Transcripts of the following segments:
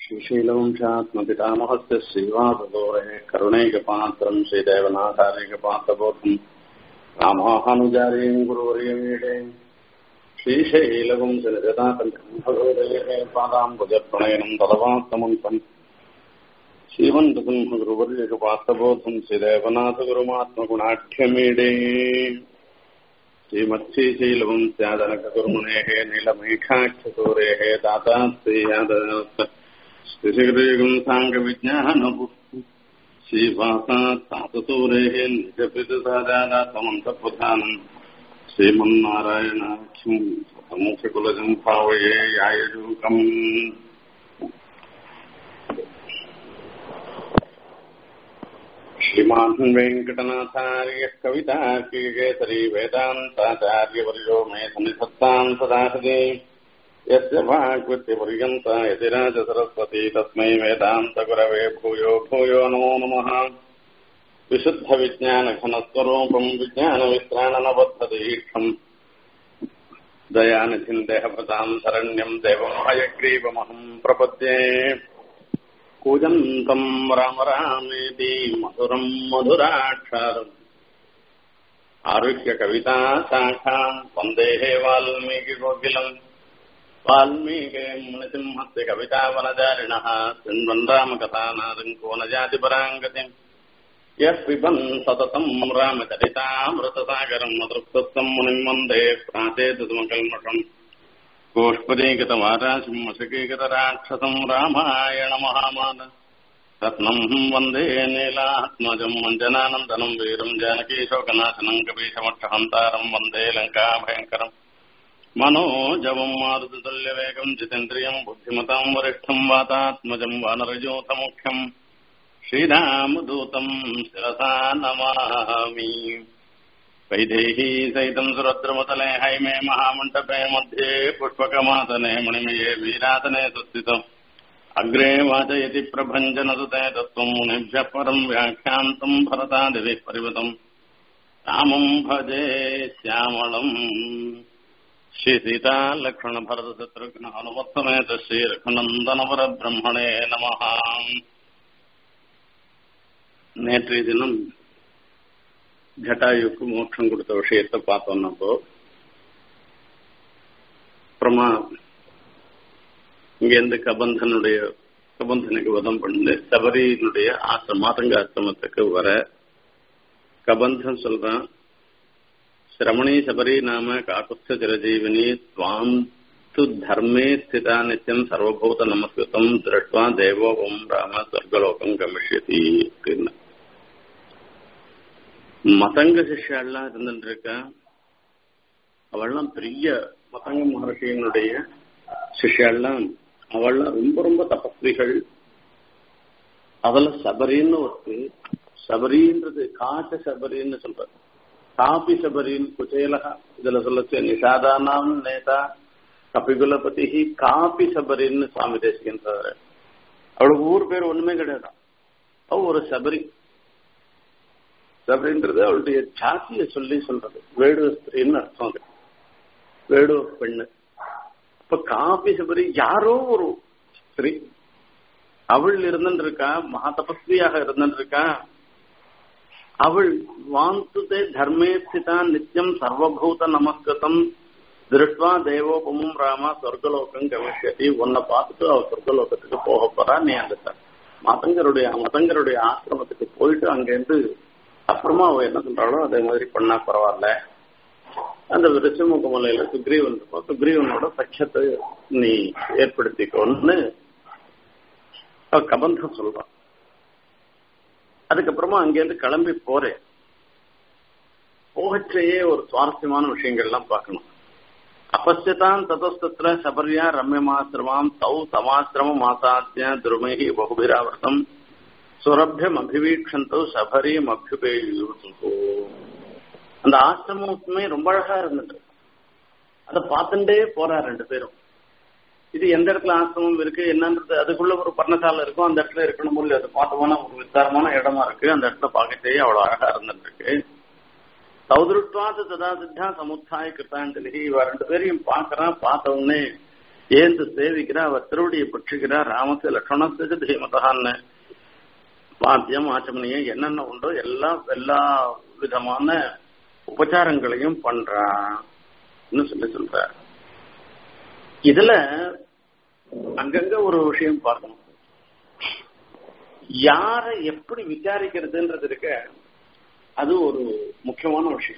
श्रीशैलवंशात्मपितामहस्य श्रीवासदोरे करुणैकपात्रम् श्रीदेवनाथार्यकपात्रबोधम् रामानुजारीम् गुरुवर्यमीडे श्रीशैलवंशनिजताकण्ठम् भगवदये पादाम्बुजप्रणयनम् तदवात्तमन्तम् श्रीमन्तसिंह गुरुवर्यकपात्रबोधम् श्रीदेवनाथगुरुमात्मगुणाढ्यमीडे श्रीमत्स्यशैलवंस्यादनकगुरुमुनेः नीलमेघाक्षसूरेः दाताश्रीयादनस्य श्रीश्रीगुम् साङ्गविज्ञानपुस्तम् श्रीवासात् सातसूरेः निजपितुसादातमन्तप्रधानम् श्रीमन्नारायणाख्यम् समुखकुलजम् भावये यायजूकम् श्रीमान् वेङ्कटनाथार्यः कवितार्किकेसरी वेदान्ताचार्यवर्यो मे सन्निधत्ताम् सदा हृदि यस्य भागवत्यपर्यन्ता यतिराजसरस्वती तस्मै वेदान्तगुरवे भूयो भूयो नमो नमः विशुद्धविज्ञानघनस्वरूपम् विज्ञानवित्राणनबद्धदीक्षम् दयानिधिम् देहभृताम् शरण्यम् देवम् हयग्रीवमहम् प्रपद्ये कूजन्तम् राम रामेति मधुरम् मधुराक्षरम् आरुह्य कविता शाखाम् वन्देः वाल्मीकिकोकिलम् वाल्मीके मुनिसिंहस्य कवितावनचारिणः शृण्वन् रामकथानादम् को न जातिपराङ्गतिम् यः पिबन् सततम् रामचरितामृतसागरम् अतृप्तम् मुनिम् वन्दे प्राचेतुमकल्मषम् गोष्पदीकृतवाराशिम् मशकीकृतराक्षसम् रामायणमहामान रत्नम् वन्दे नीलात्मजम् मञ्जनानन्दनम् वीरम् जानकीशोकनाशनम् कपीशमक्षहन्तारम् वन्दे लङ्काभयङ्करम् मनोजवम् मारुतुल्यवेगम् जितेन्द्रियम् बुद्धिमताम् वरिष्ठम् वातात्मजम् वानरजोतमुख्यम् श्रीरामदूतम् शिरसा नमामि वैदेही सहितम् सुरद्रमतले हैमे महामण्डपे मध्ये पुष्पकमासने मणिमये वीरासने सुस्थितम् अग्रे वाचयति प्रभञ्जनसुते तत्त्वम् मुनिभ्यः परम् व्याख्यान्तम् भरतादिभिः परिवृतम् रामम् भजे श्यामलम् श्रीसीता लक्ष्मणभरतशत्रुघ्न हनुमत्समेत श्रीरघुनन्दनवरब्रह्मणे நமः நேற்றைய தினம் ஜட்டாயுக்கு மோட்சம் கொடுத்த விஷயத்தை பார்த்தோம் நம்ம அப்புறமா இங்கேருந்து கபந்தனுடைய கபந்தனுக்கு வதம் பண்ணு சபரியினுடைய ஆசிரம மாதங்க ஆசிரமத்துக்கு வர கபந்தன் சொல்றான் சிரமணி சபரி நாம காக்குஸ்த சிரஜீவினி துவாம் து தர்மே ஸ்திதா நித்தியம் சர்வபூத நமஸ்கிருதம் திருஷ்டுவா தேவோ ஓம் ராம சொர்க்கலோகம் கமிஷ்யதி அப்படின்னு மதங்க சிஷ்யாலாம் இருந்துட்டு இருக்கா அவள்லாம் பெரிய மதங்க மகர்ஷியினுடைய சிஷ்யாலாம் அவள்லாம் ரொம்ப ரொம்ப தபஸ்விகள் அதுல சபரின்னு ஒரு சபரின்றது காச்ச சபரின்னு சொல்றது காபி சபரின் குச்சேலகா இதுல சொல்லச்சு நிஷாதானாம் நேதா கபிகுலபதி காபி சபரின்னு சுவாமி தேசிக்கின்றாரு அவளுக்கு ஊர் பேர் ஒண்ணுமே கிடையாது அவ ஒரு சபரி சபரின்றது அவளுடைய ஜாத்திய சொல்லி சொல்றது வேடுவ ஸ்திரின்னு அர்த்தம் அது வேடுவ பெண்ணு இப்ப காபி சபரி யாரோ ஒரு ஸ்திரீ அவள் இருந்துருக்கா மகா தபஸ்வியாக இருந்துருக்கா அவள் வாந்துதே தர்மே ஸ்திதா நித்தியம் சர்வபூத நமஸ்கிருதம் திருஷ்டுவா தேவோபமும் ராமா சொர்க்கலோகம் கமிஷதி உன்னை பார்த்துட்டு அவ சொர்க்கலோகத்துக்கு போக போறா நீ அந்த மதங்கருடைய மதங்கருடைய ஆசிரமத்துக்கு போயிட்டு அங்கேருந்து அப்புறமா அவ என்ன சொல்றாளோ அதே மாதிரி பண்ணா பரவாயில்ல அந்த ரிஷமுக மலையில சுக்ரீவன் இருக்கும் சுக்ரீவனோட சட்சத்தை நீ ஏற்படுத்திக்கோன்னு அவ கபந்தம் சொல்றான் அதுக்கப்புறமா அங்கேருந்து கிளம்பி போறேன் போகச்சேயே ஒரு சுவாரஸ்யமான விஷயங்கள்லாம் பார்க்கணும் अपश्यताम् ततस्तत्र शबर्या रम्यमाश्रमाम् तौ समाश्रममासाद्य द्रुमैः बहुभिरावृतम् சுரபியமபிவீக்ஷந்தோ சபரியம் அபியுபேயுசு அந்த ஆசிரமமே ரொம்ப அழகா இருந்துட்டு அதை பார்த்துட்டே போறா ரெண்டு பேரும் இது எந்த இடத்துல ஆசிரமம் இருக்கு என்னன்றது அதுக்குள்ள ஒரு பர்ணசாலை இருக்கும் அந்த இடத்துல இருக்கணும் இல்லையா அது பார்த்தோம்னா ஒரு விஸ்தாரமான இடமா இருக்கு அந்த இடத்துல பார்க்கட்டே அவ்வளவு அழகா இருந்துட்டு இருக்கு சௌதிருஷ்டுவாது ததா சித்தா சமுத்தாய கிருத்தாஞ்சலி இவ ரெண்டு பேரையும் பாக்குறான் பார்த்த உடனே ஏந்து சேவிக்கிறா அவர் திருவடியை பற்றுகிறா ராமத்து லட்சணத்துக்கு தீமதான்னு பாத்தியம் ஆச்சமனியம் என்னென்ன உண்டோ எல்லாம் எல்லா விதமான உபச்சாரங்களையும் பண்றான்னு சொல்லி சொல்ற இதுல அங்கங்க ஒரு விஷயம் பார்க்கணும் யாரை எப்படி விசாரிக்கிறதுன்றது இருக்க அது ஒரு முக்கியமான விஷயம்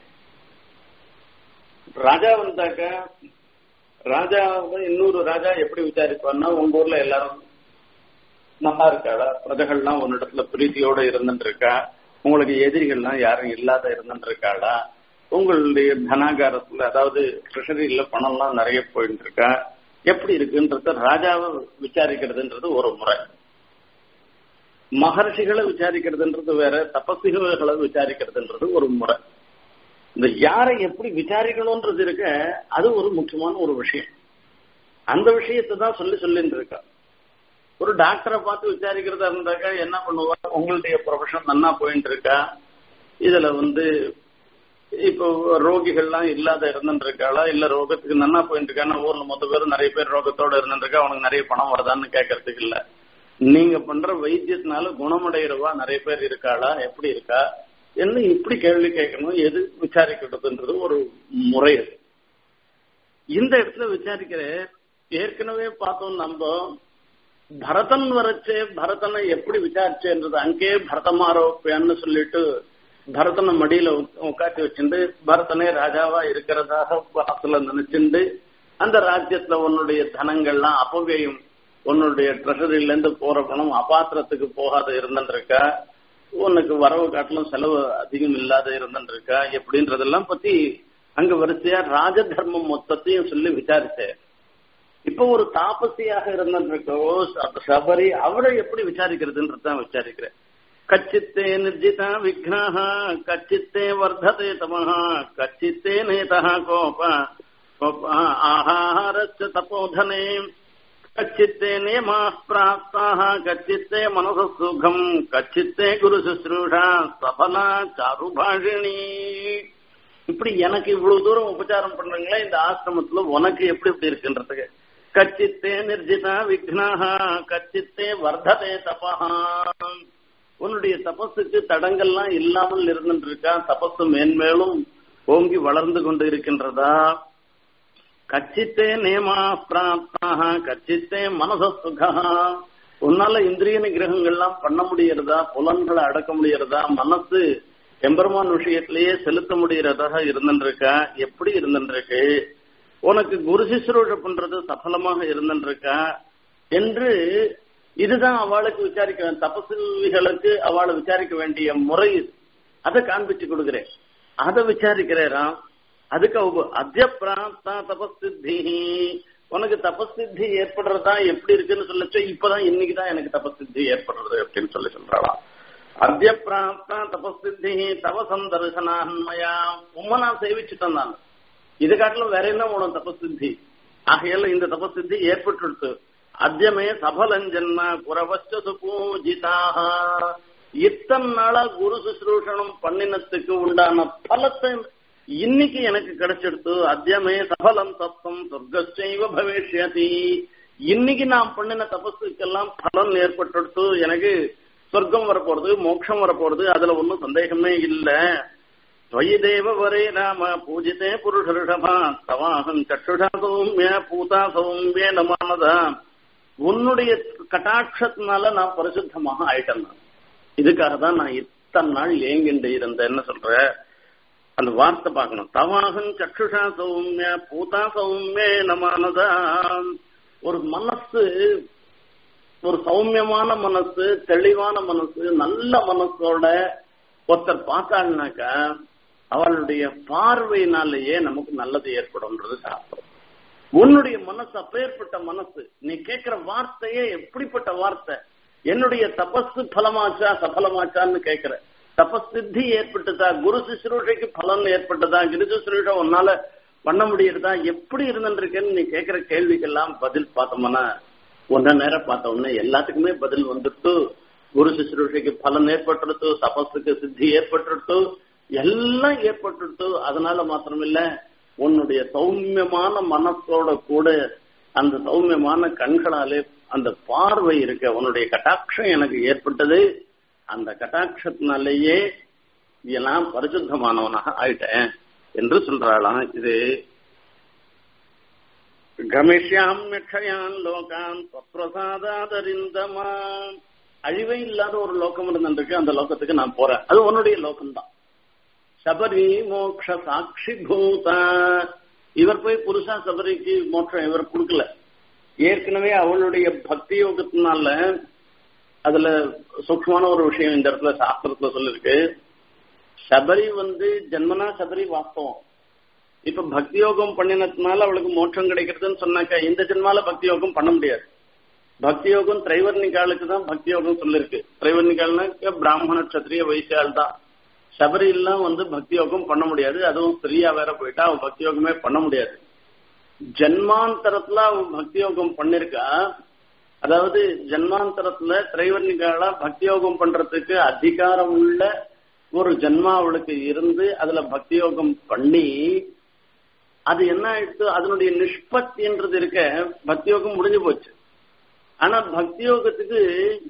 ராஜா வந்தாக்க ராஜாவை இன்னொரு ராஜா எப்படி விசாரிப்பார்னா உங்க ஊர்ல எல்லாரும் நல்லா இருக்காடா பிரஜகள்லாம் உன்னிடத்துல பிரீத்தியோட இருந்துட்டு இருக்கா உங்களுக்கு எதிரிகள்லாம் யாரும் இல்லாத இருந்துட்டு இருக்காடா உங்களுடைய தனாகாரத்துல அதாவது ட்ரெஷரியில பணம்லாம் நிறைய போயிட்டு இருக்கா எப்படி இருக்குன்றத ராஜாவை விசாரிக்கிறதுன்றது ஒரு முறை மகர்ஷிகளை விசாரிக்கிறதுன்றது வேற தபசிகளை விசாரிக்கிறதுன்றது ஒரு முறை இந்த யாரை எப்படி விசாரிக்கணும்ன்றது இருக்க அது ஒரு முக்கியமான ஒரு விஷயம் அந்த விஷயத்தை தான் சொல்லி சொல்லிட்டு இருக்கா ஒரு டாக்டரை பார்த்து விசாரிக்கிறதா இருந்தாக்கா என்ன பண்ணுவா உங்களுடைய ப்ரொஃபஷன் நன்னா போயிட்டு இருக்கா இதுல வந்து இப்போ ரோகிகள்லாம் இல்லாத இருந்துட்டு இருக்காளா இல்ல ரோகத்துக்கு நன்னா போயிட்டு இருக்கான்னா ஊர்ல மொத்த பேர் நிறைய பேர் ரோகத்தோட இருந்துட்டு இருக்கா அவனுக்கு நிறைய பணம் வருதான்னு கேட்கறதுக்கு இல்ல நீங்க பண்ற வைத்தியத்தினால குணமடைகிறவா நிறைய பேர் இருக்காளா எப்படி இருக்கா என்ன இப்படி கேள்வி கேட்கணும் எது விசாரிக்கிறதுன்றது ஒரு முறை அது இந்த இடத்துல விசாரிக்கிற ஏற்கனவே பார்த்தோம் நம்ம பரதன் வரச்சே பரதனை எப்படி விசாரிச்சேன்றது அங்கே பரதமாரோப்பியான்னு சொல்லிட்டு பரதனை மடியில உட்காந்து வச்சுட்டு பரதனே ராஜாவா இருக்கிறதாக வாசல நினைச்சுண்டு அந்த ராஜ்யத்துல உன்னுடைய தனங்கள்லாம் அபவியம் உன்னுடைய ட்ரெஷரியில இருந்து போற பணம் அபாத்திரத்துக்கு போகாத இருந்துருக்கா உனக்கு வரவு காட்டிலும் செலவு அதிகம் இல்லாத இருந்துருக்கா எப்படின்றதெல்லாம் பத்தி அங்க வரிசையா ராஜ தர்மம் மொத்தத்தையும் சொல்லி விசாரிச்சேன் இப்ப ஒரு தாபசியாக இருந்திருக்கோ சபரி அவரை எப்படி விசாரிக்கிறதுன்றதான் விசாரிக்கிறேன் கச்சித்தே நிர்ஜிதா விக்னாக கச்சித்தே வர்த்ததே தமஹா கச்சித்தே நேதா கோப ஆஹாரச்ச தபோதனே கச்சித்தே நியமா பிராப்தாக கச்சித்தே மனச சுகம் கச்சித்தே குரு சுশ্ரூஷா சபலா சாருபாஷிணி இப்படி எனக்கு இவ்வளவு தூரம் உபச்சாரம் பண்றீங்களா இந்த ஆசிரமத்துல உனக்கு எப்படி எப்படி இருக்குன்றதுக்கு கச்சித்தே நிர்ஜிதா விக்னாக கச்சித்தே வர்த்ததே தபஹா உன்னுடைய தபஸுக்கு தடங்கள்லாம் இல்லாமல் இருந்துட்டு இருக்கா தபசு மேன்மேலும் ஓங்கி வளர்ந்து கொண்டு இருக்கின்றதா கச்சித்தே நேமா பிராப்தாக கச்சித்தே மனச சுகா உன்னால இந்திரிய நிகிரகங்கள்லாம் பண்ண முடியறதா புலன்களை அடக்க முடியறதா மனசு எம்பெருமான் விஷயத்திலேயே செலுத்த முடியறதாக இருந்துருக்கா எப்படி இருந்துருக்கு உனக்கு குரு சிசுரோஷ பண்றது சஃலமாக இருந்துருக்கா என்று இதுதான் அவளுக்கு விசாரிக்க தபசுவிகளுக்கு அவளை விசாரிக்க வேண்டிய முறை அதை காண்பிச்சு கொடுக்கிறேன் அதை விசாரிக்கிறேராம் அதுக்கு அவங்க அத்திய பிராப்தா தபசித்தி உனக்கு தபசித்தி ஏற்படுறதா எப்படி இருக்குன்னு சொல்லச்சு இப்பதான் இன்னைக்குதான் எனக்கு தபசித்தி ஏற்படுறது அப்படின்னு சொல்லி சொல்றாளாம் அத்திய பிராப்தா தபசித்தி தவ சந்தர்சனான்மயா உண்மை நான் சேவிச்சுட்டேன் நான் இது காட்டிலும் வேற என்ன உனக்கு தபசித்தி ஆகையால இந்த தபசித்தி ஏற்பட்டு அத்தியமே சபலஞ்சன்ம குரவச்சு பூஜிதாக இத்தனை நாளா குரு சுശ്രൂഷണം பண்ணினத்துக்கு உண்டான பலத்தை இன்னைக்கு எனக்கு கிடைச்சிடுத்து அத்தியமே சபலம் தத்துவம் சொர்க்கச்சைவ பவிஷ்யதி இன்னைக்கு நான் பண்ணின தபஸுக்கெல்லாம் பலன் ஏற்பட்டுடுத்து எனக்கு சொர்க்கம் வரப்போறது மோட்சம் வரப்போறது அதுல ஒன்னும் சந்தேகமே இல்ல त्वयि देव वरे राम पूजिते पुरुषऋषभा तवाहं चक्षुषा सौम्य பூதா சௌமிய நமானதா உன்னுடைய கட்டாட்சத்தினால நான் பரிசுத்தமாக ஆயிட்டேன் நான் இதுக்காக தான் நான் இத்தனை நாள் ஏங்கிண்டு இருந்தேன்னு சொல்ற அந்த வார்த்தை பார்க்கணும் தவாகன் சக்ஷுஷா சௌமிய பூதா சௌமிய நமானதா ஒரு மனசு ஒரு சௌமியமான மனசு தெளிவான மனசு நல்ல மனசோட ஒருத்தர் பார்த்தாள்னாக்கா அவளுடைய பார்வையினாலேயே நமக்கு நல்லது ஏற்படும்ன்றது சாஸ்திரம் உன்னுடைய மனசு அப்பேற்பட்ட மனசு நீ கேட்கிற வார்த்தையே எப்படிப்பட்ட வார்த்தை என்னுடைய தபஸு பலமாச்சா சபலமாச்சான்னு கேட்கிற தபஸ் சித்தி ஏற்பட்டதா குரு சுശ്രൂஷைக்கு பலன் ஏற்பட்டதா குரு சுশ্ரூஷை உன்னால பண்ண முடியறதா எப்படி இருந்துருக்கேன்னு நீ கேட்கிற கேள்விக்கெல்லாம் பதில் பார்த்தோம்னா ஒன்ன நேரம் பார்த்த உடனே எல்லாத்துக்குமே பதில் வந்துட்டு குரு சுശ്രൂஷைக்கு பலன் ஏற்பட்டுருத்து தபஸுக்கு சித்தி ஏற்பட்டுருத்து எல்லாம் ஏற்பட்டுருத்து அதனால மாத்திரமில்ல உன்னுடைய சௌமியமான மனசோட கூட அந்த சௌமியமான கண்களாலே அந்த பார்வை இருக்க உன்னுடைய கட்டாட்சம் எனக்கு ஏற்பட்டது அந்த கட்டாட்சத்தினாலேயே எல்லாம் பரிசுத்தமானவனாக ஆயிட்டேன் என்று சொல்றாளாம் இது கமிஷ்யாமியக்ஷயான் லோகான் பிரசாதாதரிந்தமா அழிவே இல்லாத ஒரு லோகம் இருந்திருக்கு அந்த லோகத்துக்கு நான் போறேன் அது உன்னுடைய லோகம்தான் சபரி மோக்ஷ சாட்சி பூத இவர் போய் புருஷா சபரிக்கு மோட்சம் இவர் கொடுக்கல ஏற்கனவே அவளுடைய பக்தி யோகத்தினால அதுல சூக்மமான ஒரு விஷயம் இந்த இடத்துல சாஸ்திரத்துல சொல்லிருக்கு சபரி வந்து ஜென்மனா சபரி வாஸ்தவம் இப்ப பக்தி யோகம் பண்ணினதுனால அவளுக்கு மோட்சம் கிடைக்கிறதுன்னு சொன்னாக்கா இந்த ஜென்மால பக்தி யோகம் பண்ண முடியாது பக்தி யோகம் திரைவர்ணிகாலுக்கு தான் பக்தி யோகம் சொல்லிருக்கு திரைவர்ணிகால்னா பிராமண கத்திரிய வைசியால் தான் சபரி எல்லாம் வந்து பக்தி யோகம் பண்ண முடியாது அதுவும் ஸ்திரீயா வேற போயிட்டா அவன் பக்தி யோகமே பண்ண முடியாது ஜன்மாந்தரத்துல அவன் பக்தி யோகம் பண்ணிருக்கா அதாவது ஜன்மாந்தரத்துல திரைவர்ணிகாலா பக்தி யோகம் பண்றதுக்கு அதிகாரம் உள்ள ஒரு ஜன்மா அவளுக்கு இருந்து அதுல பக்தி யோகம் பண்ணி அது என்ன ஆயிடுச்சு அதனுடைய நிஷ்பத்தின்றது இருக்க பக்தி யோகம் முடிஞ்சு போச்சு ஆனா பக்தி யோகத்துக்கு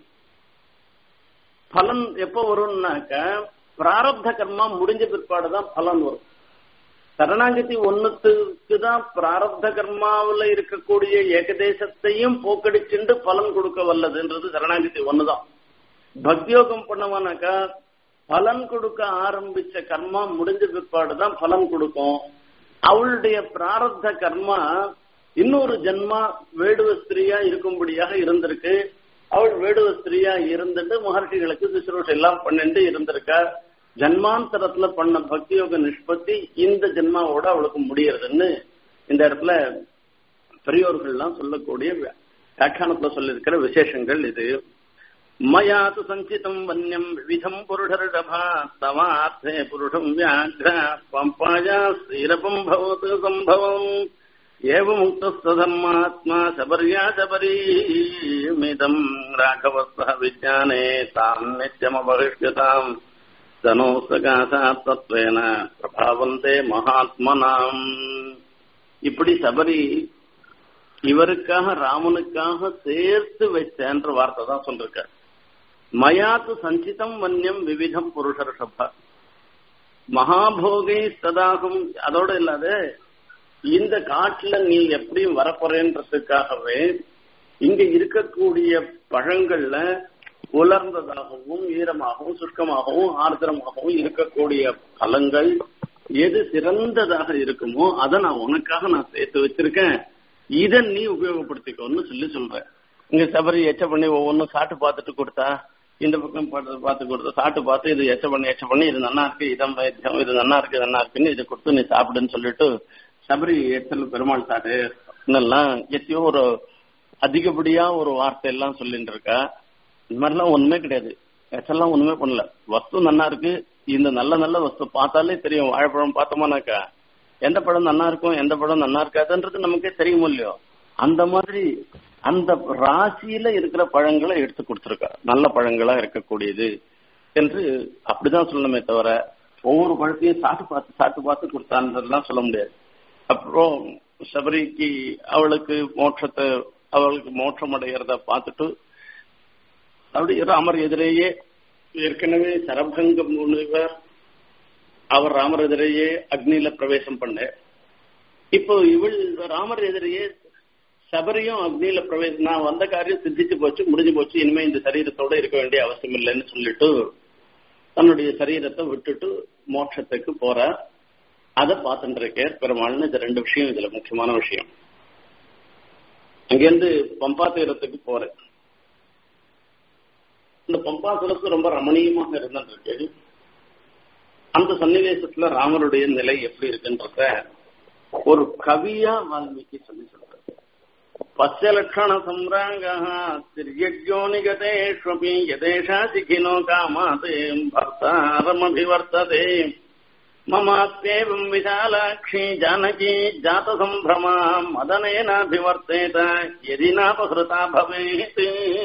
பலன் எப்ப வரும்னாக்க பிராரப்த கர்மா முடிஞ்ச பிற்பாடுதான் பலன் வரும் சரணாகதி ஒன்னுத்துக்கு தான் பிராரப்த கர்மாவில் இருக்கக்கூடிய ஏகதேசத்தையும் போக்கடிச்சுண்டு பலன் கொடுக்க வல்லதுன்றது சரணாகதி ஒண்ணுதான் பக்தியோகம் பண்ணவனாக்கா பலன் கொடுக்க ஆரம்பிச்ச கர்மா முடிஞ்ச பிற்பாடுதான் பலன் கொடுக்கும் அவளுடைய பிராரப்த கர்மா இன்னொரு ஜென்மா வேடுவ ஸ்திரீயா இருக்கும்படியாக இருந்திருக்கு அவள் வேடுவ ஸ்திரீயா இருந்துட்டு மகர்ஷிகளுக்கு சுசுரூஷ் எல்லாம் பண்ணிட்டு இருந்திருக்கா ஜன்மாந்தரத்துல பண்ண பக்தியோக நிஷ்பத்தி இந்த ஜென்மாவோட அவளுக்கு முடியறதுன்னு இந்த இடத்துல பெரியோர்கள்லாம் சொல்லக்கூடிய வியாக்கியானத்துல சொல்லியிருக்கிற விசேஷங்கள் இது மயா து சஞ்சிதம் வன்யம் விவிதம் புருஷர்டபா தவார்த்தே புருஷம் வியாக்ர பம்பாயா ஸ்ரீரபம் பவத்து சம்பவம் ஏவமுக்தஸ்தர்மாத்மா சபர்யா சபரீமிதம் ராഘவஸ்தः விஜானே தாம் நித்யமபகிஷ்யதாம் தனோசகாசாத்வேன பிரபாவந்தே மகாத்மனாம் இப்படி சபரி இவருக்காக ராமனுக்காக சேர்த்து வச்சன்ற வார்த்தை தான் சொல்லிருக்க மயாத்து சஞ்சிதம் வன்யம் விவிதம் புருஷர்ஷப மகாபோகை ததாகும் அதோட இல்லாத இந்த காட்டுல நீ எப்படியும் வரப்போறேன்றதுக்காகவே இங்க இருக்கக்கூடிய பழங்கள்ல உலர்ந்ததாகவும் ஈரமாகவும் சுஷ்கமாகவும் ஆர்திரமாகவும் இருக்கக்கூடிய பழங்கள் எது சிறந்ததாக இருக்குமோ அதை நான் உனக்காக நான் சேர்த்து வச்சிருக்கேன் இதை நீ உபயோகப்படுத்திக்கோன்னு சொல்லி சொல்றேன் இங்க சபரி எச்ச பண்ணி ஒவ்வொன்றும் சாட்டு பார்த்துட்டு கொடுத்தா இந்த பக்கம் பார்த்து கொடுத்தா சாட்டு பார்த்து இது எச்ச பண்ணி எச்ச பண்ணி இது நல்லா இருக்கு இதம் வைத்தியம் இது நல்லா இருக்கு நல்லா இருக்குன்னு இதை கொடுத்து நீ சாப்பிடுன்னு சொல்லிட்டு சபரி எச்சல் பெருமாள் சாட்டு எல்லாம் எத்தையோ ஒரு அதிகப்படியா ஒரு வார்த்தை எல்லாம் சொல்லிட்டு இருக்கா இந்த மாதிரிலாம் ஒண்ணுமே கிடையாது எச்செல்லாம் ஒண்ணுமே பண்ணல வஸ்து நல்லா இருக்கு இந்த நல்ல நல்ல வஸ்து பார்த்தாலே தெரியும் வாழைப்பழம் பார்த்தோமானாக்கா எந்த பழம் நல்லா இருக்கும் எந்த பழம் நல்லா இருக்காதுன்றது நமக்கே தெரியும் இல்லையோ அந்த மாதிரி அந்த ராசியில இருக்கிற பழங்களை எடுத்து கொடுத்துருக்கா நல்ல பழங்களா இருக்கக்கூடியது என்று அப்படிதான் சொல்லணுமே தவிர ஒவ்வொரு பழத்தையும் சாட்டு பார்த்து சாட்டு பார்த்து கொடுத்தான்றதுலாம் சொல்ல முடியாது அப்புறம் சபரிக்கு அவளுக்கு மோட்சத்தை அவளுக்கு மோட்சம் அடைகிறத பார்த்துட்டு அப்படி ராமர் எதிரேயே ஏற்கனவே சரபங்க முனிவர் அவர் ராமர் எதிரேயே அக்னியில பிரவேசம் பண்ண இப்போ இவள் ராமர் எதிரேயே சபரியும் அக்னியில பிரவேசம் நான் வந்த காரியம் சித்திச்சு போச்சு முடிஞ்சு போச்சு இனிமே இந்த சரீரத்தோட இருக்க வேண்டிய அவசியம் இல்லைன்னு சொல்லிட்டு தன்னுடைய சரீரத்தை விட்டுட்டு மோட்சத்துக்கு போற அதை பார்த்துட்டு இருக்கேன் பெருமாள்னு இந்த ரெண்டு விஷயம் இதுல முக்கியமான விஷயம் அங்கிருந்து பம்பா தீரத்துக்கு போறேன் இந்த பம்பா சுரத்து ரொம்ப ரமணீயமாக இருந்துருக்கு அந்த சன்னிவேசத்துல ராமருடைய நிலை எப்படி இருக்குன்றத ஒரு கவியா வால்மீகி சொல்லி சொல்றாரு பச்சலட்சண சம்ராங்க திரியோ நிகதேஷ்வபி யதேஷா சிகினோ காமாதே பர்த்தாரமபிவர்த்ததே மமாத்யேவம் விசாலாட்சி ஜானகி ஜாத சம்பிரமா மதனேனாபிவர்த்தேத எதி நாபகிருதா பவேத்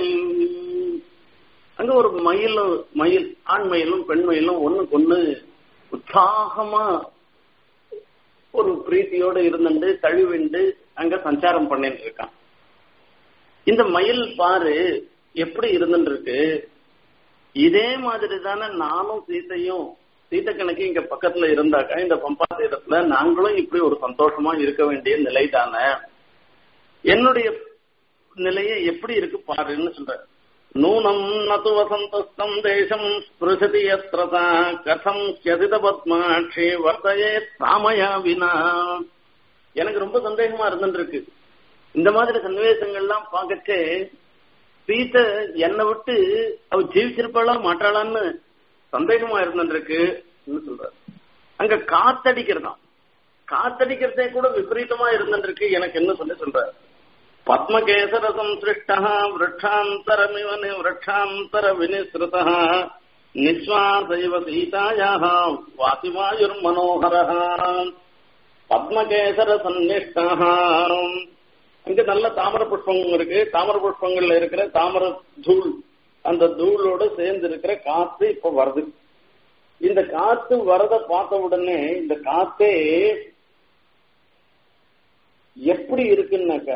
அங்க ஒரு மயிலும் மயில் ஆண் மயிலும் பெண் மயிலும் ஒண்ணுக்கு ஒண்ணு உற்சாகமா ஒரு பிரீத்தியோட இருந்துட்டு தழுவிண்டு அங்க சஞ்சாரம் பண்ணிட்டு இருக்கான் இந்த மயில் பாரு எப்படி இருந்துட்டு இருக்கு இதே மாதிரி தானே நானும் சீத்தையும் சீத்தை கணக்கு இங்க பக்கத்துல இருந்தாக்கா இந்த பம்பா தீரத்துல நாங்களும் இப்படி ஒரு சந்தோஷமா இருக்க வேண்டிய நிலை தானே என்னுடைய நிலையை எப்படி இருக்கு பாருன்னு சொல்ற நூனம் நது வசந்தஸ்தம் தேசம் ஸ்பிருசதி யத்ரதா கதம் யதித பத்மாட்சி வர்த்தையே சாமயா வினா எனக்கு ரொம்ப சந்தேகமா இருந்துருக்கு இந்த மாதிரி சன்னிவேசங்கள்லாம் பார்க்கச்சே சீத்தை என்னை விட்டு அவ ஜீவிச்சிருப்பாளா மாட்டாளான்னு சந்தேகமா இருந்துருக்கு சொல்றாரு அங்க காத்தடிக்கிறதாம் காத்தடிக்கிறதே கூட விபரீதமா இருந்துருக்கு எனக்கு என்ன சொல்லி சொல்றாரு பத்மகேசர சம்சிருஷ்ட விரட்சாந்தரமிவ விரட்சாந்தர வினிஸ்ருத நிஸ்வாசைவ சீதாயாக வாசிவாயுர் மனோகர பத்மகேசர சந்நிஷ்டா அங்க நல்ல தாமர புஷ்பம் இருக்கு தாமர புஷ்பங்கள்ல இருக்கிற தாமர தூள் அந்த தூளோட சேர்ந்து இருக்கிற காத்து இப்ப வருது இந்த காத்து வரத பார்த்த உடனே இந்த காத்தே எப்படி இருக்குன்னாக்க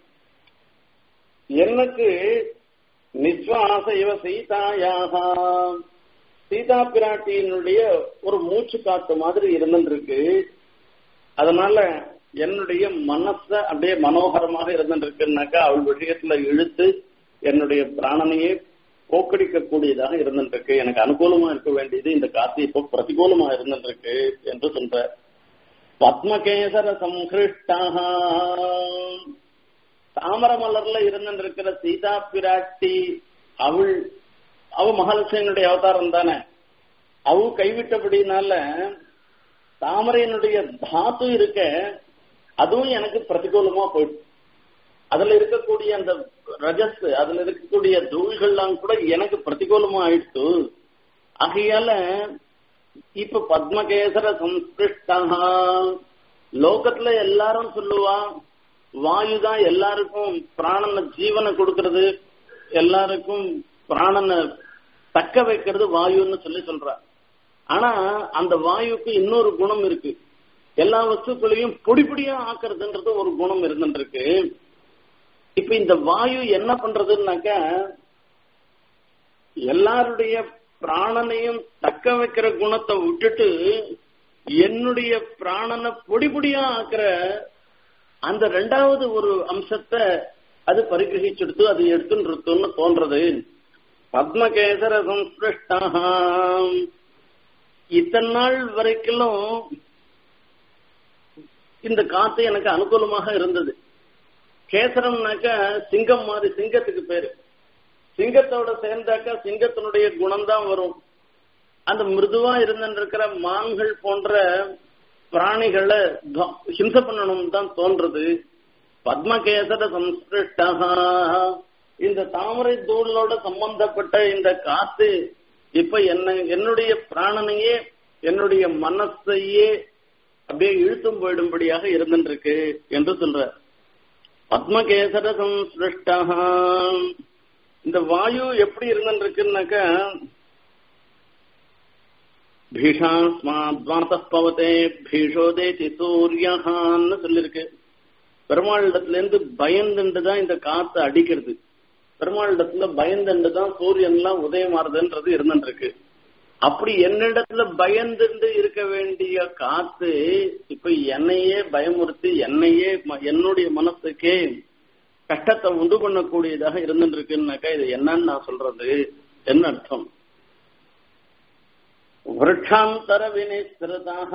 எனக்கு நிஸ்வாச இவ சீதாயாக சீதா பிராட்டியினுடைய ஒரு மூச்சு காத்து மாதிரி இருந்துருக்கு அதனால என்னுடைய மனச அப்படியே மனோகரமாக இருந்துருக்குனாக்கா அவள் விஷயத்துல இழுத்து என்னுடைய பிராணனையே போக்கடிக்க கூடியதாக இருந்துருக்கு எனக்கு அனுகூலமா இருக்க வேண்டியது இந்த காத்து இப்போ பிரதிகூலமா இருந்துருக்கு என்று சொல்ற பத்மகேசர சம்ஹிருஷ்டாக தாமர மலர்ல இருந்திருக்கிற சீதா பிராட்டி அவள் அவ மகாலட்சுமியினுடைய அவதாரம் தானே அவ கைவிட்டபடினால தாமரையினுடைய தாத்து இருக்க அதுவும் எனக்கு பிரதிகூலமா போயிடுச்சு அதுல இருக்கக்கூடிய அந்த ரஜஸ் அதுல இருக்கக்கூடிய தூள்கள்லாம் கூட எனக்கு பிரதிகூலமா ஆயிடுச்சு ஆகையால இப்ப பத்மகேசர சம்ஸ்கிருஷ்டா லோகத்துல எல்லாரும் சொல்லுவா வாயு தான் எல்லாருக்கும் பிராணன ஜீவனை கொடுக்கறது எல்லாருக்கும் பிராணனை தக்க வைக்கிறது வாயுன்னு சொல்லி சொல்ற ஆனா அந்த வாயுக்கு இன்னொரு குணம் இருக்கு எல்லா வஸ்துக்களையும் பொடி பொடியா ஆக்குறதுன்றது ஒரு குணம் இருந்துருக்கு இப்ப இந்த வாயு என்ன பண்றதுன்னாக்க எல்லாருடைய பிராணனையும் தக்க வைக்கிற குணத்தை விட்டுட்டு என்னுடைய பிராணனை பொடி பொடியா ஆக்குற அந்த ரெண்டாவது ஒரு அம்சத்தை அது பரிகிரகிச்செடுத்து அது எடுத்துன்னு தோன்றது பத்மகேசர சம்ஸ்பிருஷ்டா இத்தனை நாள் வரைக்கும் இந்த காத்து எனக்கு அனுகூலமாக இருந்தது கேசரம்னாக்க சிங்கம் மாதிரி சிங்கத்துக்கு பேரு சிங்கத்தோட சேர்ந்தாக்கா சிங்கத்தினுடைய குணம் தான் வரும் அந்த மிருதுவா இருந்திருக்கிற மான்கள் போன்ற பிராணிகளை ஹிம்சை பண்ணணும் தான் தோன்றது பத்மகேசர சம்ஸ்கிருஷ்டா இந்த தாமரை தூளோட சம்பந்தப்பட்ட இந்த காத்து இப்ப என்ன என்னுடைய பிராணனையே என்னுடைய மனசையே அப்படியே இழுத்தும் போயிடும்படியாக இருந்துருக்கு என்று சொல்ற பத்மகேசர சம்ஸ்ருஷ்டா இந்த வாயு எப்படி இருந்துருக்குன்னாக்க பீஷாஸ்மாத்வாசப்பவதே பீஷோதேதி சூரியஹான்னு சொல்லிருக்கு பெருமாளிடத்துல இருந்து பயந்துண்டு தான் இந்த காத்து அடிக்கிறது பெருமாளிடத்துல பயந்துண்டு தான் சூரியன் எல்லாம் உதயமாறுதுன்றது இருந்துருக்கு அப்படி என்னிடத்துல பயந்துண்டு இருக்க வேண்டிய காத்து இப்ப என்னையே பயமுறுத்தி என்னையே என்னுடைய மனசுக்கே கஷ்டத்தை உண்டு பண்ணக்கூடியதாக இருந்துட்டு இருக்குன்னாக்கா இது என்னன்னு நான் சொல்றது என்ன அர்த்தம் விரட்சாந்தர வினிஸ்திரதாக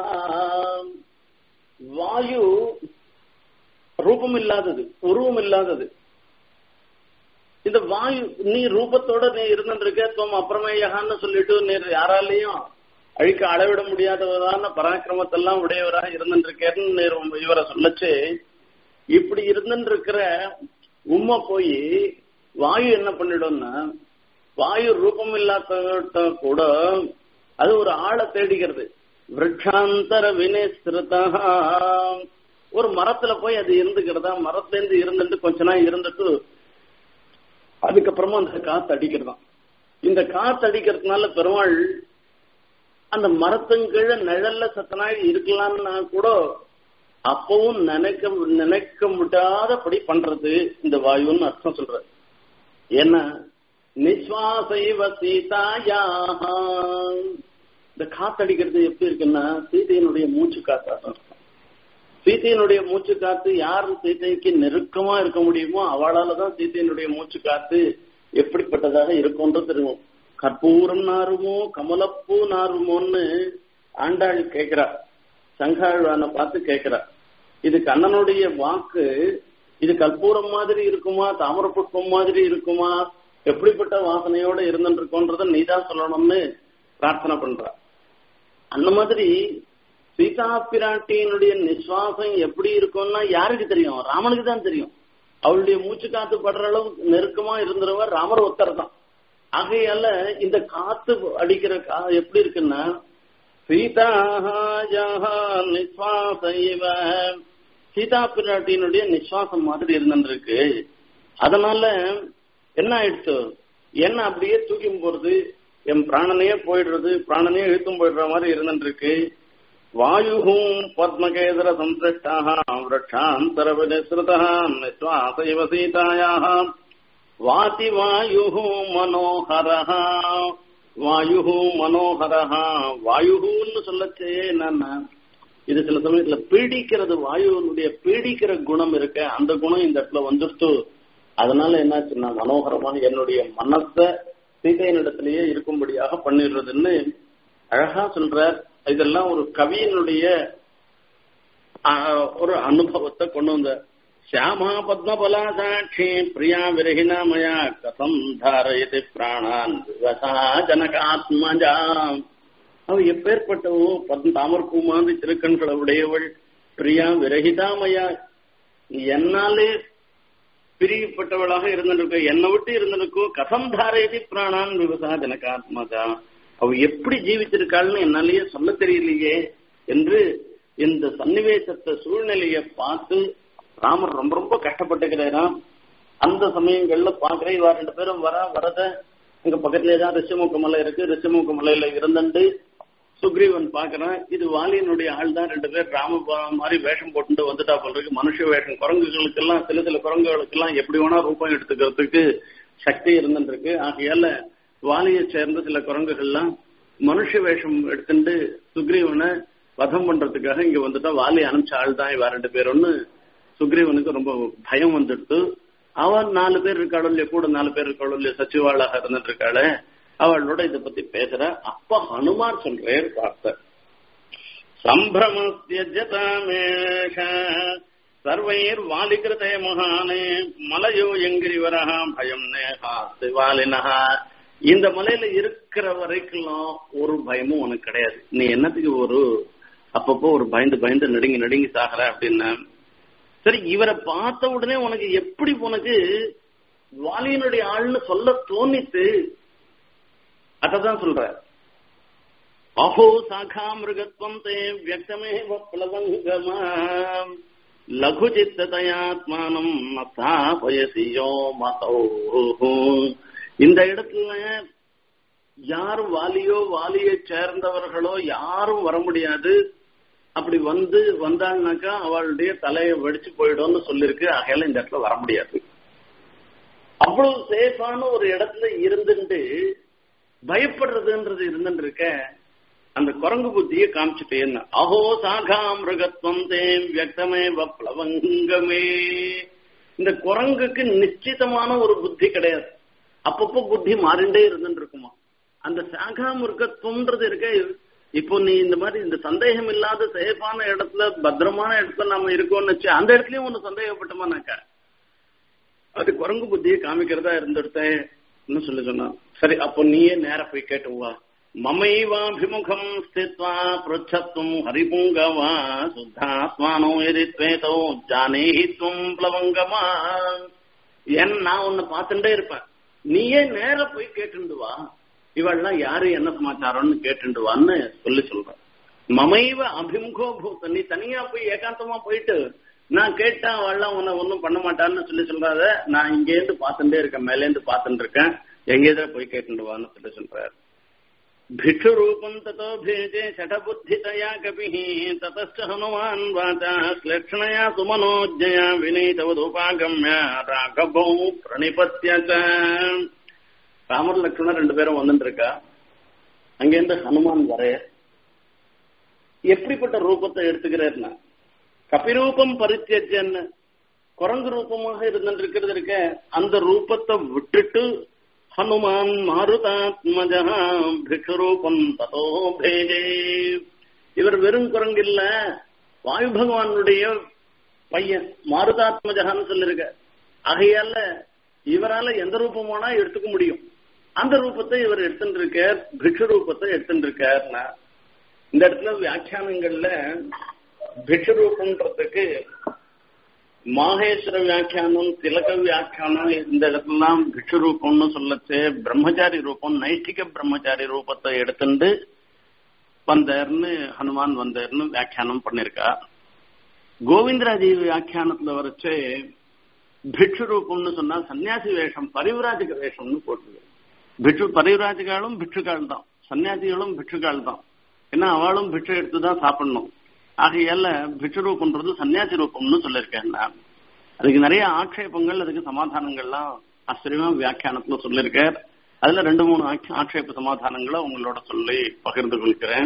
வாயு ரூபம் இல்லாதது உருவம் இல்லாதது இந்த வாயு நீ ரூபத்தோட நீ இருந்துருக்க துவம் அப்புறமேயான்னு சொல்லிட்டு நீ யாராலையும் அழிக்க அளவிட முடியாதவரான பராக்கிரமத்தெல்லாம் உடையவராக இருந்துருக்கேன்னு இவரை சொல்லச்சு இப்படி இருந்துருக்கிற உண்மை போய் வாயு என்ன பண்ணிடும்னா வாயு ரூபம் இல்லாத கூட அது ஒரு ஆளை தேடிக்கிறது விரட்சாந்தர வினேஸ்திரதா ஒரு மரத்துல போய் அது இருந்துக்கிறதா மரத்துல இருந்து இருந்துட்டு கொஞ்ச நாள் இருந்துட்டு அதுக்கப்புறமா அந்த காத்து அடிக்கிறதாம் இந்த காத்து அடிக்கிறதுனால பெருமாள் அந்த மரத்தின் கீழே நிழல்ல சத்த நாள் இருக்கலாம்னா கூட அப்பவும் நினைக்க நினைக்க முடியாதபடி பண்றது இந்த வாயுன்னு அர்த்தம் சொல்ற ஏன்னா நிஸ்வாசைவ சீதாயாக இந்த காத்தடிக்கிறது எப்படி இருக்குன்னா சீதையினுடைய மூச்சு காத்தாட்டம் சீதையினுடைய மூச்சு காத்து யார் சீதைக்கு நெருக்கமா இருக்க முடியுமோ அவளால தான் சீதையினுடைய மூச்சு காத்து எப்படிப்பட்டதாக இருக்கும்ன்றது தெரியும் கற்பூரம் நாருமோ கமலப்பூ நாருமோன்னு ஆண்டாள் கேட்கிறா சங்காழ்வான பார்த்து கேட்கிறா இது கண்ணனுடைய வாக்கு இது கற்பூரம் மாதிரி இருக்குமா தாமர புஷ்பம் மாதிரி இருக்குமா எப்படிப்பட்ட வாசனையோட இருந்துட்டு இருக்கோன்றத நீதான் சொல்லணும்னு பிரார்த்தனை பண்றா அந்த மாதிரி சீதா பிராட்டியினுடைய நிஸ்வாசம் எப்படி இருக்கும்னா யாருக்கு தெரியும் ராமனுக்கு தான் தெரியும் அவளுடைய மூச்சு காத்து படுற அளவு நெருக்கமா இருந்துருவர் ராமர் ஒத்தர் தான் ஆகையால இந்த காத்து அடிக்கிற கா எப்படி இருக்குன்னா சீதா நிஸ்வாசைவ சீதா பிராட்டியினுடைய நிஸ்வாசம் மாதிரி இருந்துருக்கு அதனால என்ன ஆயிடுச்சு என்ன அப்படியே தூக்கி போறது என் பிராணனையே போயிடுறது பிராணனையே இழுத்தும் போயிடுற மாதிரி இருந்துருக்கு வாயுகும் பத்மகேதர சம்பிரஷ்டாக விரட்சாந்தரவினிஸ்ருதா நிஸ்வாசைவ சீதாயாக வாதி வாயு மனோகரஹ வாயு மனோகரஹ வாயுன்னு சொல்லச்சே என்னன்னா இது சில சமயத்துல பீடிக்கிறது வாயுனுடைய பீடிக்கிற குணம் இருக்க அந்த குணம் இந்த இடத்துல வந்துருச்சு அதனால என்னாச்சுன்னா மனோகரமான என்னுடைய மனச சீதையனிடத்திலேயே இருக்கும்படியாக பண்ணிடுறதுன்னு அழகா சொல்றார் இதெல்லாம் ஒரு கவியினுடைய ஒரு அனுபவத்தை கொண்டு வந்த श्यामा पद्मबला साक्षी प्रिया विरहिना मया कथम धारयति பிராணான் விவசா ஜனகாத்மஜா அவ எப்பேற்பட்டவோ பத்ம தாமரப்பூ மாதிரி திருக்கண்களை உடையவள் பிரியா விரகிதாமயா என்னாலே பிரியப்பட்டவளாக இருந்திருக்க என்னை விட்டு இருந்திருக்கோ கதம் தாரயதி பிராணான் விவசா ஜனகாத்மஜா அவ எப்படி ஜீவிச்சிருக்காள்னு என்னாலேயே சொல்ல தெரியலையே என்று இந்த சன்னிவேசத்தை சூழ்நிலையை பார்த்து ராமர் ரொம்ப ரொம்ப கஷ்டப்பட்டுக்கிறாராம் அந்த சமயங்கள்ல பாக்குறேன் இவா ரெண்டு பேரும் வர வரத இங்க பக்கத்திலே தான் ரிஷமுக மலை இருக்கு ரிஷமுக மலையில இருந்துட்டு சுக்ரீவன் பாக்குறான் இது வாலியனுடைய ஆள் தான் ரெண்டு பேர் ராம மாதிரி வேஷம் போட்டு வந்துட்டா போல இருக்கு மனுஷ வேஷம் குரங்குகளுக்கு எல்லாம் சில சில குரங்குகளுக்கு எல்லாம் எப்படி வேணா ரூபம் எடுத்துக்கிறதுக்கு சக்தி இருந்துட்டு இருக்கு ஆகையால வாலியை சேர்ந்த சில குரங்குகள்லாம் மனுஷ வேஷம் எடுத்துட்டு சுக்ரீவனை வதம் பண்றதுக்காக இங்க வந்துட்டா வாலி அனுப்பிச்ச ஆள் தான் இவா ரெண்டு பேரும்னு சுக்ரீவனுக்கு ரொம்ப பயம் வந்துடுத்து அவன் நாலு பேர் இருக்காளோ இல்லையா கூட நாலு பேர் இருக்காளோ இல்லையா சச்சிவாளாக இருந்துட்டு இருக்காளே அவளோட இத பத்தி பேசுற அப்ப ஹனுமார் சொல்றேன் பார்த்த சம்பிரமஸ்யஜதாமேஷ சர்வைர் வாலிகிருதே மகானே மலையோ எங்கிரிவரா பயம் நேகா சிவாலினஹா இந்த மலையில இருக்கிற வரைக்கும் ஒரு பயமும் உனக்கு கிடையாது நீ என்னத்துக்கு ஒரு அப்பப்போ ஒரு பயந்து பயந்து நடுங்கி நடுங்கி சாகிற அப்படின்னா சரி இவரை பார்த்த உடனே உனக்கு எப்படி உனக்கு வாலியனுடைய ஆள்னு சொல்ல தோணித்து அததான் சொல்ற அஹோ சாகா மிருகத்வம் தே வியக்தமே பிளவங்கமா லகு சித்ததயாத்மானம் மத்தாபயசியோ மதோ இந்த இடத்துல யாரும் வாலியோ வாலியை சேர்ந்தவர்களோ யாரும் வர முடியாது அப்படி வந்து வந்தாங்கனாக்கா அவளுடைய தலையை வெடிச்சு போயிடும்னு சொல்லிருக்கு ஆகையால இந்த இடத்துல வர முடியாது அவ்வளவு சேஃபான ஒரு இடத்துல இருந்துட்டு பயப்படுறதுன்றது இருந்துட்டு இருக்க அந்த குரங்கு புத்தியை காமிச்சுட்டேன் அஹோ சாகா மிருகத்வம் தேம் வியக்தமே வப்ளவங்கமே இந்த குரங்குக்கு நிச்சிதமான ஒரு புத்தி கிடையாது அப்பப்போ புத்தி மாறிண்டே இருந்துட்டு இருக்குமா அந்த சாகா மிருகத்துவம்ன்றது இருக்க இப்போ நீ இந்த மாதிரி இந்த சந்தேகம் இல்லாத சேஃபான இடத்துல பத்திரமான இடத்துல நாம இருக்கோம்னு வச்சு அந்த இடத்துலயும் ஒண்ணு சந்தேகப்பட்டோமானாக்கா அது குரங்கு புத்தியை காமிக்கிறதா இருந்துட்டேன் சொல்லி சொன்னான் சரி அப்போ நீயே நேர போய் கேட்டுவா மமைவாபிமுகம் ஸ்தித்வா பృచ్చత్వం ஹரிபுங்கவா சுத்தாத்மானோ எதித்வேதோ ஜானேஹி துவம் பிளவங்கமா ஏன் நான் உன்னை பார்த்துட்டே இருப்பேன் நீயே நேர போய் கேட்டுண்டு வா இவள்லாம் யாரு என்ன சமாச்சாரம்னு கேட்டுண்டுவான்னு சொல்லி சொல்ற மமைவ அபிமுகோ பூத்த நீ தனியா போய் ஏகாந்தமா போயிட்டு நான் கேட்டா அவள்லாம் உன்னை ஒன்னும் பண்ண மாட்டான்னு சொல்லி சொல்றாத நான் இங்க இருந்து பார்த்துட்டே இருக்கேன் மேல இருந்து பார்த்துட்டு இருக்கேன் எங்க எதிர போய் கேட்டுண்டுவான்னு சொல்லி சொல்றாரு भिक्षुरूपम् ततो भेजे शठबुद्धितया कपिः ततश्च हनुमान् वाचा श्लेक्षणया सुमनोज्ञया विनीतवदुपागम्य ராகவோ பிரணிபத்தியக ராமர் லக்ஷ்மணர் ரெண்டு பேரும் வந்துட்டு இருக்கா அங்கேருந்து ஹனுமான் வர எப்படிப்பட்ட ரூபத்தை எடுத்துக்கிறார்னா கபிரூபம் பரித்தியஜன்னு குரங்கு ரூபமாக இருந்துட்டு இருக்கிறது இருக்க அந்த ரூபத்தை விட்டுட்டு ஹனுமான் மாருதாத்மஜா பிக்ஷரூபம் ததோ பேஜே இவர் வெறும் குரங்கு இல்ல வாயு பகவானுடைய பையன் மாருதாத்மஜகான்னு சொல்லிருக்க ஆகையால இவரால எந்த ரூபமானா எடுத்துக்க முடியும் அந்த ரூபத்தை இவர் எடுத்துட்டு இருக்கார் பிக்ஷு ரூபத்தை எடுத்துட்டு இருக்காருன்னா இந்த இடத்துல வியாக்கியானங்கள்ல பிக்ஷு ரூபம்ன்றதுக்கு மாகேஸ்வர வியாக்கியானம் திலக வியாக்கியானம் இந்த இடத்துலாம் பிக்ஷு ரூபம்னு சொல்லச்சு பிரம்மச்சாரி ரூபம் நைட்டிக பிரம்மச்சாரி ரூபத்தை எடுத்துட்டு வந்தார்னு ஹனுமான் வந்தார்னு வியாக்கியானம் பண்ணிருக்கா கோவிந்தராஜி வியாக்கியானத்துல வரைச்சு பிக்ஷு ரூபம்னு சொன்னா சன்னியாசி வேஷம் பரிவராஜக வேஷம்னு போட்டுருக்கு பிக்ஷு பரிவராஜகாலும் பிக்ஷுக்கால் தான் சன்னியாசிகளும் பிக்ஷுக்கால் தான் ஏன்னா அவளும் பிக்ஷு எடுத்து தான் சாப்பிடணும் ஆகையால பிக்ஷு ரூபம்ன்றது சன்னியாசி ரூபம்னு சொல்லியிருக்கேன் நான் அதுக்கு நிறைய ஆட்சேபங்கள் அதுக்கு சமாதானங்கள்லாம் ஆச்சரியமா வியாக்கியானத்துல சொல்லியிருக்கார் அதுல ரெண்டு மூணு ஆட்சேப சமாதானங்களை உங்களோட சொல்லி பகிர்ந்து கொள்கிறேன்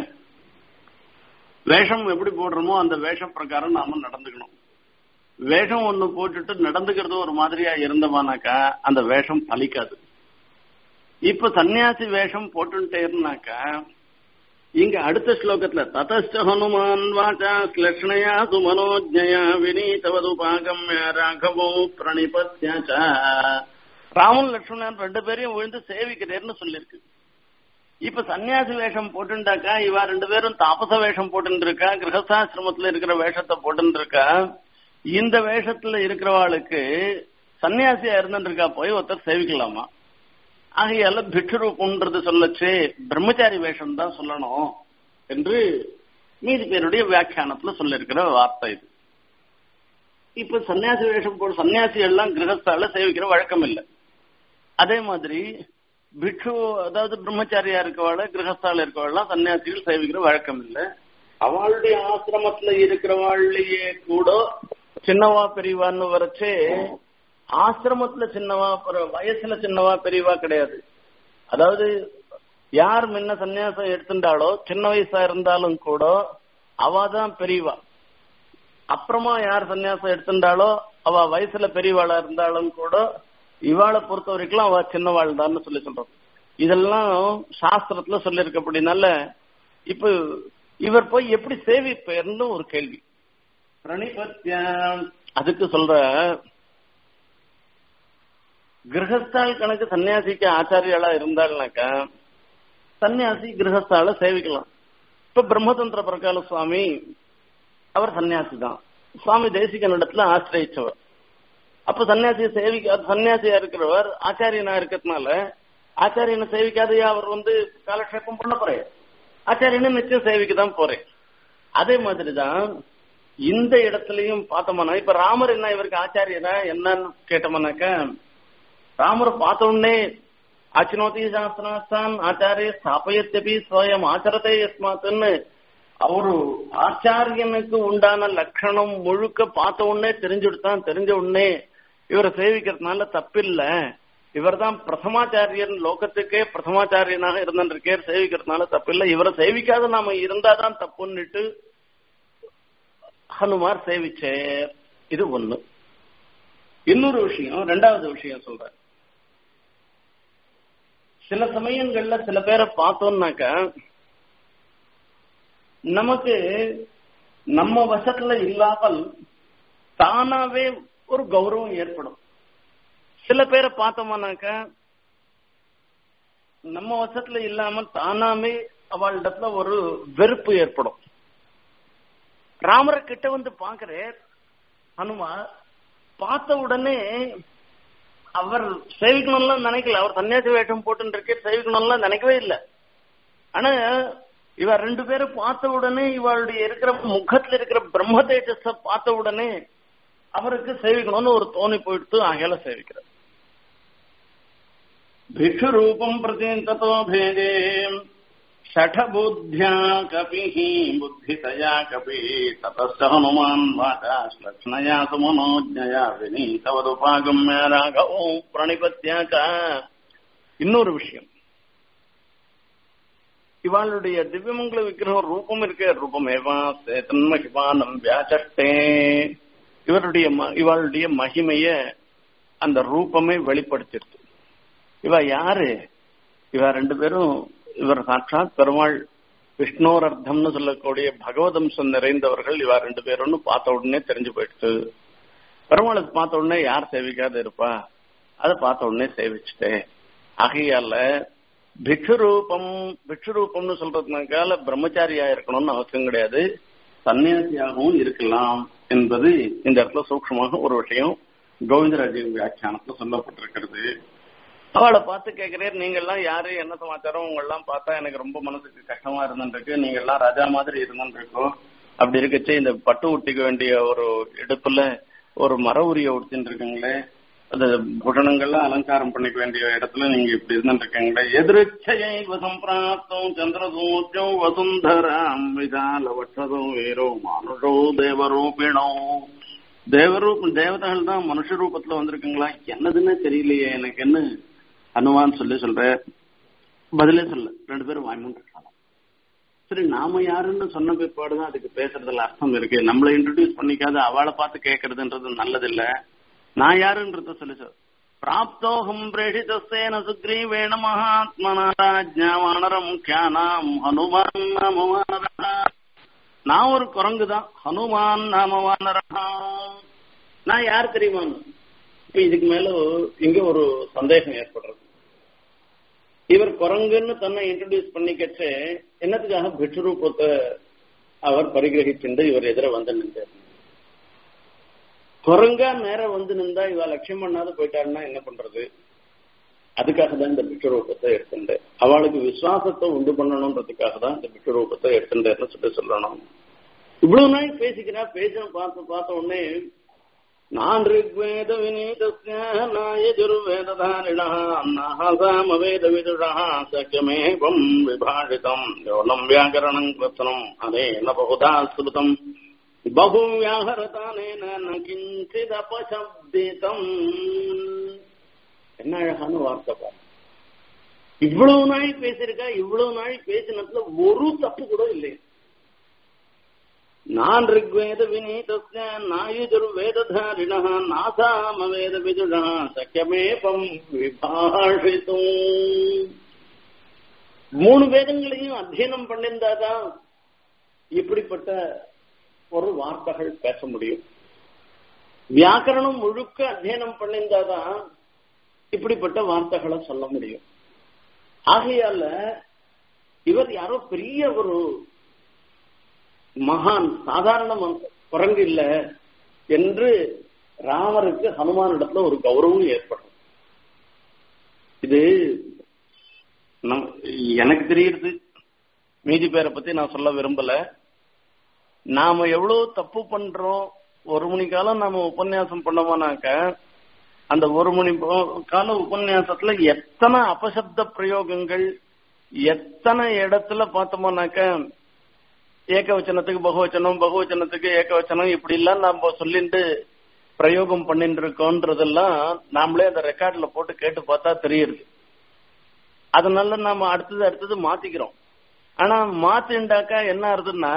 வேஷம் எப்படி போடுறோமோ அந்த வேஷ பிரகாரம் நாம நடந்துக்கணும் வேஷம் ஒண்ணு போட்டுட்டு நடந்துக்கிறது ஒரு மாதிரியா இருந்தமானாக்கா அந்த வேஷம் பலிக்காது இப்ப சன்னியாசி வேஷம் போட்டுட்டேருனாக்கா இங்க அடுத்த ஸ்லோகத்துல ததஸ்ட ஹனுமான் வாச்சா ஸ்லக்ஷ்ணயா சுமனோஜயா வினீதவதுபாகம்ய ராகவோ பிரணிபத்யா ராமன் லட்சுமணன் ரெண்டு பேரையும் விழுந்து சேவிக்கிறேன்னு சொல்லிருக்கு இப்ப சன்னியாசி வேஷம் போட்டுண்டாக்கா இவா ரெண்டு பேரும் தாபச வேஷம் போட்டு இருக்கா கிரகஸ்தாசிரமத்துல இருக்கிற வேஷத்தை போட்டு இருக்கா இந்த வேஷத்துல இருக்கிறவாளுக்கு சன்னியாசியா இருந்துருக்கா போய் ஒருத்தர் சேவிக்கலாமா ஆகையால பிக்ஷு ரூபம்ன்றது சொல்லச்சு பிரம்மச்சாரி வேஷம் தான் சொல்லணும் என்று மீதி பேருடைய வியாக்கியானத்துல சொல்லிருக்கிற வார்த்தை இது இப்ப சன்னியாசி வேஷம் போடு சன்னியாசி எல்லாம் கிரகஸ்தால சேவிக்கிற வழக்கம் இல்லை அதே மாதிரி பிக்ஷு அதாவது பிரம்மச்சாரியா இருக்கவாள் கிரகஸ்தால இருக்கவாள்லாம் சன்னியாசிகள் சேவிக்கிற வழக்கம் இல்லை அவளுடைய ஆசிரமத்துல இருக்கிறவாள்லயே கூட சின்னவா பெரியவான்னு வரைச்சே ஆசிரமத்துல சின்னவா வயசுல சின்னவா பெரியவா கிடையாது அதாவது யார் முன்ன சன்னியாசம் எடுத்துட்டாலோ சின்ன வயசா இருந்தாலும் கூட அவாதான் பெரியவா அப்புறமா யார் சன்னியாசம் எடுத்துட்டாலோ அவ வயசுல பெரியவாளா இருந்தாலும் கூட இவாளை பொறுத்த வரைக்கும் அவ சின்னவாள் தான் சொல்லி சொல்றோம் இதெல்லாம் சாஸ்திரத்துல சொல்லியிருக்க அப்படின்னால இப்ப இவர் போய் எப்படி சேவிப்பேர்னு ஒரு கேள்வி பிரணிபத்யம் அதுக்கு சொல்ற கிரகஸ்தால் கணக்கு சன்னியாசிக்கு ஆச்சாரியாளா இருந்தாள்னாக்கா சன்னியாசி கிரகஸ்தால சேவிக்கலாம் இப்ப பிரம்மதந்திர பிரகால சுவாமி அவர் சன்னியாசி தான் சுவாமி தேசிக நடத்துல ஆசிரியச்சவர் அப்ப சன்னியாசியை சேவிக்க சன்னியாசியா இருக்கிறவர் ஆச்சாரியனா இருக்கிறதுனால ஆச்சாரியனை சேவிக்காதையா அவர் வந்து காலக்ஷேபம் பண்ண போறேன் ஆச்சாரியனை நிச்சயம் சேவிக்க தான் போறேன் அதே மாதிரிதான் இந்த இடத்துலயும் பார்த்தோம்னா இப்ப ராமர் என்ன இவருக்கு ஆச்சாரியனா என்னன்னு கேட்டோம்னாக்க ராமர் பார்த்த உடனே அச்சினோதி சாஸ்திராஸ்தான் ஆச்சாரிய ஸ்தாபயத்தபி ஸ்வயம் ஆச்சரத்தை எஸ்மாத்துன்னு அவரு ஆச்சாரியனுக்கு உண்டான லட்சணம் முழுக்க பார்த்த உடனே தெரிஞ்சுடுத்தான் தெரிஞ்ச உடனே இவரை சேவிக்கிறதுனால தப்பில்ல இவர் தான் பிரதமாச்சாரியன் லோகத்துக்கே பிரதமாச்சாரியனாக இருந்திருக்கேர் சேவிக்கிறதுனால தப்பில்லை இவரை சேவிக்காத நாம இருந்தாதான் தப்புன்னுட்டு ஹனுமார் சேவிச்சேர் இது ஒண்ணு இன்னொரு விஷயம் ரெண்டாவது விஷயம் சொல்றேன் சில சமயங்கள்ல சில பேரை பார்த்தோம்னாக்க நமக்கு நம்ம வசத்துல இல்லாமல் தானாவே ஒரு கௌரவம் ஏற்படும் சில பேரை பார்த்தோம்னாக்க நம்ம வசத்துல இல்லாமல் தானாமே அவளிடத்துல ஒரு வெறுப்பு ஏற்படும் ராமரை கிட்ட வந்து பாக்குறார் ஹனுமார் பார்த்த உடனே அவர் சேவிக்கணும்லாம் நினைக்கல அவர் சன்னியாசி வேஷம் போட்டு இருக்கே சேவிக்கணும்லாம் நினைக்கவே இல்லை ஆனா இவ ரெண்டு பேரும் பார்த்த உடனே இவளுடைய இருக்கிற முகத்துல இருக்கிற பிரம்ம தேஜஸ பார்த்த உடனே அவருக்கு சேவிக்கணும்னு ஒரு தோணி போயிடுத்து ஆகையில சேவிக்கிறார் பிக்ஷு ரூபம் பிரதி தத்தோ பேதே षठबुद्ध्या कपिः बुद्धितया कपि ततश्च हनुमान् वाचा श्लक्ष्णया सुमनोज्ञया विनीतवदुपागम्य राघवो प्रणिपत्याச்ச இன்னொரு விஷயம் இவாளுடைய திவ்யமங்கல விக்கிரகம் ரூபம் இருக்க ரூபமேவா தன்மகிமானம் வியாச்சட்டே இவருடைய இவளுடைய மகிமைய அந்த ரூபமே வெளிப்படுத்திடுது இவ யாரு இவ ரெண்டு பேரும் இவர் சாட்சாத் பெருமாள் விஷ்ணோர் அர்த்தம்னு சொல்லக்கூடிய பகவதம்சம் நிறைந்தவர்கள் இவா ரெண்டு பேரும்னு பார்த்த உடனே தெரிஞ்சு போயிடுச்சு பெருமாளுக்கு பார்த்த உடனே யார் சேவிக்காத இருப்பா அதை பார்த்த உடனே சேவிச்சுட்டேன் ஆகையால பிக்ஷு ரூபம் பிக்ஷு ரூபம்னு சொல்றதுனால பிரம்மச்சாரியா இருக்கணும்னு அவசியம் கிடையாது சன்னியாசியாகவும் இருக்கலாம் என்பது இந்த இடத்துல சூக்ஷமாக ஒரு விஷயம் கோவிந்தராஜ வியாக்கியானத்துல சொல்லப்பட்டிருக்கிறது அவளை பார்த்து கேட்கிறேன் நீங்க எல்லாம் யாரு என்ன சமாச்சாரம் உங்க எல்லாம் பார்த்தா எனக்கு ரொம்ப மனசுக்கு கஷ்டமா இருந்துருக்கு நீங்க எல்லாம் ராஜா மாதிரி இருந்துருக்கோம் அப்படி இருக்கச்சு இந்த பட்டு உட்டிக்க வேண்டிய ஒரு இடுப்புல ஒரு மர உரிய உடுத்தின்னு இருக்கீங்களே அது புடனங்கள்லாம் அலங்காரம் பண்ணிக்க வேண்டிய இடத்துல நீங்க இப்படி இருந்துருக்கீங்களே எதிர்ச்சையை வசம் பிராப்தம் சந்திரதூச்சம் வசுந்தராம் விதால வட்சதோ வீரோ மனுஷோ தேவரூபிணோ தேவரூபம் தேவதைகள் தான் மனுஷ ரூபத்துல வந்திருக்குங்களா என்னதுன்னு தெரியலையே எனக்கு என்ன ஹனுமான் சொல்லி சொல்ற பதிலே சொல்ல ரெண்டு பேரும் வாய்மூன் இருக்கலாம் சரி நாம யாருன்னு சொன்ன பிற்பாடுதான் அதுக்கு பேசுறதுல அர்த்தம் இருக்கு நம்மளை இன்ட்ரடியூஸ் பண்ணிக்காத அவளை பார்த்து கேட்கறதுன்றது நல்லதில்ல நான் யாருன்றத சொல்லி சொல் பிராப்தோகம் பிரேஷிதஸ்தேன சுக்ரீவேண மகாத்மனா ராஜ்ஞா வானரம் கியானாம் ஹனுமான் நாம வானரா நான் ஒரு குரங்கு தான் ஹனுமான் நாம வானரா நான் யார் தெரியுமா இப்ப இதுக்கு மேல இங்க ஒரு சந்தேகம் ஏற்படுறது இவர் குரங்குன்னு தன்னை இன்ட்ரடியூஸ் பண்ணிக்கச்சு என்னத்துக்காக பிட்சுரூபத்தை அவர் பரிகிரகிச்சுண்டு இவர் எதிர வந்து நின்றார் குரங்கா நேரம் வந்து நின்றா இவ லட்சியம் பண்ணாத போயிட்டாருன்னா என்ன பண்றது அதுக்காக தான் இந்த பிட்சுரூபத்தை எடுத்துட்டேன் அவளுக்கு விசுவாசத்தை உண்டு பண்ணணும்ன்றதுக்காக தான் இந்த பிட்சுரூபத்தை எடுத்துட்டேன்னு சொல்லி சொல்லணும் இவ்வளவு நாள் பேசிக்கிறா பேச பார்த்து பார்த்த உடனே நான் ऋग्वेद विनीतस्य नायजुर्वेदधारिणः अन्नः सामवेदविदुषः शक्यमेवम् विभाषितम् योनम् व्याकरणम् कृत्नम् अनेन बहुधा श्रुतम् बहु व्याहरतानेन न किञ्चिदपशब्दितम् என்ன அழகான வார்த்தை பாரு இவ்வளவு நாள் பேசியிருக்கா இவ்வளவு நாள் பேசினதுல ஒரு தப்பு கூட இல்லை நான் ऋग्वेद विनीतस्य नायुजुर्वेदधारिणः नासामवेद विदुषः சக்கியமேபம் விபாஷித்தும் மூணு வேதங்களையும் அத்தியனம் பண்ணிருந்தாதான் இப்படிப்பட்ட ஒரு வார்த்தைகள் பேச முடியும் வியாக்கரணம் முழுக்க அத்தியனம் பண்ணிருந்தாதான் இப்படிப்பட்ட வார்த்தைகளை சொல்ல முடியும் ஆகையால இவர் யாரோ பெரிய ஒரு மகான் சாதாரண குரங்கு இல்ல என்று ராமருக்கு ஹனுமான் இடத்துல ஒரு கௌரவம் ஏற்படும் இது எனக்கு தெரியுது மீதி பேரை பத்தி நான் சொல்ல விரும்பல நாம எவ்வளவு தப்பு பண்றோம் ஒரு மணி காலம் நாம உபன்யாசம் பண்ணோமானாக்க அந்த ஒரு மணி கால உபன்யாசத்துல எத்தனை அபசப்த பிரயோகங்கள் எத்தனை இடத்துல பார்த்தோம்னாக்க ஏகவச்சனத்துக்கு பகுவச்சனம் பகுவச்சனத்துக்கு ஏகவச்சனம் இப்படி எல்லாம் நம்ம சொல்லிட்டு பிரயோகம் பண்ணிட்டு இருக்கோன்றதெல்லாம் நாமளே அந்த ரெக்கார்ட்ல போட்டு கேட்டு பார்த்தா தெரியுது அதனால நாம அடுத்தது அடுத்தது மாத்திக்கிறோம் ஆனா மாத்திண்டாக்கா என்ன ஆகுதுன்னா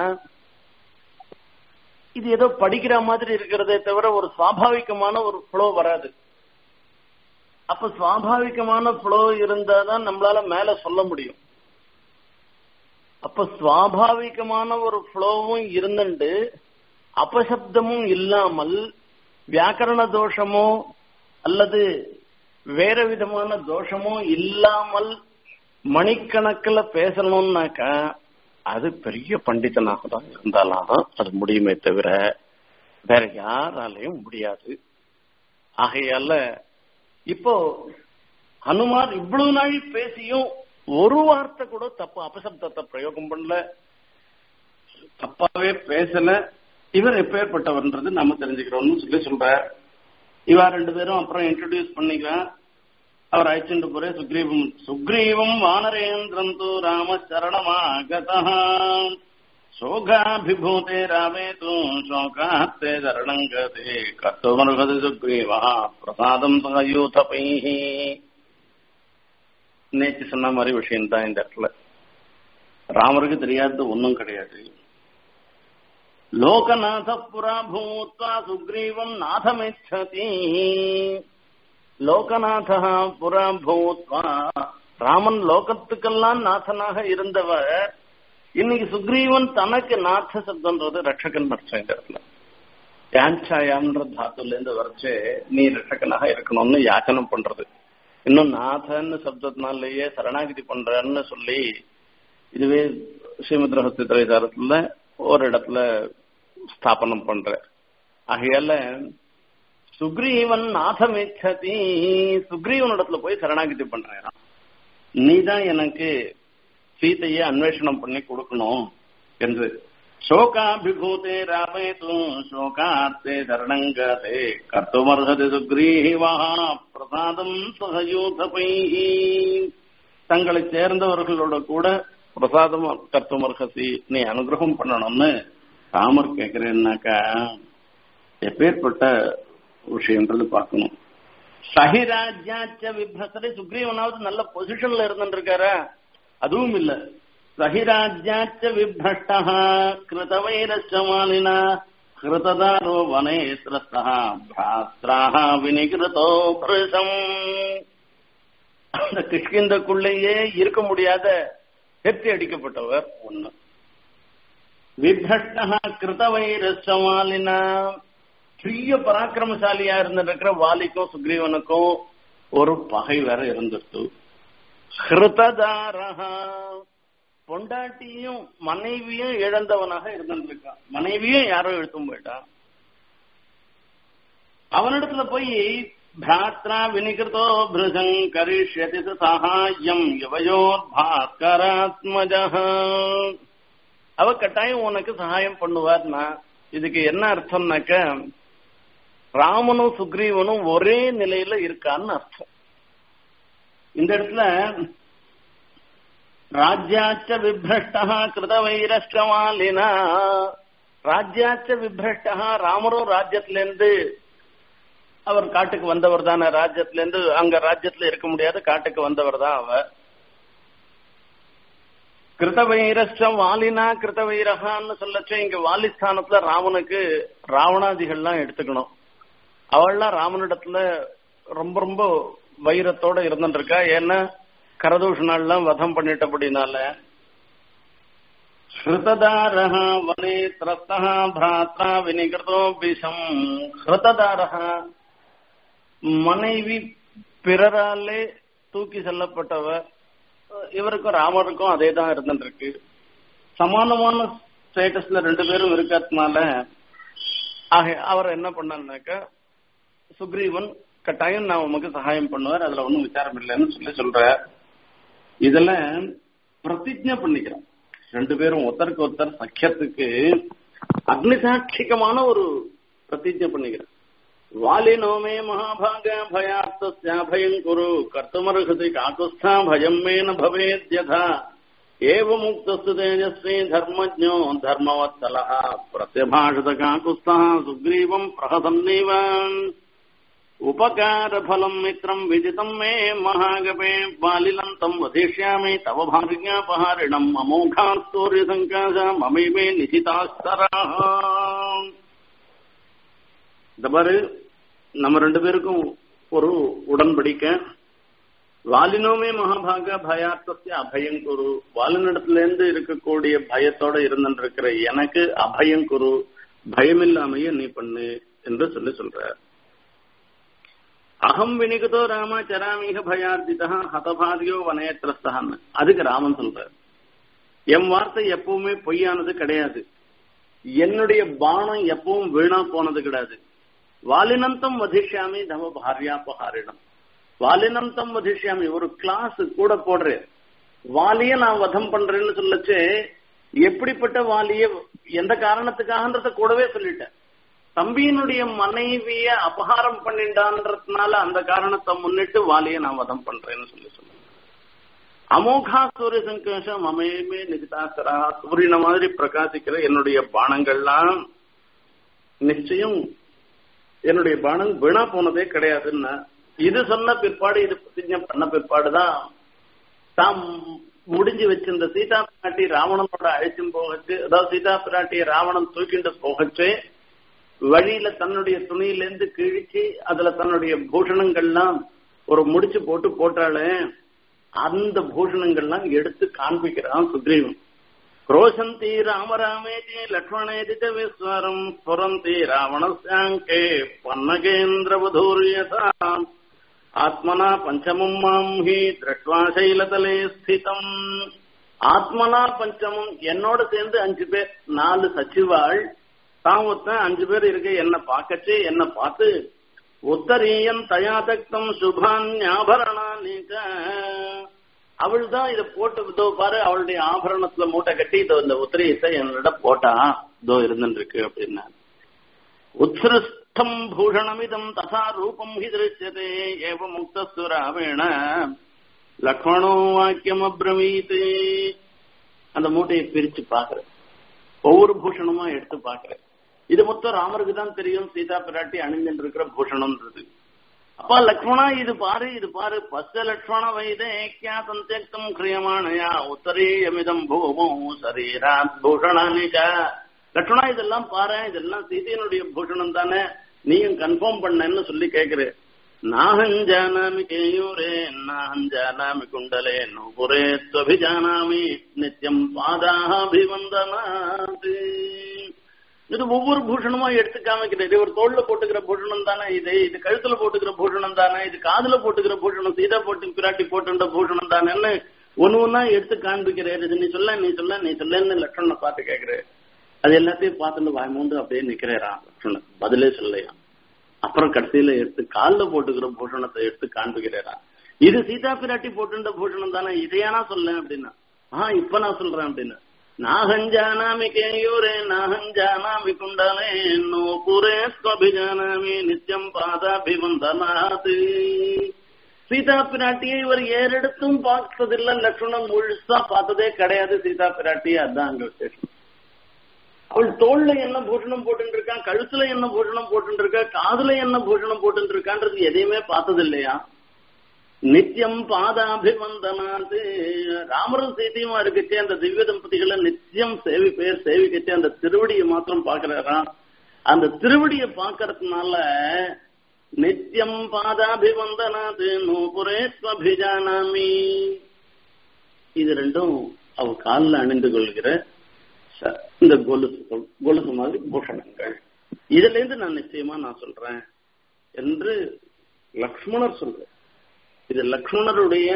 இது ஏதோ படிக்கிற மாதிரி இருக்கிறதே தவிர ஒரு சுவாபாவிகமான ஒரு ஃப்ளோ வராது அப்ப சுவாபாவிகமான ஃப்ளோ இருந்தாதான் நம்மளால மேல சொல்ல முடியும் அப்ப சுவாபாவிகமான ஒரு ஃப்ளோவும் இருந்துட்டு அபசப்தமும் இல்லாமல் வியாக்கரண தோஷமோ அல்லது வேற விதமான தோஷமோ இல்லாமல் மணிக்கணக்கில் பேசணும்னாக்கா அது பெரிய பண்டிதனாக தான் இருந்தாலும் அது முடியுமே தவிர வேற யாராலையும் முடியாது ஆகையால இப்போ ஹனுமான் இவ்வளவு நாள் பேசியும் ஒரு வார்த்தை கூட தப்பு அபசப்தத்தை பிரயோகம் பண்ணல தப்பாவே பேசல இவர் எப்பேற்பட்டவர்ன்றது நம்ம தெரிஞ்சுக்கிறோம்னு சொல்லி சொல்ற இவா ரெண்டு பேரும் அப்புறம் இன்ட்ரடியூஸ் பண்ணிக்கலாம் அவர் அழைச்சுட்டு போற சுக்ரீவம் சுக்ரீவம் வானரேந்திரம் தூ ராமச்சரணமாகதா शोकाभिभूते रामे तु शोकात्ते शरणङ्गते कर्तुमर्हति सुग्रीवः பிரசாதம் சகயூதபைः நேற்று சொன்ன மாதிரி விஷயம் தான் இந்த இடத்துல ராமருக்கு தெரியாதது ஒன்றும் கிடையாது லோகநாத புரா பூத்வா சுக்ரீவம் நாதமிச்சதி லோகநாத புரா பூத்வா ராமன் லோகத்துக்கெல்லாம் நாதனாக இருந்தவர் இன்னைக்கு சுக்ரீவன் தனக்கு நாத்த சப்தம்ன்றது ரட்சகன் அர்த்தம் இந்த இடத்துல யாஞ்சாயான்ற தாத்துல இருந்து வரைச்சு நீ ரட்சகனாக இருக்கணும்னு யாச்சனம் பண்றது இன்னும் நாதன்னு சப்தத்தினாலேயே சரணாகிதி பண்றன்னு சொல்லி இதுவே ஸ்ரீமத் ரகசிய திரைசாரத்துல ஒரு இடத்துல ஸ்தாபனம் பண்ற ஆகையால சுக்ரீவன் நாதமேச்சதி சுக்ரீவன் இடத்துல போய் சரணாகிதி பண்றேன் நீதான் எனக்கு சீதையை அன்வேஷணம் பண்ணி கொடுக்கணும் என்று சோகாபிபூதே ராமே தூ சோகார்த்தே சரணங்கதே கர்த்துமர்ஹதி சுக்ரீவா பிரசாதம் சகயூதபை தங்களை சேர்ந்தவர்களோட கூட பிரசாதம் கர்த்துமர்ஹசி நீ அனுகிரகம் பண்ணணும்னு ராமர் கேட்கிறேன்னாக்கா எப்பேற்பட்ட விஷயன்றது பார்க்கணும் சஹிராஜ்யாச்ச விப்ரசரி சுக்ரீவனாவது நல்ல பொசிஷன்ல இருந்துருக்காரா அதுவும் இல்ல சஹிராஜ்யாச்ச விப்ரஷ்டா கிருதவைரஸ்மாலினா கிருததாரோ வனே சிரஸ்தா பிராத்ராக வினிகிருதோ புருஷம் அந்த கிஷ்கிந்தக்குள்ளேயே இருக்க முடியாத செத்தி அடிக்கப்பட்டவர் ஒண்ணு விப்ரஷ்டா கிருதவைரஸ்மாலினா பெரிய பராக்கிரமசாலியா இருந்திருக்கிற வாலிக்கும் சுக்ரீவனுக்கும் ஒரு பகை வேற இருந்துட்டு ஹிருததாரஹா பொண்டாட்டியும் மனைவியும் இழந்தவனாக இருந்திருக்கான் மனைவியும் யாரோ எடுத்தும் போயிட்டான் அவனிடத்துல போய் பிராத்ரா வினிகிருதோ பிருஜங் கரிஷ்யதி சகாயம் யுவயோர் பாஸ்கராத்மஜ அவ கட்டாயம் உனக்கு சகாயம் பண்ணுவார்னா இதுக்கு என்ன அர்த்தம்னாக்க ராமனும் சுக்ரீவனும் ஒரே நிலையில இருக்கான்னு அர்த்தம் இந்த இடத்துல ராஜ்யாச்ச விப்ரஷ்டா கிருத வைரஷ்டமாலினா ராஜ்யாச்ச விப்ரஷ்டா ராமரும் ராஜ்யத்துல இருந்து அவர் காட்டுக்கு வந்தவர் தானே ராஜ்யத்துல இருந்து அங்க ராஜ்யத்துல இருக்க முடியாது காட்டுக்கு வந்தவர் தான் அவர் கிருதவைரஷ்டம் வாலினா கிருதவைரகான்னு சொல்லச்சு இங்க வாலிஸ்தானத்துல ராமனுக்கு ராவணாதிகள்லாம் எடுத்துக்கணும் அவள்லாம் ராமனிடத்துல ரொம்ப ரொம்ப வைரத்தோட இருந்துட்டு இருக்கா ஏன்னா கரதூஷணெல்லாம் வதம் பண்ணிட்டபடினால ஹிருததாரஹ வனே திரஸ்தா பிராத்ரா வினிகிருதோ விஷம் ஹிருததாரஹ மனைவி பிறராலே தூக்கி செல்லப்பட்டவர் இவருக்கும் ராமருக்கும் அதே தான் இருந்துருக்கு சமானமான ஸ்டேட்டஸ்ல ரெண்டு பேரும் இருக்கிறதுனால ஆக அவர் என்ன பண்ணாருனாக்க சுக்ரீவன் கட்டாயம் நான் உமக்கு சகாயம் பண்ணுவார் அதுல ஒன்றும் விசாரம் இல்லைன்னு சொல்லி சொல்ற இதுல பிரதிஜை பண்ணிக்கிறான் ரெண்டு பேரும் ஒருத்தருக்கு ஒருத்தர் சக்கியத்துக்கு அக்னிசாட்சிகமான ஒரு பிரதிஜை பண்ணிக்கிறான் வாலினோமே மகாபாக பயார்த்தஸ்யா பயம் குரு கர்த்தமர்ஹதி காக்குஸ்தா பயம் மேன பவேத்யதா ஏவமுக்தஸ்து தேஜஸ்வி தர்மஜோ தர்மவத்சலः பிரத்யபாஷத காக்குஸ்தா சுக்ரீவம் பிரஹசன்னீவான் उपकारफलम् मित्रम् विदितम् मे महागपे बालिलन्तम् वधिष्यामि तव भार्यापहारिणम् अमोघास्तूर्यसङ्काश ममैवे நிசிதாஸ்தராக இந்த மாதிரி நம்ம ரெண்டு பேருக்கும் ஒரு உடன்படிக்கை வாலினோமே மகாபாக பயார்த்தத்தை அபயம் குரு வாலினிடத்துல இருந்து இருக்கக்கூடிய பயத்தோட இருந்துருக்கிற எனக்கு அபயம் குரு பயமில்லாமையே நீ பண்ணு என்று சொல்லி சொல்ற அகம் வினிகதோ ராம சராமிக பயார்த்திதா ஹதபாதியோ வனயத்திரஸ்தான் அதுக்கு ராமன் சொல்ற என் வார்த்தை எப்பவுமே பொய்யானது கிடையாது என்னுடைய பானம் எப்பவும் வீணா போனது கிடையாது வாலினந்தம் வதிஷ்யாமி தம பாரியாபகாரிடம் வாலினந்தம் வதிஷ்யாமி ஒரு கிளாஸ் கூட போடுறேன் வாலிய நான் வதம் பண்றேன்னு சொல்லச்சு எப்படிப்பட்ட வாலிய எந்த காரணத்துக்காகன்றத கூடவே சொல்லிட்டேன் தம்பியினுடைய மனைவிய அபகாரம் பண்ணிட்டான்றதுனால அந்த காரணத்தை முன்னிட்டு வாலிய நான் வதம் பண்றேன்னு சொல்லி சொல்லுவேன் அமோகா சூரிய சங்கேஷம் அமயமே நிகிதாசரா சூரியன மாதிரி பிரகாசிக்கிற என்னுடைய பானங்கள்லாம் நிச்சயம் என்னுடைய பானம் வீணா போனதே கிடையாதுன்னா இது சொன்ன பிற்பாடு இது பிரதிஜை பண்ண பிற்பாடுதான் தாம் முடிஞ்சு வச்சிருந்த சீதா பிராட்டி ராவணனோட அழைச்சும் போகச்சு அதாவது சீதா பிராட்டியை ராவணன் தூக்கிட்டு போகச்சு வழியில தன்னுடைய துணியிலேருந்து கிழிச்சு அதுல தன்னுடைய பூஷணங்கள்லாம் ஒரு முடிச்சு போட்டு போட்டாலே அந்த பூஷணங்கள்லாம் எடுத்து காண்பிக்கிறான் சுக்ரீவன் क्रोशन्ति राम रामेति लक्ष्मणेति च विस्वरम् स्फुरन्ति रावणस्याङ्के पन्नगेन्द्रवधूर्यथा आत्मना पञ्चमम् माम् हि दृष्ट्वा शैलतले स्थितम् ஆத்மனா பஞ்சமம் என்னோட சேர்ந்து அஞ்சு பேர் நாலு சச்சிவாள் தான் ஒருத்தன் அஞ்சு பேர் இருக்கு என்ன பார்க்கச்சு என்ன பார்த்து உத்தரீயன் தயாதக்தம் சுபான் ஆபரணானிக அவள் தான் இதை போட்டு இதோ பாரு அவளுடைய ஆபரணத்துல மூட்டை கட்டி இதோ இந்த உத்திரீசை என்னிடம் போட்டா இதோ இருந்துருக்கு அப்படின்னா உத்ஸ்ருஷ்டம் பூஷணமிதம் தசா ரூபம் ஹி திருஷ்யதே ஏவ முக்தஸ்து ராவேண லக்ஷ்மணோ வாக்கியம் அப்ரவீத் அந்த மூட்டையை பிரிச்சு பாக்குறேன் ஒவ்வொரு பூஷணமா எடுத்து பாக்குறேன் இது மொத்தம் ராமருக்கு தான் தெரியும் சீதா பிராட்டி அணிஞ்சிட்டு இருக்கிற பூஷணம்ன்றது அப்பா லக்ஷ்மணா இது பாரு இது பாரு பச்ச லக்ஷ்மண வைதேக்கியா சந்தியக்தம் கிரியமானயா உத்தரீயமிதம் பூமோ சரீராத் பூஷணானி லக்ஷ்மணா இதெல்லாம் பாரு இதெல்லாம் சீதையனுடைய பூஷணம் தானே நீயும் கன்ஃபார்ம் பண்ணன்னு சொல்லி கேக்குறேன் நாஹஞ்சானாமி கேயூரே நாஹஞ்சானாமி குண்டலே நூபுரே துவபிஜானாமி நித்தியம் பாதாபிவந்தனாது இது ஒவ்வொரு பூஷணமா எடுத்து காமிக்கிறது இது ஒரு தோல்ல போட்டுக்கிற பூஷணம் தானே இது இது கழுத்துல போட்டுக்கிற பூஷணம் தானே இது காதுல போட்டுக்கிற பூஷணம் சீதா போட்டு பிராட்டி போட்டுன்ற பூஷணம் தானேன்னு ஒன்னு ஒன்னா எடுத்து காண்பிக்கிறேன் இது நீ சொல்ல நீ சொல்ல நீ சொல்லன்னு லட்சணனை பார்த்து கேக்குறேன் அது எல்லாத்தையும் பார்த்துட்டு வாய் மூண்டு அப்படியே நிக்கிறேறான் லட்சணன் பதிலே சொல்லையாம் அப்புறம் கடைசியில எடுத்து காலில் போட்டுக்கிற பூஷணத்தை எடுத்து காண்பிக்கிறேன் இது சீதா பிராட்டி போட்டுன்ற பூஷணம் தானே இதையானா சொல்ல அப்படின்னா ஆஹ் இப்ப நான் சொல்றேன் அப்படின்னு நாகஞ்சானாமி கேயூரே நாகஞ்சானாமி குண்டலே நோபுரே ஸ்வபிஜானாமி நித்தியம் பாதாபிவந்தனாது சீதா பிராட்டியை இவர் ஏறெடுத்தும் பார்த்ததில்லை லட்சுமணன் முழுசா பார்த்ததே கிடையாது சீதா பிராட்டி அதான் அங்க விசேஷம் அவள் தோல்ல என்ன பூஷணம் போட்டு இருக்கான் கழுத்துல என்ன பூஷணம் போட்டு இருக்கா காதுல என்ன பூஷணம் போட்டு இருக்கான்றது எதையுமே பார்த்தது இல்லையா நித்தியம் பாதாபிவந்தனாது ராமரும் சீதையுமா இருக்குச்சு அந்த திவ்ய தம்பதிகளை நித்தியம் சேவி பேர் சேவிக்கச்சு அந்த திருவடியை மாத்திரம் பாக்குறாராம் அந்த திருவடியை பாக்கறதுனால நித்தியம் பாதாபிவந்தனாது நூபுரே ஸ்வபிஜானாமி இது ரெண்டும் அவ காலில் அணிந்து கொள்கிற இந்த கொலுசு கொலுசு மாதிரி பூஷணங்கள் இதுல இருந்து நான் நிச்சயமா நான் சொல்றேன் என்று லக்ஷ்மணர் சொல்றேன் இது லக்ஷ்மணருடைய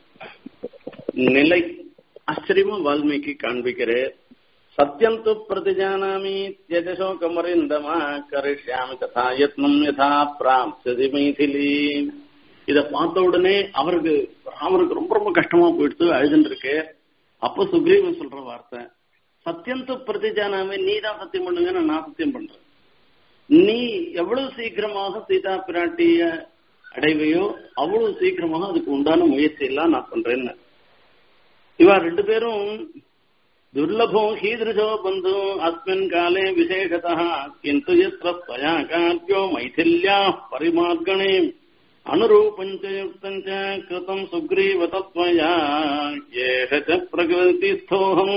நிலை ஆச்சரியமா வால்மீகி காண்பிக்கிறேன் சத்தியம் து பிரதிஜானாமி தியஜசோகமரிந்தமா கரிஷ்யாமி ததா யத்னம் யதா பிராப்சதி மைதிலி இத பார்த்த உடனே அவருக்கு ராமருக்கு ரொம்ப ரொம்ப கஷ்டமா போயிடுத்து அழுதுன்னு இருக்கு அப்ப சுக்ரீவன் சொல்ற வார்த்தை சத்தியம் து பிரதிஜானாமி நீ தான் சத்தியம் பண்ணுங்கன்னு நான் சத்தியம் பண்றேன் நீ எவ்வளவு சீக்கிரமாக சீதா பிராட்டிய அடைவையோ அவ்வளவு சீக்கிரமாக அதுக்கு உண்டான முயற்சி எல்லாம் நான் பண்றேன்னு இவா ரெண்டு பேரும் துர்லபோ ஹீதృశோ பந்து அஸ்மின் காலே விசேஷதா கிந்து யத்ர ஸ்வயா கார்யோ மைதில்யா பரிமார்கணே அனுரூபஞ்ச யுக்தஞ்ச கிருதம் சுக்ரீவ தத்வயா ஏஷ ச பிரகிருதிஸ்தோகம்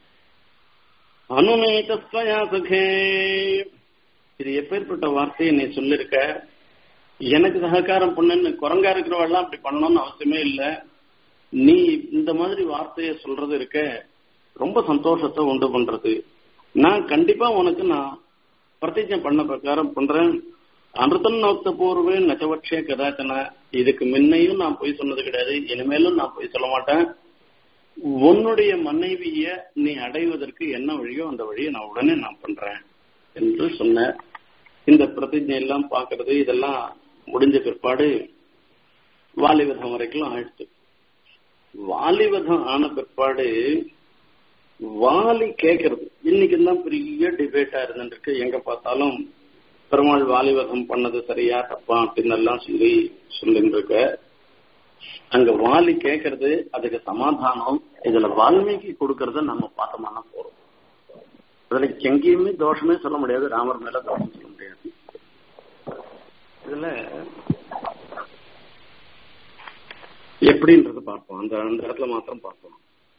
அனுமேதஸ்வயா சுகே இது எப்பேற்பட்ட வார்த்தையை நீ சொல்லிருக்க எனக்கு சககாரம் பண்ணுன்னு குரங்கா இருக்கிறவெல்லாம் அப்படி பண்ணணும்னு அவசியமே இல்லை நீ இந்த மாதிரி வார்த்தையை சொல்றது இருக்க ரொம்ப சந்தோஷத்தை உண்டு பண்றது நான் கண்டிப்பா உனக்கு நான் பிரதிஜை பண்ண பிரகாரம் பண்றேன் அமிர்தம் நோக்க பூர்வேன் நச்சபட்சே கதாச்சன இதுக்கு முன்னையும் நான் போய் சொன்னது கிடையாது இனிமேலும் நான் போய் சொல்ல மாட்டேன் உன்னுடைய மனைவிய நீ அடைவதற்கு என்ன வழியோ அந்த வழியை நான் உடனே நான் பண்றேன் என்று சொன்ன இந்த பிரதிஜை எல்லாம் பாக்குறது இதெல்லாம் முடிஞ்ச பிற்பாடு வாலிவதம் வரைக்கும் ஆயிடுச்சு வாலிவதம் ஆன பிற்பாடு வாலி கேட்கறது இன்னைக்கு தான் பெரிய டிபேட்டா இருந்துருக்கு எங்க பார்த்தாலும் பெருமாள் வாலிவதம் பண்ணது சரியா தப்பா அப்படின்னு எல்லாம் சொல்லி சொல்லிட்டு இருக்க அங்க வாலி கேட்கறது அதுக்கு சமாதானம் இதுல வால்மீகி கொடுக்கறத நம்ம பார்த்தோம்னா போறோம் அதுல எங்கேயுமே தோஷமே சொல்ல முடியாது ராமர் மேல தோஷம் சொல்ல முடியாது இதுல எப்படின்றது பார்ப்போம் அந்த அந்த இடத்துல மாத்திரம் பார்ப்போம்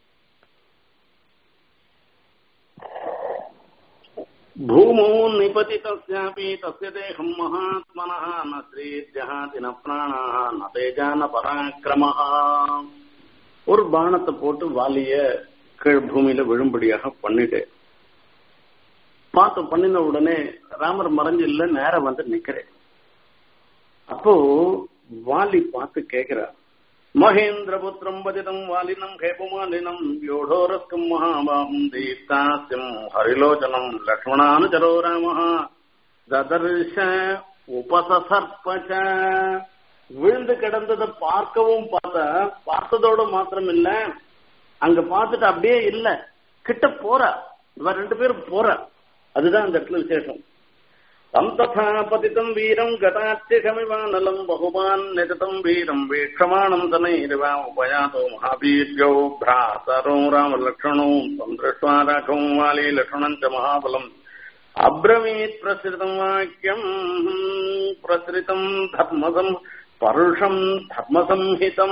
भूमौ निपतितस्यापि तस्य देहम् महात्मनः न श्रीर्जहाति न प्राणः न तेजा न पराक्रमः ஒரு பானத்தை போட்டு வாலிய கீழ் பூமியில விழும்படியாக பண்ணிட்டு பார்த்து பண்ணின உடனே ராமர் மறைஞ்சு இல்ல நேரம் வந்து நிக்கிறேன் அப்போ வாலி பார்த்து கேக்குறார் மகேந்திரபுத்திரம் பதிதம் வாலினம் ஹேபமாலினம் யோடோரஸ்கம் மகாபாகம் தீர்த்தாஸ்யம் ஹரிலோச்சனம் லக்ஷ்மணானுச்சரோ ராம ததர்ஷ உபசசர்பச்ச விழுந்து கிடந்ததை பார்க்கவும் பார்த்த பார்த்ததோட மாத்திரம் இல்ல அங்க பார்த்துட்டு அப்படியே இல்ல கிட்ட போற இவ ரெண்டு பேரும் போற அதுதான் அந்த இடத்துல விசேஷம் தம் ததா பதிதம் வீரம் கதாட்சிகமிவானலம் பகுமான் நிஜதம் வீரம் வீக்ஷமாணம் தனைரிவா உபயாதோ மகாபீர்யோ பிராசரோ ராமலக்ஷணோ தம் திருஷ்வா ராഘவம் வாலி லக்ஷ்மணம் ச மகாபலம் அப்ரவீத் பிரசிரிதம் வாக்கியம் பிரசிரிதம் தர்மசம் பருஷம் தர்மசம்ஹிதம்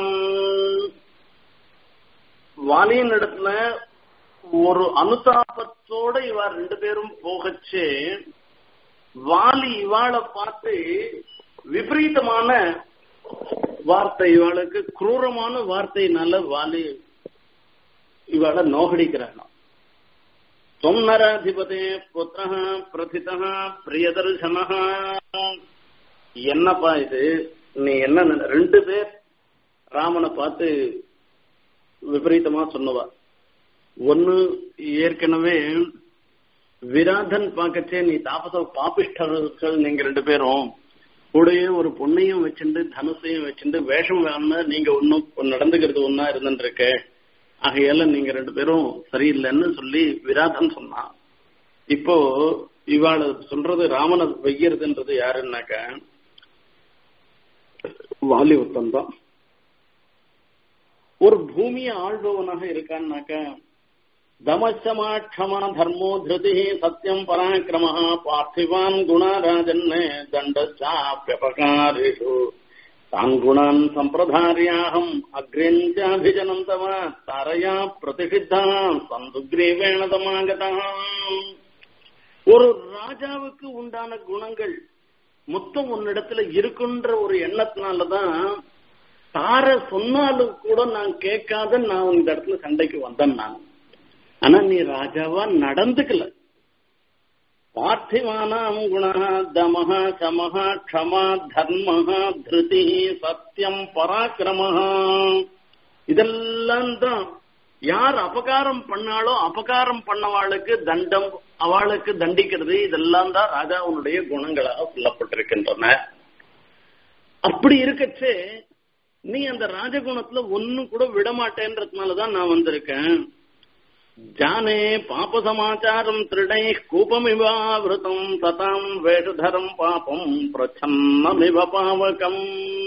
வாலியின் இடத்துல ஒரு அனுதாபத்தோட இவா ரெண்டு பேரும் போகச்சு வாலி இவாளை பார்த்து விபரீதமான வார்த்தை இவாளுக்கு குரூரமான வார்த்தையினால வாலி இவாளை நோகடிக்கிறாங்க தொன்னராதிபதே புத்திர பிரதிதா பிரியதர்சன என்னப்பா இது நீ என்ன நினை- ரெண்டு பேர் ராமனை பார்த்து விபரீதமா சொன்னவா ஒன்னு ஏற்கனவே விராதன் பார்க்கச்சே நீ தாபச பாபிஷ்டர்கள் நீங்க ரெண்டு பேரும் கூடயே ஒரு பொண்ணையும் வச்சுண்டு தனுசையும் வச்சுண்டு வேஷம் வேணா நீங்க ஒன்னும் நடந்துக்கிறது ஒன்னா இருந்துருக்க ஆகையால நீங்க ரெண்டு பேரும் சரியில்லைன்னு சொல்லி விராதன் சொன்னான் இப்போ இவாள சொல்றது ராமனை வெய்யறதுன்றது யாருன்னாக்க வாலி ஒருத்தன் தான் ஒரு பூமியை ஆள்பவனாக இருக்கான்னாக்க தமசமா க்ஷமா தர்மோ திருதி சத்தியம் பராக்கிரம பார்த்திவான் குணராஜன் தண்டச்சாப்பியபகாரிஷு தான் குணான் சம்பிரதாரியாகம் அக்ரேஞ்சாபிஜனம் தவ தாரையா பிரதிஷித்தா சந்துக்ரீவேண தமாகதா ஒரு ராஜாவுக்கு உண்டான குணங்கள் மொத்தம் உன்னிடத்துல இருக்குன்ற ஒரு எண்ணத்தினாலதான் தார சொன்னாலும் கூட நான் கேட்காத நான் இந்த இடத்துல சண்டைக்கு வந்தேன் நான் ஆனா நீ ராஜாவா நடந்துக்கல பார்த்திவானாம் குணா தமஹ சமஹ க்ஷமா தர்மஹ திருதி சத்தியம் பராக்கிரமஹ இதெல்லாம் தான் யார் அபகாரம் பண்ணாலோ அபகாரம் பண்ணவாளுக்கு தண்டம் அவளுக்கு தண்டிக்கிறது இதெல்லாம் தான் ராஜாவுடைய குணங்களாக சொல்லப்பட்டிருக்கின்றன அப்படி இருக்கச்சே நீ அந்த ராஜகுணத்துல ஒன்னும் கூட விடமாட்டேன்றதுனாலதான் நான் வந்திருக்கேன் ஜானே பாப சமாச்சாரம் திருடை கூபமிவாவிருத்தம் ததாம் வேடுதரம் பாபம் பிரச்சன்னமிவ பாவகம்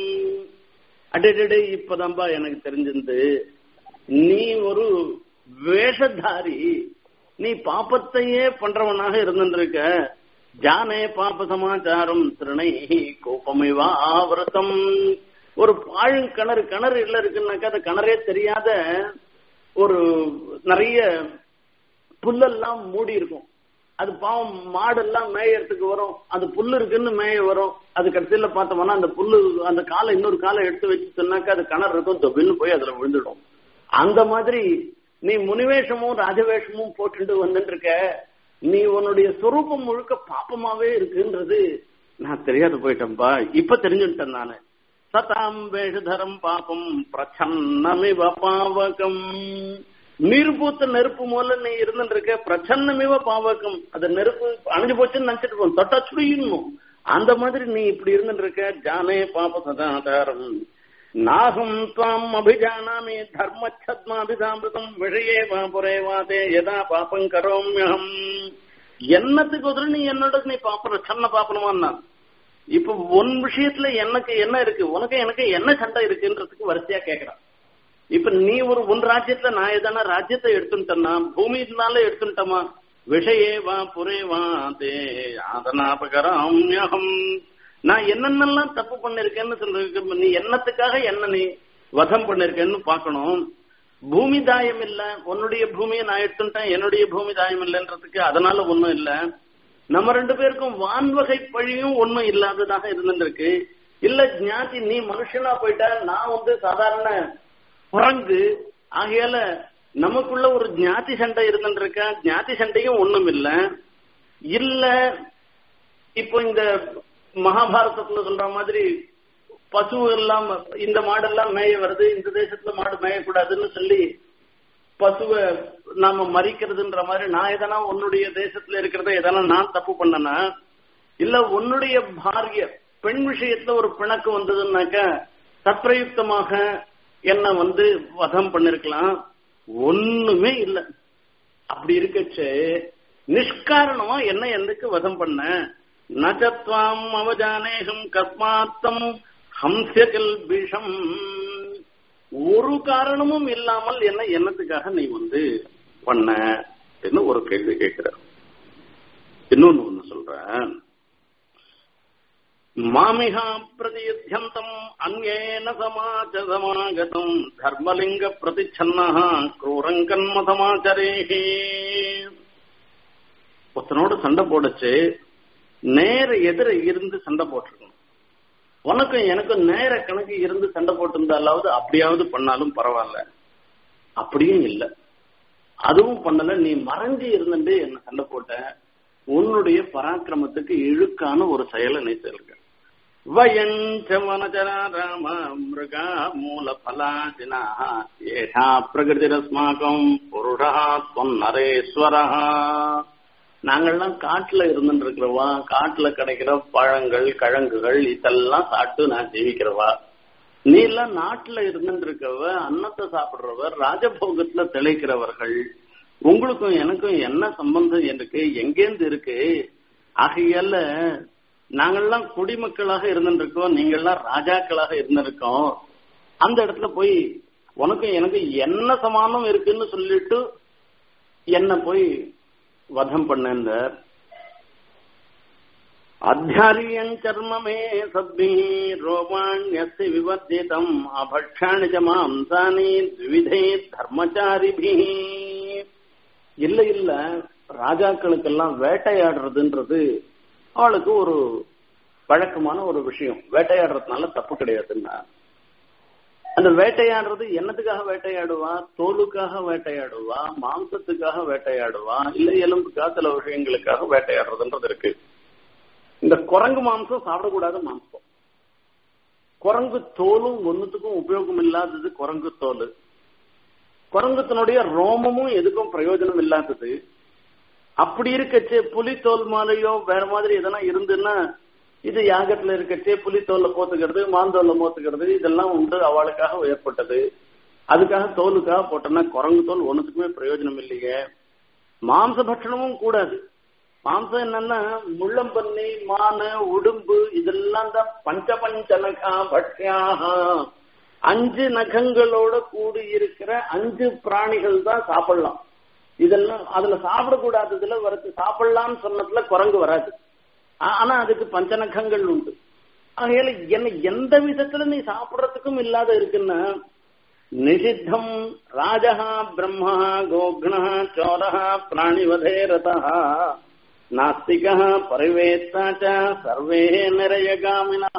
அடடே இப்பதான்பா எனக்கு தெரிஞ்சிருந்து நீ ஒரு வேஷதாரி நீ பாப்பத்தையே பண்றவனாக இருந்திருக்க ஜானே பாப சமாச்சாரம் திருணை கோபமிவா ஆவரத்தம் ஒரு பாழுங்கிணறு கிணறு இல்ல இருக்குன்னாக்கா அந்த கிணறே தெரியாத ஒரு நிறைய புல்லெல்லாம் மூடி இருக்கும் அது பாவம் மாடெல்லாம் மேயறதுக்கு வரும் அது புல்லு இருக்குன்னு மேய வரும் அது கடைசியில பார்த்தோம்னா அந்த புல்லு அந்த காலை இன்னொரு காலை எடுத்து வச்சு சொன்னாக்கா அது கிணறு இருக்கும் தொபின்னு போய் அதுல விழுந்துடும் அந்த மாதிரி நீ முனிவேஷமும் ராஜவேஷமும் போட்டுட்டு வந்துட்டு இருக்க நீ உன்னுடைய சொரூபம் முழுக்க பாப்பமாவே இருக்குன்றது நான் தெரியாது போயிட்டேன்பா இப்ப தெரிஞ்சுட்டேன் நானு சதாம் வேஷதரம் பாபம் பிரச்சன்னமிவ பாவகம் நீர் பூத்த நெருப்பு மூல நீ இருந்துட்டு இருக்க பிரச்சன்னமிவ பாவகம் அது நெருப்பு அணைஞ்சு போச்சுன்னு நினைச்சிட்டு இருக்கோம் தொட்டா சுடியணும் அந்த மாதிரி நீ இப்படி இருந்துட்டு இருக்க ஜானே பாப சதாதாரம் நாகம் துவாம் அபிஜானாமி தர்மச்சத்மாபிதாமிருதம் விஷயே வா புரே வாதே யதா பாபம் கரோம்யகம் என்னத்துக்கு ஒரு நீ என்னோட நீ பாப்பற சன்ன பாப்பனமா இப்ப உன் விஷயத்துல எனக்கு என்ன இருக்கு உனக்கு எனக்கு என்ன சண்டை இருக்குன்றதுக்கு வரிசையா கேக்குறான் இப்ப நீ ஒரு உன் ராஜ்யத்துல நான் எதனா ராஜ்யத்தை எடுத்துட்டேன்னா பூமியினால எடுத்துட்டோமா விஷயே வா புரே வா தே ஆதனாபகராம்யகம் நான் என்னென்னலாம் தப்பு பண்ணிருக்கேன்னு சொல்ற நீ என்னத்துக்காக என்ன நீ வதம் பண்ணிருக்கேன்னு பாக்கணும் பூமி தாயம் இல்ல உன்னுடைய பூமியை நான் எடுத்துட்டேன் என்னுடைய பூமி தாயம் இல்லைன்றதுக்கு அதனால ஒண்ணும் இல்ல நம்ம ரெண்டு பேருக்கும் வான்வகை பழியும் ஒண்ணும் இல்லாததாக இருந்திருக்கு இல்ல ஞாதி நீ மனுஷனா போயிட்ட நான் வந்து சாதாரண குரங்கு ஆகையால நமக்குள்ள ஒரு ஞாதி சண்டை இருந்துருக்கா ஞாதி சண்டையும் ஒண்ணும் இல்ல இல்ல இப்போ இந்த மகாபாரதத்துல சொல்ற மாதிரி பசு எல்லாம் இந்த மாடெல்லாம் மேய வருது இந்த தேசத்துல மாடு மேயக்கூடாதுன்னு சொல்லி பசுவை நாம மறிக்கிறதுன்ற மாதிரி நான் எதனா உன்னுடைய தேசத்துல இருக்கிறத எதனா நான் தப்பு பண்ணனா இல்ல உன்னுடைய பாரிய பெண் விஷயத்துல ஒரு பிணக்கு வந்ததுன்னாக்க தற்பிரயுக்தமாக என்ன வந்து வதம் பண்ணிருக்கலாம் ஒண்ணுமே இல்ல அப்படி இருக்கச்சு நிஷ்காரணமா என்ன எந்துக்கு வதம் பண்ண நச்சத்வாம் அவஜானேகம் கஸ்மாத்தம் ஹம்சகல் விஷம் ஒரு காரணமும் இல்லாமல் என்ன என்னத்துக்காக நீ வந்து பண்ண என்ன ஒரு கேள்வி கேட்கிற இன்னொன்னு ஒண்ணு சொல்றேன் மாமிகா பிரதியுத்தியந்தம் அந்நேன சமாச்ச சமாகதம் தர்மலிங்க பிரதிச்சன்னா குரூரங்கன்ம சமாச்சரேகே ஒருத்தனோட சண்டை போடச்சு நேர எதிர இருந்து சண்டை போட்டிருக்கணும் உனக்கும் எனக்கும் நேர கணக்கு இருந்து சண்டை போட்டிருந்தாலாவது அப்படியாவது பண்ணாலும் பரவாயில்ல அப்படியும் இல்லை அதுவும் பண்ணல நீ மறைஞ்சு இருந்துட்டு என்ன சண்டை போட்ட உன்னுடைய பராக்கிரமத்துக்கு இழுக்கான ஒரு செயலை நீ செல்க வயஞ்ச வனஜரா ராம மிருகா மூல பலாதினா ஏஷா பிரகிருதிரஸ்மாகம் புருஷா தொன்னரேஸ்வரா நாங்கள்லாம் காட்டுல இருந்துட்டு இருக்கிறவா காட்டுல கிடைக்கிற பழங்கள் கிழங்குகள் இதெல்லாம் சாப்பிட்டு நான் ஜீவிக்கிறவா நீ எல்லாம் நாட்டுல இருந்துட்டு இருக்கவ அன்னத்தை சாப்பிடுறவர் ராஜபோகத்துல திளைக்கிறவர்கள் உங்களுக்கும் எனக்கும் என்ன சம்பந்தம் இருக்கு எங்கேருந்து இருக்கு ஆகையால நாங்கள்லாம் குடிமக்களாக இருந்துருக்கோம் நீங்கள்லாம் ராஜாக்களாக இருந்திருக்கோம் அந்த இடத்துல போய் உனக்கும் எனக்கு என்ன சமானம் இருக்குன்னு சொல்லிட்டு என்ன போய் வதம் பண்ண அத்தியாரியஞ்சர்ம மே சத்மி ரோமாண்யஸ்ய விவர்ஜிதம் அபக்ஷாணி ச மாம்சானி த்விவிதே தர்மச்சாரிபி இல்ல இல்ல ராஜாக்களுக்கெல்லாம் வேட்டையாடுறதுன்றது அவளுக்கு ஒரு வழக்கமான ஒரு விஷயம் வேட்டையாடுறதுனால தப்பு கிடையாதுன்னா அந்த வேட்டையாடுறது என்னத்துக்காக வேட்டையாடுவா தோலுக்காக வேட்டையாடுவா மாംசத்துக்காக வேட்டையாடுவா இல்ல எலும்புக்காக சில விஷயங்களுக்காக வேட்டையாடுறதுன்றது இருக்கு இந்த குரங்கு மாംசம் சாப்பிடக்கூடாத மாംசம் குரங்கு தோலும் ஒன்னுத்துக்கும் உபயோகம் இல்லாதது குரங்கு தோல் குரங்குத்தனுடைய ரோமமும் எதுக்கும் பிரயோஜனம் இல்லாதது அப்படி இருக்கச்சு புலி தோல் மாலையோ வேற மாதிரி எதனா இருந்துன்னா இது யாகத்துல இருக்கச்சே புலி தோல்ல போத்துக்கிறது மாந்தோல்ல போத்துக்கிறது இதெல்லாம் உண்டு அவளுக்காக ஏற்பட்டது அதுக்காக தோலுக்காக போட்டோம்னா குரங்கு தோல் ஒன்னுத்துக்குமே பிரயோஜனம் இல்லையே மாംச பட்சணமும் கூடாது மாம்சம் என்னன்னா முள்ளம்பன்னி மானு உடும்பு இதெல்லாம் தான் பஞ்ச பஞ்ச நகா பட்சியாக அஞ்சு நகங்களோட கூடி இருக்கிற அஞ்சு பிராணிகள் தான் சாப்பிடலாம் இதெல்லாம் அதுல சாப்பிடக்கூடாததுல வரது சாப்பிடலாம்னு சொன்னதுல குரங்கு வராது ஆனா அதுக்கு பஞ்சநகங்கள் உண்டு ஆகையால என்ன எந்த விதத்துல நீ சாப்பிடறதுக்கும் இல்லாத இருக்குன்னா நிஷித்தம் ராஜா பிரம்மா கோக்னா சோரா பிராணிவதே ரதா நாஸ்திகா பரிவேத்தா சர்வே நிறைய காமினா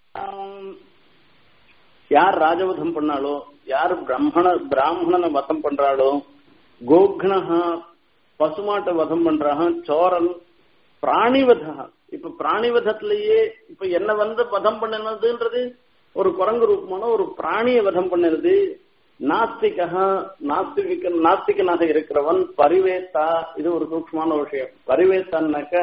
யார் ராஜவதம் பண்ணாலோ யார் பிரம்மண பிராமணனை வதம் பண்றாளோ கோக்னஹா பசுமாட்டை வதம் பண்றாக சோரன் பிராணிவதா இப்ப பிராணிவதத்திலேயே இப்ப என்ன வந்து வதம் பண்ணினதுன்றது ஒரு குரங்கு ரூபமான ஒரு பிராணியை வதம் பண்ணினது நாஸ்திகா நாஸ்திக நாஸ்திகனாக இருக்கிறவன் பரிவேத்தா இது ஒரு சூக்மமான விஷயம் பரிவேத்தான்னாக்க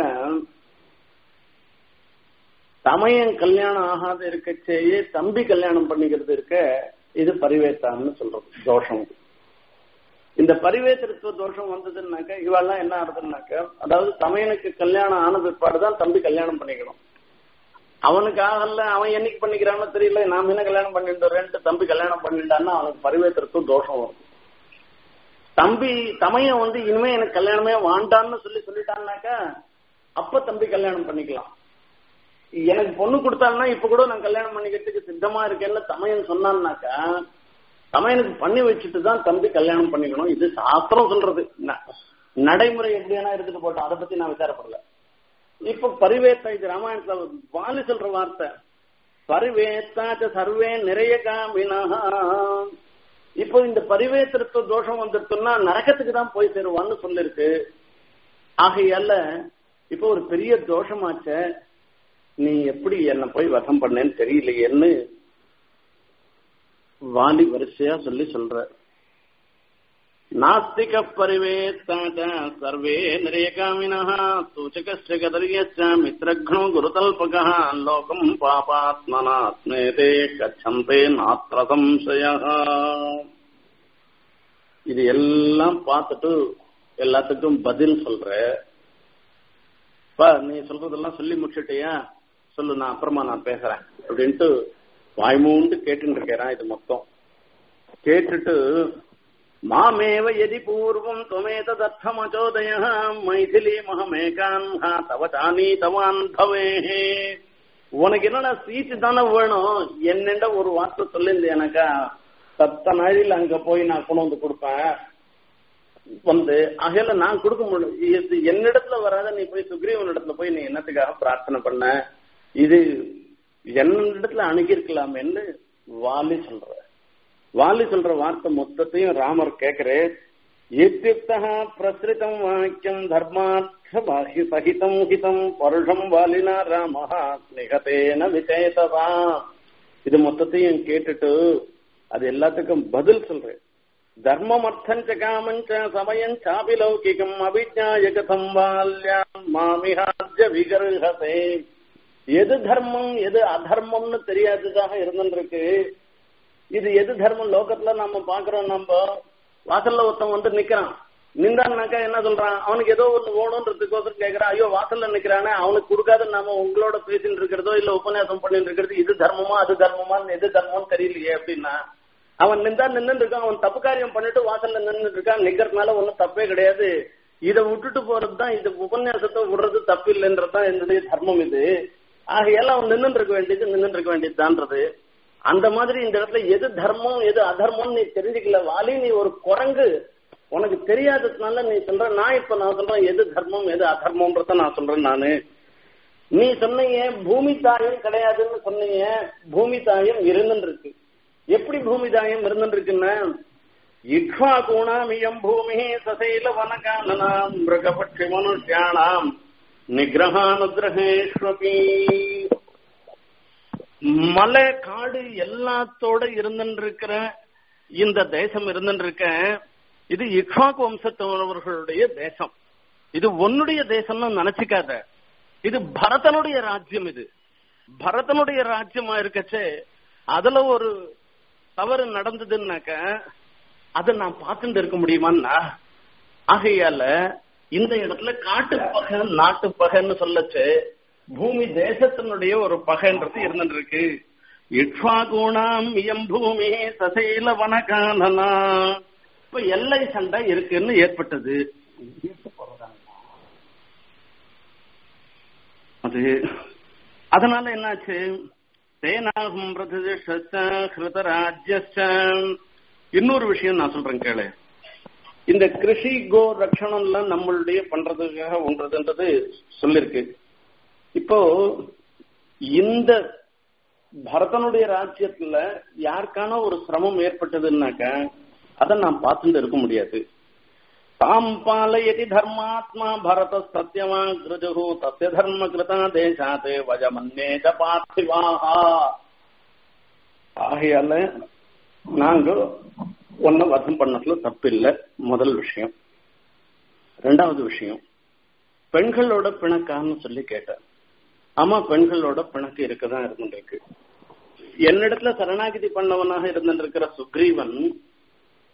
தமையன் கல்யாணம் ஆகாத இருக்கச்சேயே தம்பி கல்யாணம் பண்ணிக்கிறது இருக்க இது பரிவேத்தான்னு சொல்றது தோஷம் இந்த பரிவேத்திருத்துவ தோஷம் வந்ததுன்னாக்க இவெல்லாம் என்ன ஆகுதுன்னாக்க அதாவது தமையனுக்கு கல்யாணம் ஆன பிற்பாடுதான் தம்பி கல்யாணம் பண்ணிக்கணும் அவனுக்கு ஆகல அவன் என்னைக்கு பண்ணிக்கிறான்னு தெரியல நாம என்ன கல்யாணம் பண்ணிட்டு ரெண்டு தம்பி கல்யாணம் பண்ணிட்டான்னா அவனுக்கு பரிவேத்திருத்துவ தோஷம் வரும் தம்பி தமையன் வந்து இனிமே எனக்கு கல்யாணமே வாண்டான்னு சொல்லி சொல்லிட்டான்னாக்கா அப்ப தம்பி கல்யாணம் பண்ணிக்கலாம் எனக்கு பொண்ணு கொடுத்தாங்கன்னா இப்ப கூட நான் கல்யாணம் பண்ணிக்கிறதுக்கு சித்தமா இருக்கேன்னு தமையன் சொன்னான்னாக்கா தமையனுக்கு பண்ணி வச்சுட்டு தான் தம்பி கல்யாணம் பண்ணிக்கணும் இது சாஸ்திரம் சொல்றது நடைமுறை எப்படியானா எடுத்துட்டு போட்டோம் அதை பத்தி நான் விசாரப்படல இப்ப பரிவேத்தா இது ராமாயணத்துல வாலி சொல்ற வார்த்தை பரிவேத்தாச்ச சர்வே நிறைய காமினா இப்போ இந்த பரிவேத்திருத்த தோஷம் வந்துருச்சுன்னா நரகத்துக்கு தான் போய் சேருவான்னு சொல்லிருக்கு ஆகையால இப்போ ஒரு பெரிய தோஷமாச்ச நீ எப்படி என்ன போய் வசம் பண்ணேன்னு தெரியலையேன்னு வாலி வரிசையா சொல்லி சொல்ற நாஸ்திக பரிவேத்தாச்ச சர்வே நிறையகாமினா சூச்சகஸ்ய கதரியச்ச மித்ரக்னோ குருதல்பகः லோகம் பாபாத்மனா ஸ்மேதே கச்சந்தே நாத்திர சம்சய இது எல்லாம் பார்த்துட்டு எல்லாத்துக்கும் பதில் சொல்ற பா நீ சொல்றதெல்லாம் சொல்லி முடிச்சுட்டியா சொல்லு நான் அப்புறமா நான் பேசுறேன் அப்படின்ட்டு வாய்மூண்டு கேட்டுட்டு இருக்கிறான் இது மொத்தம் கேட்டுட்டு மாமேவ எதி பூர்வம் துவமேததர்த்தமச்சோதய மைதிலி மகமேகான்ஹா தவ ஜானீதவான் பவே உனக்கு என்னடா சீட்டு தானே வேணும் என்னென்ன ஒரு வார்த்தை சொல்லிருந்து எனக்கா சத்த நாழில் அங்க போய் நான் கொண்டு வந்து கொடுப்பேன் வந்து அகையில நான் கொடுக்க முடியும் என்னிடத்துல வராத நீ போய் சுக்ரீவன் இடத்துல போய் நீ என்னத்துக்காக பிரார்த்தனை பண்ண இது என்னிடத்துல அணுகிருக்கலாமேன்னு வாலி சொல்ற வாலி சொல்ற வார்த்தை மொத்தத்தையும் ராமர் கேக்குறே இத்தியுக்தா பிரசுரிதம் வாக்கியம் தர்மார்த்த பாஹி சகிதம் ஹிதம் பருஷம் வாலினா ராமஹா நிகதேன விஜயததா இது மொத்தத்தையும் கேட்டுட்டு அது எல்லாத்துக்கும் பதில் சொல்றேன் தர்மம் அர்த்தஞ்ச காமஞ்ச சமயம் சாபி லௌகிகம் அபிஜாய கதம் வால்யாம் மாமிஹாஜ விகர்ஹசே எது தர்மம் எது அதர்மம்னு தெரியாததாக இருந்துருக்கு இது எது தர்மம் லோகத்துல நம்ம பாக்குறோம் நம்ம வாசல்ல ஒருத்தன் வந்து நிக்கிறான் நின்றான்னாக்கா என்ன சொல்றான் அவனுக்கு ஏதோ ஒண்ணு வேணும்ன்றதுக்கோசரம் கேக்குறான் ஐயோ வாசல்ல நிக்கிறானே அவனுக்கு கொடுக்காத நாம உங்களோட பேசிட்டு இருக்கிறதோ இல்ல உபன்யாசம் பண்ணிட்டு இருக்கிறது இது தர்மமா அது தர்மமான்னு எது தர்மம்னு தெரியலையே அப்படின்னா அவன் நின்றா நின்று இருக்கான் அவன் தப்பு காரியம் பண்ணிட்டு வாசல்ல நின்று இருக்கான் நிக்கிறதுனால ஒன்னும் தப்பே கிடையாது இதை விட்டுட்டு போறதுதான் இது உபன்யாசத்தை விடுறது தப்பு இல்லைன்றதுதான் என்னுடைய தர்மம் இது ஆகையால அவன் நின்று இருக்க வேண்டியது நின்று இருக்க வேண்டியதுதான்றது அந்த மாதிரி இந்த இடத்துல எது தர்மம் எது அதர்மம் நீ தெரிஞ்சுக்கல வாலி நீ ஒரு குரங்கு உனக்கு தெரியாததுனால நீ சொல்ற நான் இப்ப நான் சொல்றேன் எது தர்மம் எது அதர்மம்ன்றத நான் சொல்றேன் நானு நீ சொன்னீங்க பூமி தாயம் கிடையாதுன்னு சொன்னீங்க பூமி தாயம் இருந்துன்னு இருக்கு எப்படி பூமி தாயம் இருந்துன்னு இருக்குன்னா இக்வா கூணாமியம் பூமி சசைல வனகானனாம் மிருகபட்சி மனுஷியானாம் நிகிரகானுகிரகேஸ்வபி மலை காடு எல்லாத்தோட இருந்துட்டு இருக்கிற இந்த தேசம் இருந்துட்டு இருக்க இது இக்வாக் வம்சத்தவர்களுடைய தேசம் இது உன்னுடைய தேசம்னு நினைச்சுக்காத இது பரதனுடைய ராஜ்யம் இது பரதனுடைய ராஜ்யமா இருக்கச்சே அதுல ஒரு தவறு நடந்ததுன்னாக்க அதை நான் பார்த்துட்டு இருக்க முடியுமான்னா ஆகையால இந்த இடத்துல காட்டு பகை நாட்டு பகைன்னு சொல்லச்சு பூமி தேசத்தினுடைய ஒரு பகைன்றது இருந்துட்டு இருக்கு இட்வாகுணாம் இயம் பூமி சசைல வனகானனா இப்ப எல்லை சண்டை இருக்குன்னு ஏற்பட்டது அது அதனால என்னாச்சு தேனாகும் ஹிருதராஜ்ய இன்னொரு விஷயம் நான் சொல்றேன் கேளு இந்த கிருஷி கோ ரக்ஷணம் எல்லாம் நம்மளுடைய பண்றதுக்காக ஒன்றதுன்றது சொல்லிருக்கு இப்போ இந்த பரதனுடைய ராஜ்யத்துல யாருக்கான ஒரு சிரமம் ஏற்பட்டதுன்னாக்க அதை நான் பார்த்துட்டு இருக்க முடியாது தாம் பாலயதி தர்மாத்மா பரத சத்தியமா கிருஜு தஸ்ய தர்ம கிருதா தேசாத் வஜமன்னேஜ பார்த்திவாஹா ஆகையால நாங்க ஒன்ன வசம் பண்ணதுல தப்பில்லை முதல் விஷயம் ரெண்டாவது விஷயம் பெண்களோட பிணக்கான்னு சொல்லி கேட்டேன் ஆமா பெண்களோட பிணக்கு இருக்கதான் இருந்துருக்கு என்னிடத்துல சரணாகிதி பண்ணவனாக இருந்திருக்கிற சுக்ரீவன்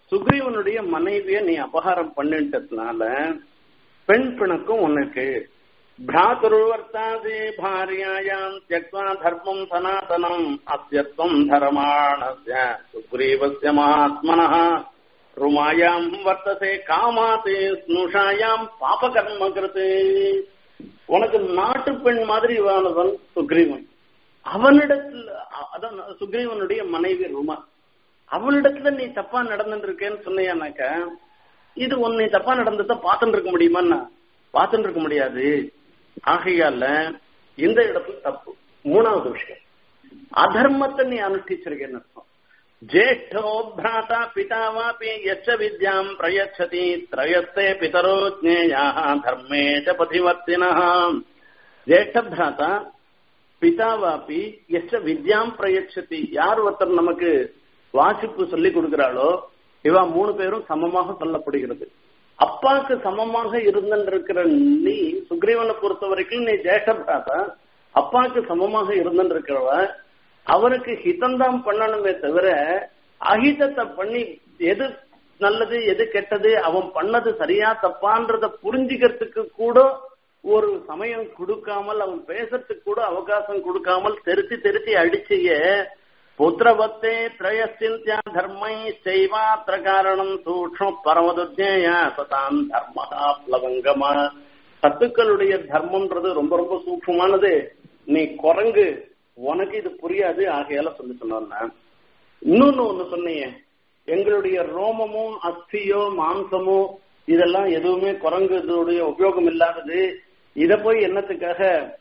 சுக்ரீவனுடைய மனைவிய நீ அபகாரம் பண்ணிட்டதுனால பெண் பிணக்கும் உனக்கு भ्रातुर्वर्तादे भार्यायाम् त्यक्त्वा धर्मम् सनातनम् अस्यत्वम् धर्माणस्य सुग्रीवस्य महात्मनः रुमायाम् वर्तते कामाते स्नुषायाम् பாபகர்ம கிருத்து உனக்கு நாட்டு பெண் மாதிரி இவானவன் சுக்ரீவன் அவனிடத்துல அதான் சுக்ரீவனுடைய மனைவி ருமா அவளிடத்துல நீ தப்பா நடந்துட்டு இருக்கேன்னு சொன்னியானாக்க இது உன்னை தப்பா நடந்ததை பார்த்துட்டு இருக்க முடியுமான்னா பார்த்துட்டு இருக்க முடியாது ஆகையால இந்த இடத்துல தப்பு மூணாவது விஷயம் அதர்மத்தை நீ அனுஷ்டிச்சிருக்கேன்னு அர்த்தம் ஜேஷ்டோ பிராதா பிதா வாபி எச்ச வித்யாம் பிரயச்சதி திரயஸ்தே பிதரோ ஜேயாக தர்மே ச பதிவர்த்தினா ஜேஷ்ட பிராதா பிதா வாபி எச்ச வித்யாம் பிரயச்சதி யார் ஒருத்தர் நமக்கு வாசிப்பு சொல்லி கொடுக்கிறாளோ இவா மூணு பேரும் சமமாக சொல்லப்படுகிறது அப்பாக்கு சமமாக இருந்திருக்கிற நீ சுக்ரீவனை பொறுத்த வரைக்கும் நீ ஜேஷ்டபிராதா அப்பாக்கு சமமாக இருந்திருக்கிறவ அவனுக்கு ஹிதம்தான் பண்ணணுமே தவிர அஹிதத்தை பண்ணி எது நல்லது எது கெட்டது அவன் பண்ணது சரியா தப்பான்றத புரிஞ்சுக்கிறதுக்கு கூட ஒரு சமயம் கொடுக்காமல் அவன் பேசுறதுக்கு கூட அவகாசம் கொடுக்காமல் தெரிச்சு தெரிச்சு அடிச்சிய புத்திரவத்தே திரயஸ்தின்யா தர்மை செய்வாத்திர காரணம் சூக்ஷ்ம பரமதுஜேய சதாம் தர்மஹா பிளவங்கமா சத்துக்களுடைய தர்மம்ன்றது ரொம்ப ரொம்ப சூக்ஷமானது நீ குரங்கு உனக்கு இது புரியாது ஆகையால சொல்லி சொன்னா இன்னொன்னு ஒண்ணு சொன்னீங்க எங்களுடைய ரோமமோ அஸ்தியோ மாம்சமோ இதெல்லாம் எதுவுமே குரங்கு இதோடைய உபயோகம் இல்லாதது இத போய் என்னத்துக்காக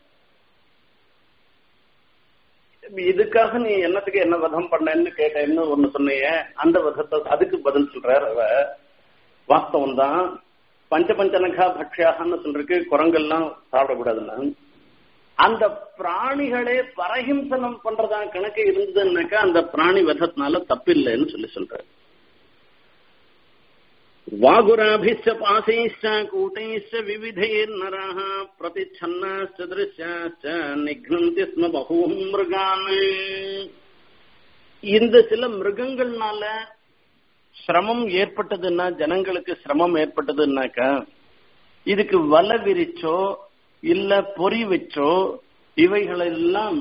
இதுக்காக நீ என்னத்துக்கு என்ன வதம் பண்ணேன்னு கேட்டேன்னு ஒண்ணு சொன்னீங்க அந்த வதத்தை அதுக்கு பதில் சொல்றார் அவ வாஸ்தவம் தான் பஞ்ச பஞ்சனகா பக்ஷியாகன்னு சொல்றதுக்கு குரங்கெல்லாம் சாப்பிடக்கூடாதுன்னு அந்த பிராணிகளே பரஹிம்சனம் பண்றதா கணக்கு இருந்ததுன்னாக்கா அந்த பிராணி வதத்தினால தப்பில்லைன்னு சொல்லி சொல்றாரு वागुराभिश्च पाशैश्च कूटैश्च विविधैर्नराः प्रतिच्छन्नाश्च दृश्याश्च निघ्नन्ति स्म बहून् மிருகான் இந்த சில மிருகங்கள்னால சிரமம் ஏற்பட்டதுன்னா ஜனங்களுக்கு சிரமம் ஏற்பட்டதுன்னாக்கா இதுக்கு வலை விரிச்சோ இல்ல பொறி வச்சோ இவைகளெல்லாம்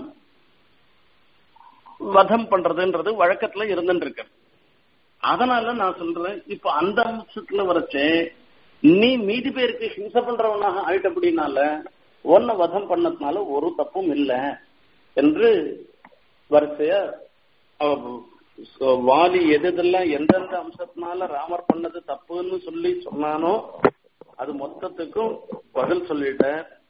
வதம் பண்றதுன்றது வழக்கத்துல இருந்துட்டு இருக்கு அதனால நான் சொல்றேன் இப்ப அந்த அம்சத்துல வரைச்சே நீ மீதி பேருக்கு ஹிம்சை பண்றவனாக ஆயிட்ட அப்படின்னால ஒன்ன வதம் பண்ணதுனால ஒரு தப்பும் இல்லை என்று வரிசைய வாலி எதெல்லாம் எந்தெந்த அம்சத்தினால ராமர் பண்ணது தப்புன்னு சொல்லி சொன்னானோ அது மொத்தத்துக்கும் பதில் சொல்லிட்ட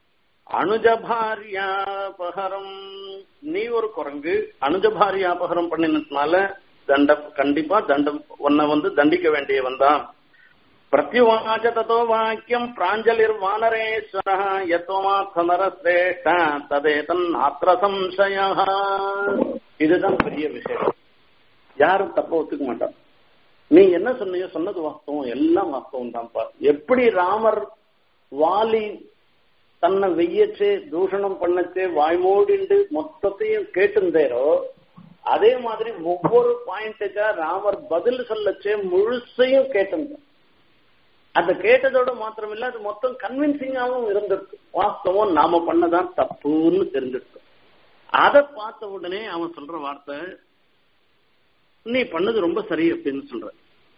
அனுஜபாரியாபகரம் நீ ஒரு குரங்கு அனுஜபாரியாபகரம் பண்ணினதுனால தண்ட கண்டிப்பா தண்டம் உன்னை வந்து தண்டிக்க வேண்டியவன் தான் பிரத்யுவாச்ச ததோ வாக்கியம் பிராஞ்சலிர் வானரேஸ்வர யத்வமாத்மர சிரேஷ்ட ததேதன் ஆத்திர சம்சய இதுதான் பெரிய விஷயம் யாரும் தப்ப ஒத்துக்க மாட்டான் நீ என்ன சொன்னீங்க சொன்னது வாஸ்தவம் எல்லாம் வாஸ்தவம் தான்ப்பா எப்படி ராமர் வாலி தன்னை வெய்யச்சே தூஷணம் பண்ணச்சே வாய்மோடிண்டு மொத்தத்தையும் கேட்டுந்தேரோ அதே மாதிரி ஒவ்வொரு பாயிண்ட்டுக்கா ராமர் பதில் சொல்லச்சே முழுசையும் கேட்டிருந்தார் அந்த கேட்டதோட மாத்திரம் இல்ல அது மொத்தம் கன்வின்சிங்காவும் இருந்திருக்கு வாஸ்தவம் நாம பண்ணதான் தப்புன்னு தெரிஞ்சிருக்கு அதை பார்த்த உடனே அவன் சொல்ற வார்த்தை நீ பண்ணது ரொம்ப சரி அப்படின்னு சொல்ற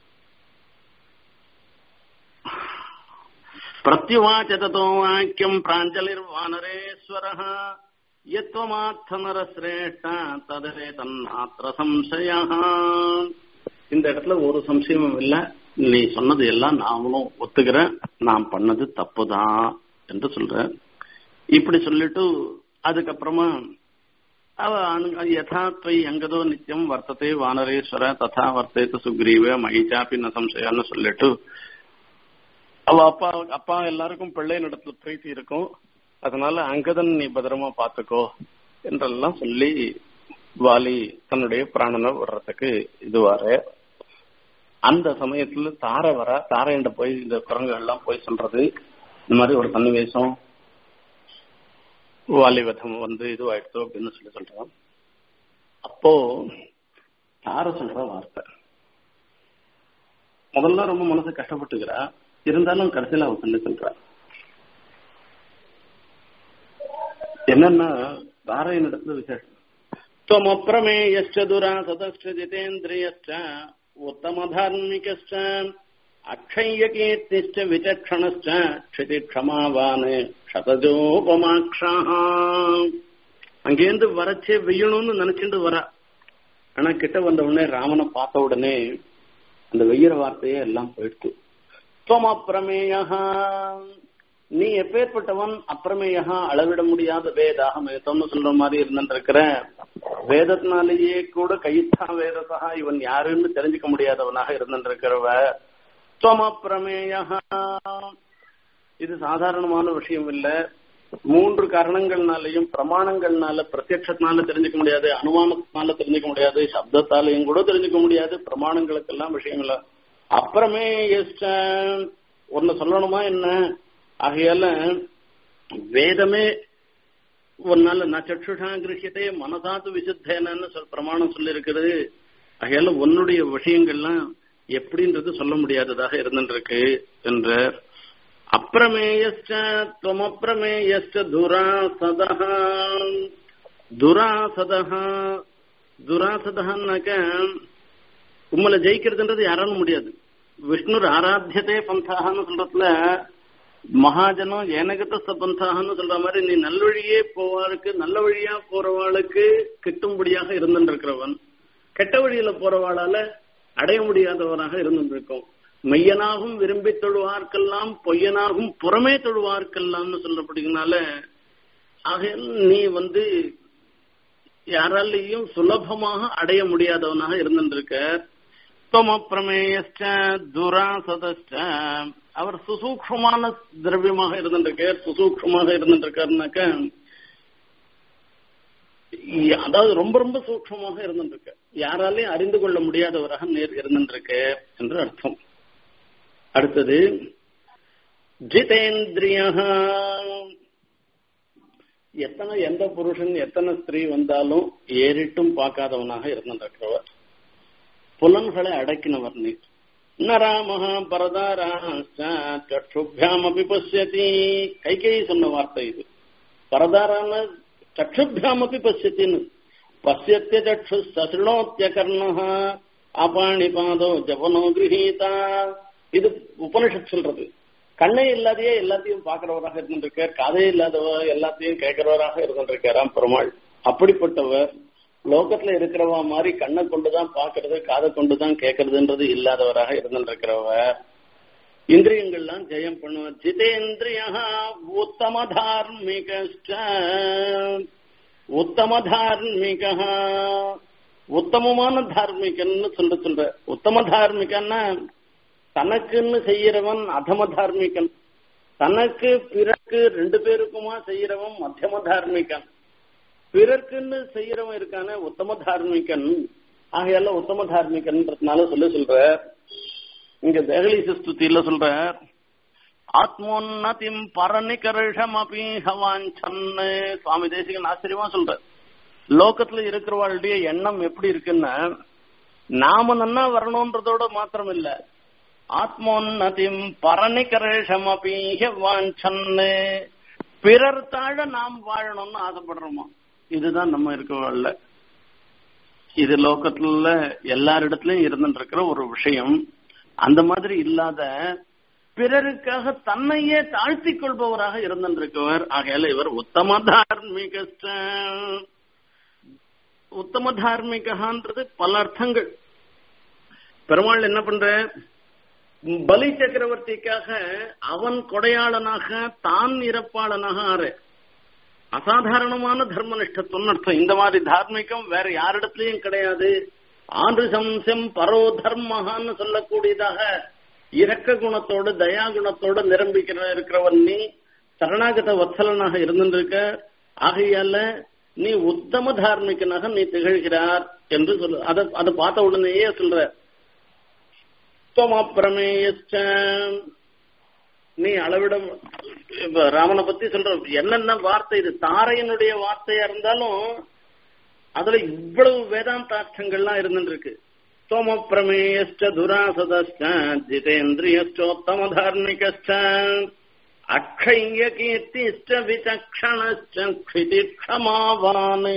பிரத்யுவாச்ச ததோ வாக்கியம் பிராஞ்சலிர் வானரேஸ்வரः யத்வமாத்தமரசிரேஷ்ட ததரே தன்னாத்திர சம்சய இந்த இடத்துல ஒரு சம்சயமும் இல்ல நீ சொன்னது எல்லாம் நாமளும் ஒத்துக்கிறேன் நான் பண்ணது தப்புதான் என்று சொல்ற இப்படி சொல்லிட்டு அதுக்கப்புறமா அவ யதாத்வை அங்கதோ நித்தியம் வர்த்ததே வானரேஸ்வர ததா வர்த்தேத சுக்ரீவ மகிச்சாப்பி ந சம்சயான்னு சொல்லிட்டு அவ அப்பா அப்பா எல்லாருக்கும் பிள்ளை நடத்துல பிரீத்தி இருக்கும் அதனால அங்கதன் நீ பத்திரமா பாத்துக்கோ என்றெல்லாம் சொல்லி வாலி தன்னுடைய பிராணனை விடுறதுக்கு இதுவாரு அந்த சமயத்துல தாரை வர தாரைண்ட போய் இந்த குரங்குகள் எல்லாம் போய் சொல்றது இந்த மாதிரி ஒரு சன்னிவேசம் வாலிவதம் வந்து இதுவாயிடுச்சோ அப்படின்னு சொல்லி சொல்றான் அப்போ தார சொல்ற வார்த்தை முதல்ல ரொம்ப மனசு கஷ்டப்பட்டுக்கிறா இருந்தாலும் கடைசியில அவ சொல்லி சொல்றா என்னன்னா தாரையின் இடத்துல விசேஷம் त्वमप्रमेयश्च दुरासतश्च जितेन्द्रियश्च उत्तमधार्मिकश्च अक्षय्यकीर्तिश्च विचक्षणश्च क्षितिक्षमावान् क्षतजोपमाक्षः அங்கேருந்து வரச்சே வெய்யணும்னு நினைச்சுட்டு வரா ஆனா கிட்ட வந்த உடனே ராமனை பார்த்த உடனே அந்த வெய்யற வார்த்தையே எல்லாம் போயிடுச்சு துவம் அப்பிரமேயா நீ எப்பேற்பட்டவன் அப்பிரமேயா அளவிட முடியாத வேதாக மேத்தம்னு சொல்ற மாதிரி இருந்துருக்கிற வேதத்தினாலேயே கூட கைத்தா வேதசா இவன் யாருன்னு தெரிஞ்சுக்க முடியாதவனாக இருந்துருக்கிறவ துவமப்பிரமேயா இது சாதாரணமான விஷயம் இல்ல மூன்று காரணங்கள்னாலையும் பிரமாணங்கள்னால பிரத்யட்சத்தினால தெரிஞ்சுக்க முடியாது அனுமானத்தினால தெரிஞ்சுக்க முடியாது சப்தத்தாலையும் கூட தெரிஞ்சுக்க முடியாது பிரமாணங்களுக்கெல்லாம் விஷயம் இல்ல அப்புறமே ஒன்னு சொல்லணுமா என்ன ஆகையால வேதமே உன்னால நான் சற்றுஷா கிரகியத்தை மனசாத்து விசுத்தேனன்னு சொல் பிரமாணம் சொல்லி இருக்கிறது ஆகையால உன்னுடைய விஷயங்கள்லாம் எப்படின்றது சொல்ல முடியாததாக இருந்துருக்கு என்ற அப்பிரமேயச்ச துவமப்பிரமேயச்ச துராசதா துராசதா துராசதான்னாக்க உம்மளை ஜெயிக்கிறதுன்றது யாராலும் முடியாது விஷ்ணு ஆராத்தியதே பந்தாகன்னு சொல்றதுல மகாஜனம் ஏனகத்த பந்தாகன்னு சொல்ற மாதிரி நீ நல்லவழியே போவாருக்கு நல்ல வழியா போறவாளுக்கு கிட்டும்படியாக இருந்துருக்கிறவன் கெட்ட வழியில போறவாளால அடைய முடியாதவராக இருந்துருக்கோம் மெய்யனாகும் விரும்பி தொழுவார்க்கெல்லாம் பொய்யனாகும் புறமே தொழுவார்க்கெல்லாம்னு சொல்லப்படுகிறனால ஆக நீ வந்து யாராலையும் சுலபமாக அடைய முடியாதவனாக இருந்துருக்க தொமப்பிரமேயஸ்ட துராசதஸ்ட அவர் சுசூக்ஷமான திரவியமாக இருந்துருக்கார் சுசூக்ஷமாக இருந்துருக்காருனாக்க அதாவது ரொம்ப ரொம்ப சூக்ஷமாக இருந்துருக்கு யாராலையும் அறிந்து கொள்ள முடியாதவராக நேர் இருந்துருக்கு என்று அர்த்தம் அடுத்தது ஜிதேந்திரிய எத்தனை எந்த புருஷன் எத்தனை ஸ்திரீ வந்தாலும் ஏறிட்டும் பார்க்காதவனாக இருந்திருக்கிறவர் புலன்களை அடக்கினவர் நீர் நராமஹா பரதாராஷ்டுபியாம் அபி பசியதி கைகை சொன்ன வார்த்தை இது பரதாரான சக்ஷுபியாம் அபி பசியத்தின்னு பசியத்திய சக்ஷு சசிருணோத்திய கர்ண அபாணி பாதோ ஜபனோ கிரகீதா இது உபனிஷத் சொல்றது கண்ணே இல்லாதையே எல்லாத்தையும் பாக்குறவராக இருந்திருக்கார் காதே இல்லாதவ எல்லாத்தையும் கேட்கிறவராக இருந்திருக்காராம் பெருமாள் அப்படிப்பட்டவர் லோகத்துல இருக்கிறவா மாதிரி கண்ணை கொண்டுதான் பாக்குறது காதை கொண்டுதான் கேட்கறதுன்றது இல்லாதவராக இருந்திருக்கிறவர் இந்திரியங்கள்லாம் ஜெயம் பண்ணுவார் ஜிதேந்திரிய உத்தம தார்மிக உத்தம தார்மிக உத்தமமான தார்மிகன்னு சொல்ற சொல்ற உத்தம தார்மிகன்னா தனக்குன்னு செய்யறவன் அதம தார்மிகன் தனக்கு பிறகு ரெண்டு பேருக்குமா செய்யறவன் மத்தியம தார்மிகன் பிறர்க்குன்னு செய்யறவன் இருக்கான உத்தம தார்மிகன் ஆகையால உத்தம தார்மிகன்றதுனால சொல்லி சொல்ற இங்க தேகலி சுஸ்துதியில சொல்ற ஆத்மோன்னதிம் பரநிகர்ஷம் அபீஹவாஞ்சன்னு சுவாமி தேசிகன் ஆச்சரியமா சொல்ற லோகத்துல இருக்கிறவாளுடைய எண்ணம் எப்படி இருக்குன்னா நாம நன்னா வரணும்ன்றதோட மாத்திரம் இல்ல ஆத்மோன்னதிம் பரநிகர்ஷம் அபீஹவாஞ்சன்னு பிறர் தாழ நாம் வாழணும்னு ஆசைப்படுறோமா இதுதான் நம்ம இருக்கவாழ்ல இது லோகத்துல எல்லாரிடத்துலயும் இருந்துட்டு இருக்கிற ஒரு விஷயம் அந்த மாதிரி இல்லாத பிறருக்காக தன்னையே தாழ்த்தி கொள்பவராக இருந்திருக்கவர் ஆகையால இவர் உத்தம தார்மிக உத்தம தார்மிகான்றது பல அர்த்தங்கள் பெருமாள் என்ன பண்ற பலி சக்கரவர்த்திக்காக அவன் கொடையாளனாக தான் இறப்பாளனாக ஆறு அசாதாரணமான தர்மனிஷ்டத்துவம் அர்த்தம் இந்த மாதிரி தார்மிகம் வேற யாரிடத்திலையும் கிடையாது ஆண்டு சம்சம் பரோ தர்மஹான்னு சொல்லக்கூடியதாக இரக்க குணத்தோடு தயா குணத்தோடு நிரம்பிக்கிற இருக்கிறவன் நீ சரணாகத வத்சலனாக இருந்திருக்க ஆகையால நீ உத்தம தார்மிகனாக நீ திகழ்கிறார் என்று சொல்லு அதை அதை பார்த்த உடனேயே சொல்ற பிரமேயச்ச நீ அளவிட ராமனை பத்தி சொல்ற என்னென்ன வார்த்தை இது தாரையனுடைய வார்த்தையா இருந்தாலும் அதுல இவ்வளவு வேதாந்தார்த்தங்கள்லாம் இருந்துருக்கு त्वमप्रमेयश्च दुरासदश्च जितेन्द्रियश्चोत्तमधार्मिकश्च अक्षय्यकीर्तिश्च विचक्षणश्च क्षितिक्षमावान्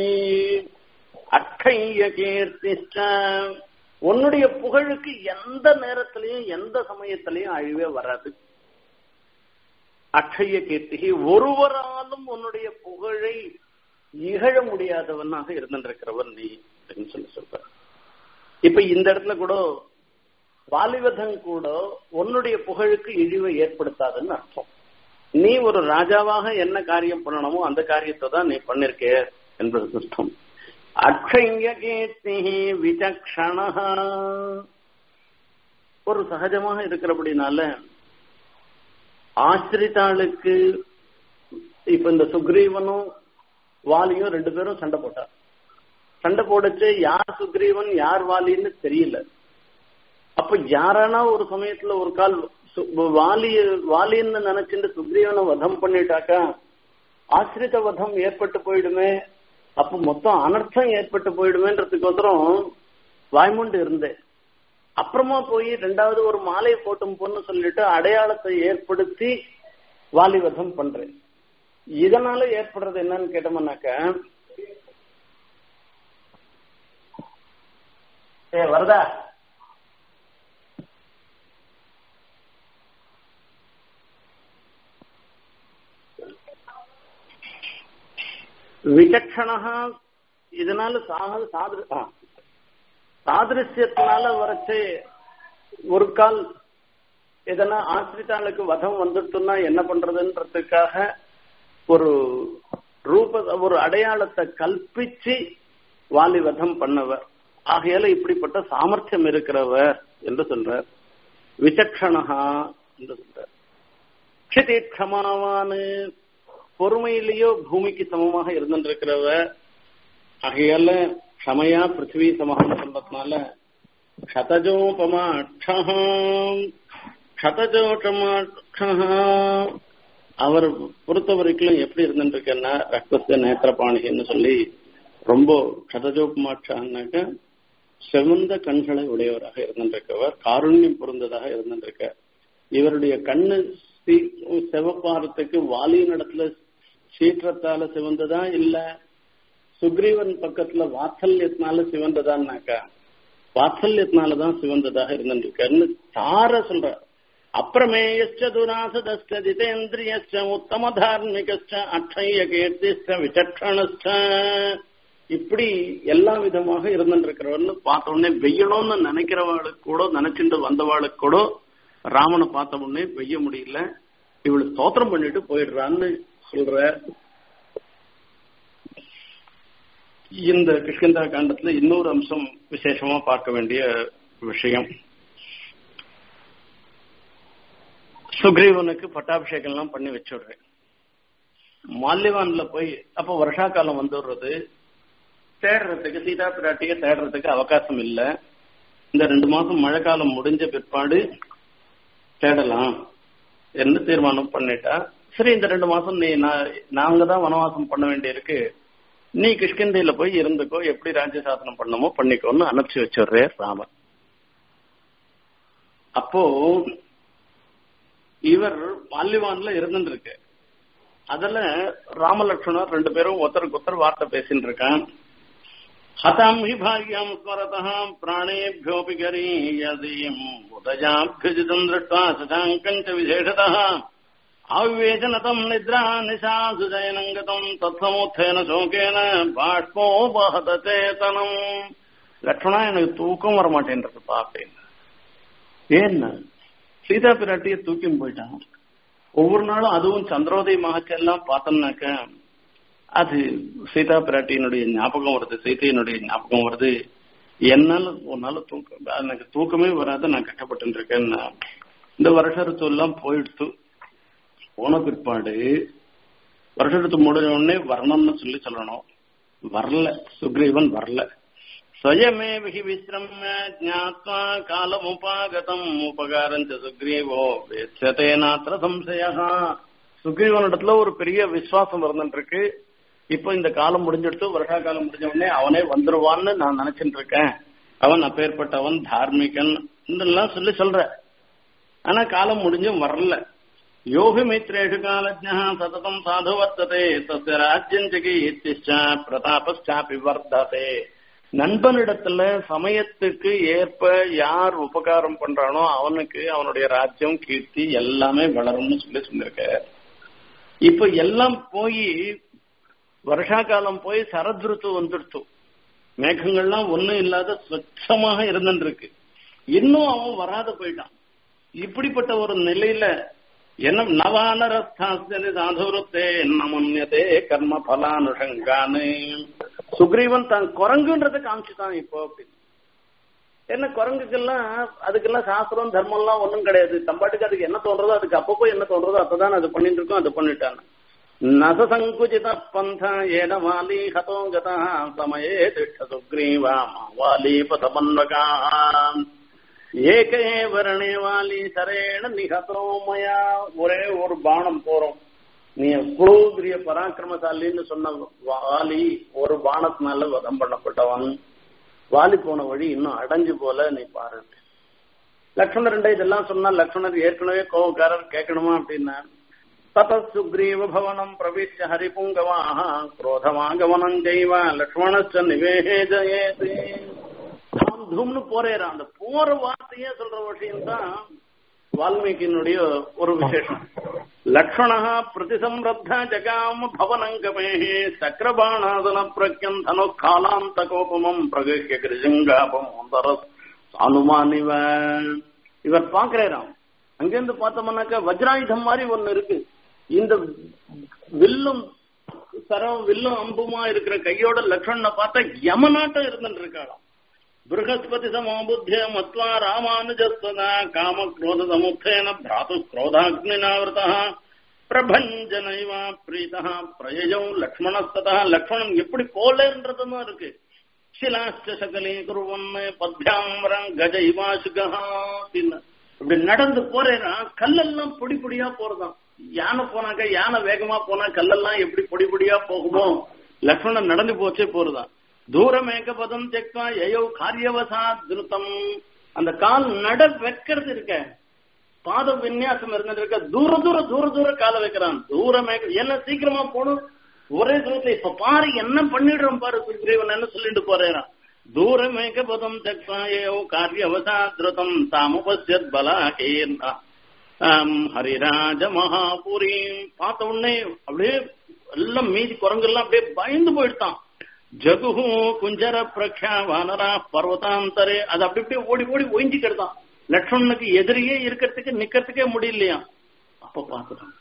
அக்கையகீர்த்திஷ்ட உன்னுடைய புகழுக்கு எந்த நேரத்திலையும் எந்த சமயத்திலையும் அழிவே வராது அக்ஷய கீர்த்தி ஒருவராலும் உன்னுடைய புகழை இகழ முடியாதவனாக இருந்திருக்கிறவர் நீ அப்படின்னு சொல்லி சொல்ற இப்ப இந்த இடத்துல கூட வாலிவதன் கூட உன்னுடைய புகழுக்கு இழிவை ஏற்படுத்தாதுன்னு அர்த்தம் நீ ஒரு ராஜாவாக என்ன காரியம் பண்ணணுமோ அந்த காரியத்தை தான் நீ பண்ணிருக்க என்பது அர்த்தம் அக்ஷய கீர்த்தி விசக்ஷண ஒரு சகஜமாக இருக்கிறபடினால ஆசிரித்தாளுக்கு இப்ப இந்த சுக்ரீவனும் வாலியும் ரெண்டு பேரும் சண்டை போட்டா சண்டை போடச்சு யார் சுக்ரீவன் யார் வாலின்னு தெரியல அப்ப யாரானா ஒரு சமயத்துல ஒரு கால் வாலிய வாலின்னு நினைச்சுட்டு சுக்ரீவனை வதம் பண்ணிட்டாக்கா ஆசிரித வதம் ஏற்பட்டு போயிடுமே அப்ப மொத்தம் அனர்த்தம் ஏற்பட்டு போயிடுமேன்றதுக்கோசரம் வாய்மூண்டு இருந்தேன் அப்புறமா போய் ரெண்டாவது ஒரு மாலை போட்டும் பொண்ணு சொல்லிட்டு அடையாளத்தை ஏற்படுத்தி வாலிவதம் பண்றேன் இதனால ஏற்படுறது என்னன்னு கேட்டோம்னாக்க ஏ வரதா விசக்ஷணா இதனால சாது சாது சாதிருஷ்யத்தினால வரைச்சு ஒரு கால் எதனா ஆசிரித்தாளுக்கு வதம் வந்துட்டுன்னா என்ன பண்றதுன்றதுக்காக ஒரு ரூப ஒரு அடையாளத்தை கல்பிச்சு வாலி வதம் பண்ணவர் ஆகையால இப்படிப்பட்ட சாமர்த்தியம் இருக்கிறவர் என்று சொல்றார் விசக்ஷணா என்று சொல்றார் க்ஷமாவானு பொறுமையிலேயோ பூமிக்கு சமமாக இருந்திருக்கிறவர் ஆகையால க்ஷமையா பிருத்திவி சமகம் சொல்றதுனால க்ஷதஜோபமாட்சம் க்ஷதஜோஷமாட்சம் அவர் பொறுத்த வரைக்கும் எப்படி இருந்துருக்கன்னா ரக்தஸ்த நேத்திரபாணின்னு சொல்லி ரொம்ப க்ஷதஜோபமாட்சான்னாக்க செவந்த கண்களை உடையவராக இருந்திருக்கவர் காருண்யம் பொருந்ததாக இருந்திருக்க இவருடைய கண்ணு செவப்பாரத்துக்கு வாலியின் இடத்துல சீற்றத்தால சிவந்ததா இல்ல சுக்ரீவன் பக்கத்துல வாத்சல்யத்தினால சிவந்ததான்னாக்கா வாத்சல்யத்தினாலதான் சிவந்ததாக இருந்திருக்காருன்னு தார சொல்ற அப்பிரமேயச்ச துராசதஸ்ட ஜிதேந்திரியச்ச உத்தம தார்மிகச்ச அக்ஷய கீர்த்திச்ச விசக்ஷணச்ச இப்படி எல்லா விதமாக இருந்துருக்கிறவர்னு பார்த்த உடனே வெய்யணும்னு நினைக்கிறவளுக்கு கூட நினைச்சுட்டு வந்தவாளுக்கு கூட ராமனை பார்த்த உடனே வெய்ய முடியல இவளு ஸ்தோத்திரம் பண்ணிட்டு போயிடுறான்னு சொல்ற இந்த கிஷ்கிந்தா காண்டத்துல இன்னொரு அம்சம் விசேஷமா பார்க்க வேண்டிய விஷயம் சுக்ரீவனுக்கு பட்டாபிஷேகம் எல்லாம் பண்ணி வச்சுடுறேன் மால்யவான்ல போய் அப்ப வருஷா காலம் வந்துடுறது தேடுறதுக்கு சீதா பிராட்டிய தேடுறதுக்கு அவகாசம் இல்லை இந்த ரெண்டு மாசம் மழை காலம் முடிஞ்ச பிற்பாடு தேடலாம் என்று தீர்மானம் பண்ணிட்டா சரி இந்த ரெண்டு மாசம் நீ நாங்க தான் வனவாசம் பண்ண வேண்டியிருக்கு நீ கிஷ்கிந்தையில போய் இருந்துக்கோ எப்படி ராஜ்ய சாசனம் பண்ணமோ பண்ணிக்கோன்னு அனுப்பிச்சு வச்சிடுறே ராமன் அப்போ இவர் பால்யவான்ல இருந்துருக்கு அதுல ராமலட்சுமணர் ரெண்டு பேரும் ஒருத்தருக்கு ஒருத்தர் வார்த்தை பேசிட்டு இருக்கான் ஹதாம் ஹி பாரியாம் ஸ்மரதா பிராணேபியோபி கரீயதீம் உதயாபியஜிதம் திருஷ்டுவா சதாங்கஞ்ச விசேஷதா அவிவேச்சனதம் நித்ரா நிசாசு ஜயனங்கதம் தத்சமுத்தேன சோகேன பாஷ்போபஹத சேதனம் லட்சணா எனக்கு தூக்கம் வர மாட்டேன்றது பாப்பேன் ஏன்னா சீதா பிராட்டிய தூக்கி போயிட்டான் ஒவ்வொரு நாளும் அதுவும் சந்திரோதயமாக எல்லாம் பார்த்தோம்னாக்க அது சீதா பிராட்டியினுடைய ஞாபகம் வருது சீதையினுடைய ஞாபகம் வருது என்னால ஒரு நாள் தூக்கம் எனக்கு தூக்கமே வராது நான் கஷ்டப்பட்டு இருக்கேன் இந்த வருஷ ரித்து எல்லாம் போயிடுத்து போன பிற்பாடு வருஷ ரித்து முடிஞ்ச உடனே வரணும்னு சொல்லி சொல்லணும் வரல சுக்ரீவன் வரல ஸ்வயமே விஹி விசிரம்ய ஜாத்வா காலமுபாகதம் உபகாரஞ்ச சுக்ரீவோ வேச்சதே நாத்திர சம்சயா சுக்ரீவனிடத்துல ஒரு பெரிய விசுவாசம் இருந்துருக்கு இப்போ இந்த காலம் முடிஞ்சிடுத்து வருஷா காலம் முடிஞ்ச உடனே அவனே வந்துருவான்னு நான் நினைச்சிட்டு இருக்கேன் அவன் அப்பேற்பட்டவன் தார்மிகன் இதெல்லாம் சொல்லி சொல்ற ஆனா காலம் முடிஞ்சும் வரல யோகி மித்ரேஷு காலஜா சததம் சாது வர்த்ததே தஸ்ய ராஜ்யம் ஜெகீத்திஷ்ட பிரதாபஸ்டாபி வர்த்ததே நண்பனிடத்துல சமயத்துக்கு ஏற்ப யார் உபகாரம் பண்றானோ அவனுக்கு அவனுடைய ராஜ்யம் கீர்த்தி எல்லாமே வளரும்னு சொல்லி சொல்லியிருக்க இப்ப எல்லாம் போய் வருஷா காலம் போய் சரத்ருத்து வந்துடுத்து மேகங்கள்லாம் ஒண்ணும் இல்லாத சுத்தமாக இருந்துருக்கு இன்னும் அவன் வராத போயிட்டான் இப்படிப்பட்ட ஒரு நிலையில என்ன நவானரஸ்தாஸ்தனி சாதுரத்தே என்ன முன்னியதே கர்ம பலானுஷங்கானு சுக்ரீவன் தான் குரங்குன்றத காமிச்சுட்டான் இப்போ அப்படின்னு என்ன குரங்குக்கெல்லாம் அதுக்கெல்லாம் சாஸ்திரம் தர்மம் எல்லாம் ஒண்ணும் கிடையாது தம்பாட்டுக்கு அதுக்கு என்ன தோன்றதோ அதுக்கு அப்பப்போ என்ன தோன்றதோ அப்பதான் அது பண்ணிட்டு இருக்கோம் அது பண்ணிட்டான் நச சங்குச்சித பந்த ஏன வாலி ஹதோ கதா சமயே திஷ்ட சுக்ரீவா வாலி பதமன்வகா ஏகே வரணே வாலி சரேண நிகதோ மயா ஒரே ஒரு பானம் போறோம் நீ எவ்வளவு பெரிய பராக்கிரமசாலின்னு சொன்ன வாலி ஒரு பானத்தினால வதம் பண்ணப்பட்டவன் வாலி போன வழி இன்னும் அடைஞ்சு போல நீ பாரு லக்ஷ்மணர் ரெண்டே இதெல்லாம் சொன்னா லக்ஷ்மணர் ஏற்கனவே கோவக்காரர் கேட்கணுமா அப்படின்னா தத சுக்ரீவ பவனம் பிரவிஷ்ய ஹரிபுங்கவாக குரோதமாகவனம் ஜெய்வ லக்ஷ்மணச்ச நிவேஜயேது தாம் தூம்னு போறேறான் அந்த போற வார்த்தையே சொல்ற விஷயம் தான் வால்மீகியினுடைய ஒரு விசேஷம் லக்ஷ்மணா பிரதிசம்ரத்த ஜகாம பவனங்கமே சக்கரபாணாதன பிரக்யம் தனு காலாந்த கோபமம் பிரகிய கிருஜங்காபம் அனுமானிவ இவர் பாக்குறாராம் அங்கிருந்து பார்த்தோம்னாக்கா வஜ்ராயுதம் மாதிரி ஒண்ணு இருக்கு இந்த வில்லும் சரம் வில்லும் அம்புமா இருக்கிற கையோட லக்ஷ்மணனை பார்த்தா யமநாட்டம் இருந்துட்டு இருக்காளாம் बृहस्पति समोबुद्ध्य मत्वा रामानुजस्तदा काम क्रोध समुत्थेन भ्रातु क्रोधाग्निनावृतः பிரபஞ்சனைவ பிரீதா பிரயஜம் லக்ஷ்மணஸ்ததா லக்ஷ்மணன் எப்படி போலன்றதுன்னு இருக்கு சிலாச்ச சகலே குருவன்னு பத்யாம்பரம் கஜ இவாசுகா இப்படி நடந்து போறேன்னா கல்லெல்லாம் பொடி பொடியா போறதாம் யானை போனாக்க யானை வேகமா போனா கல்லெல்லாம் எப்படி பொடி பொடியா போகுமோ லக்ஷ்மணன் நடந்து போச்சே போறதான் தூரமேக பதம் தெக்வா எயோ காரியவசா திருத்தம் அந்த கால் நட வைக்கிறது இருக்க பாத விநியாசம் இருந்துட்டு இருக்க தூர தூர தூர தூர கால வைக்கிறான் தூரமேக என்ன சீக்கிரமா போகணும் ஒரே தூரத்தை இப்ப பாரு என்ன பண்ணிடுறோம் பாரு சுக்ரீவன் என்ன சொல்லிட்டு போறேன் தூரமேக பதம் தெக்வா எயோ காரியவசா திருத்தம் தாமுபஸ்யத் பலாகேன்னா ஹரிராஜ மகாபுரி பார்த்த உடனே அப்படியே எல்லாம் மீதி குரங்கெல்லாம் அப்படியே பயந்து போயிட்டான் ஜகுஹு குஞ்சர பிரக்ஷா வானரா பர்வதாந்தரே அது அப்படி அப்படியே ஓடி ஓடி ஒழிஞ்சுக்கிடுதான் லக்ஷ்மணனுக்கு எதிரியே இருக்கிறதுக்கு நிக்கிறதுக்கே முடியலையா அப்ப பாத்துட்டான்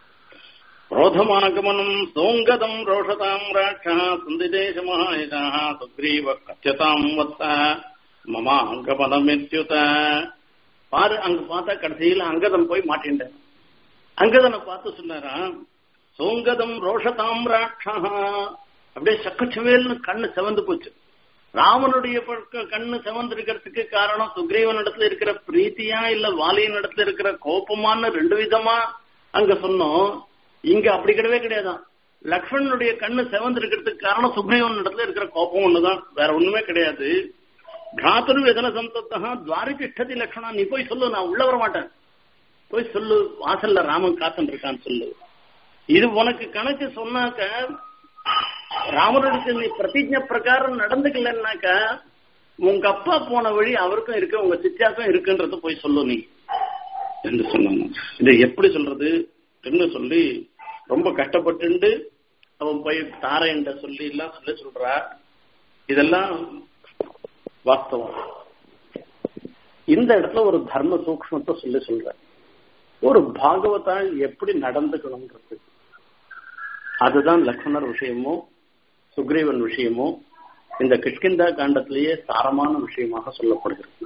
क्रोधमागमनम् सोऽङ्गदम् रोषताम् राक्षः सन्दिदेशमहायजः सुग्रीव कथ्यताम् वत्स மமாங்கபனமித்யுத பாரு அங்க பார்த்தா கடைசியில அங்கதம் போய் மாட்டின்றான் அங்கதனை பார்த்து சொன்னாரா சோங்கதம் ரோஷதாம் ராட்சா அப்படியே சக்கச்சவேல்னு கண்ணு செவந்து போச்சு ராமனுடைய கண்ணு செவந்து இருக்கிறதுக்கு காரணம் சுக்ரீவன் இடத்துல இருக்கிற பிரீத்தியா இல்ல வாலியின் இடத்துல இருக்கிற கோபமான்னு ரெண்டு விதமா அங்க சொன்னோம் இங்க அப்படி கிடையவே கிடையாதான் லக்ஷ்மணனுடைய கண்ணு செவந்து இருக்கிறதுக்கு காரணம் சுக்ரீவன் இடத்துல இருக்கிற கோபம் ஒண்ணுதான் வேற ஒண்ணுமே கிடையாது காத்தரு எதன சந்தத்தா துவாரிகிஷ்டதி லக்ஷ்மணா நீ போய் சொல்லு நான் உள்ள வர மாட்டேன் போய் சொல்லு வாசல்ல ராமன் காத்துட்டு இருக்கான்னு சொல்லு இது உனக்கு கணக்கு சொன்னாக்க ராமனுக்கு நீ பிரதிஜ பிரகாரம் நடந்துக்கலன்னாக்க உங்க அப்பா போன வழி அவருக்கும் இருக்கு உங்க சித்தியாக்கும் இருக்குன்றது போய் சொல்லு நீ என்று சொன்னாங்க இதை எப்படி சொல்றது என்று சொல்லி ரொம்ப கஷ்டப்பட்டு அவன் போய் தாரைன்ற சொல்லி எல்லாம் சொல்லி சொல்றா இதெல்லாம் வாஸ்தவம் இந்த இடத்துல ஒரு தர்ம சூக்மத்தை சொல்லி சொல்ற ஒரு பாகவதால் எப்படி நடந்துக்கணும்ன்றது அதுதான் லக்ஷ்மணர் விஷயமோ சுக்ரீவன் விஷயமோ இந்த கிஷ்கிந்தா காண்டத்திலேயே சாரமான விஷயமாக சொல்லப்படுகிறது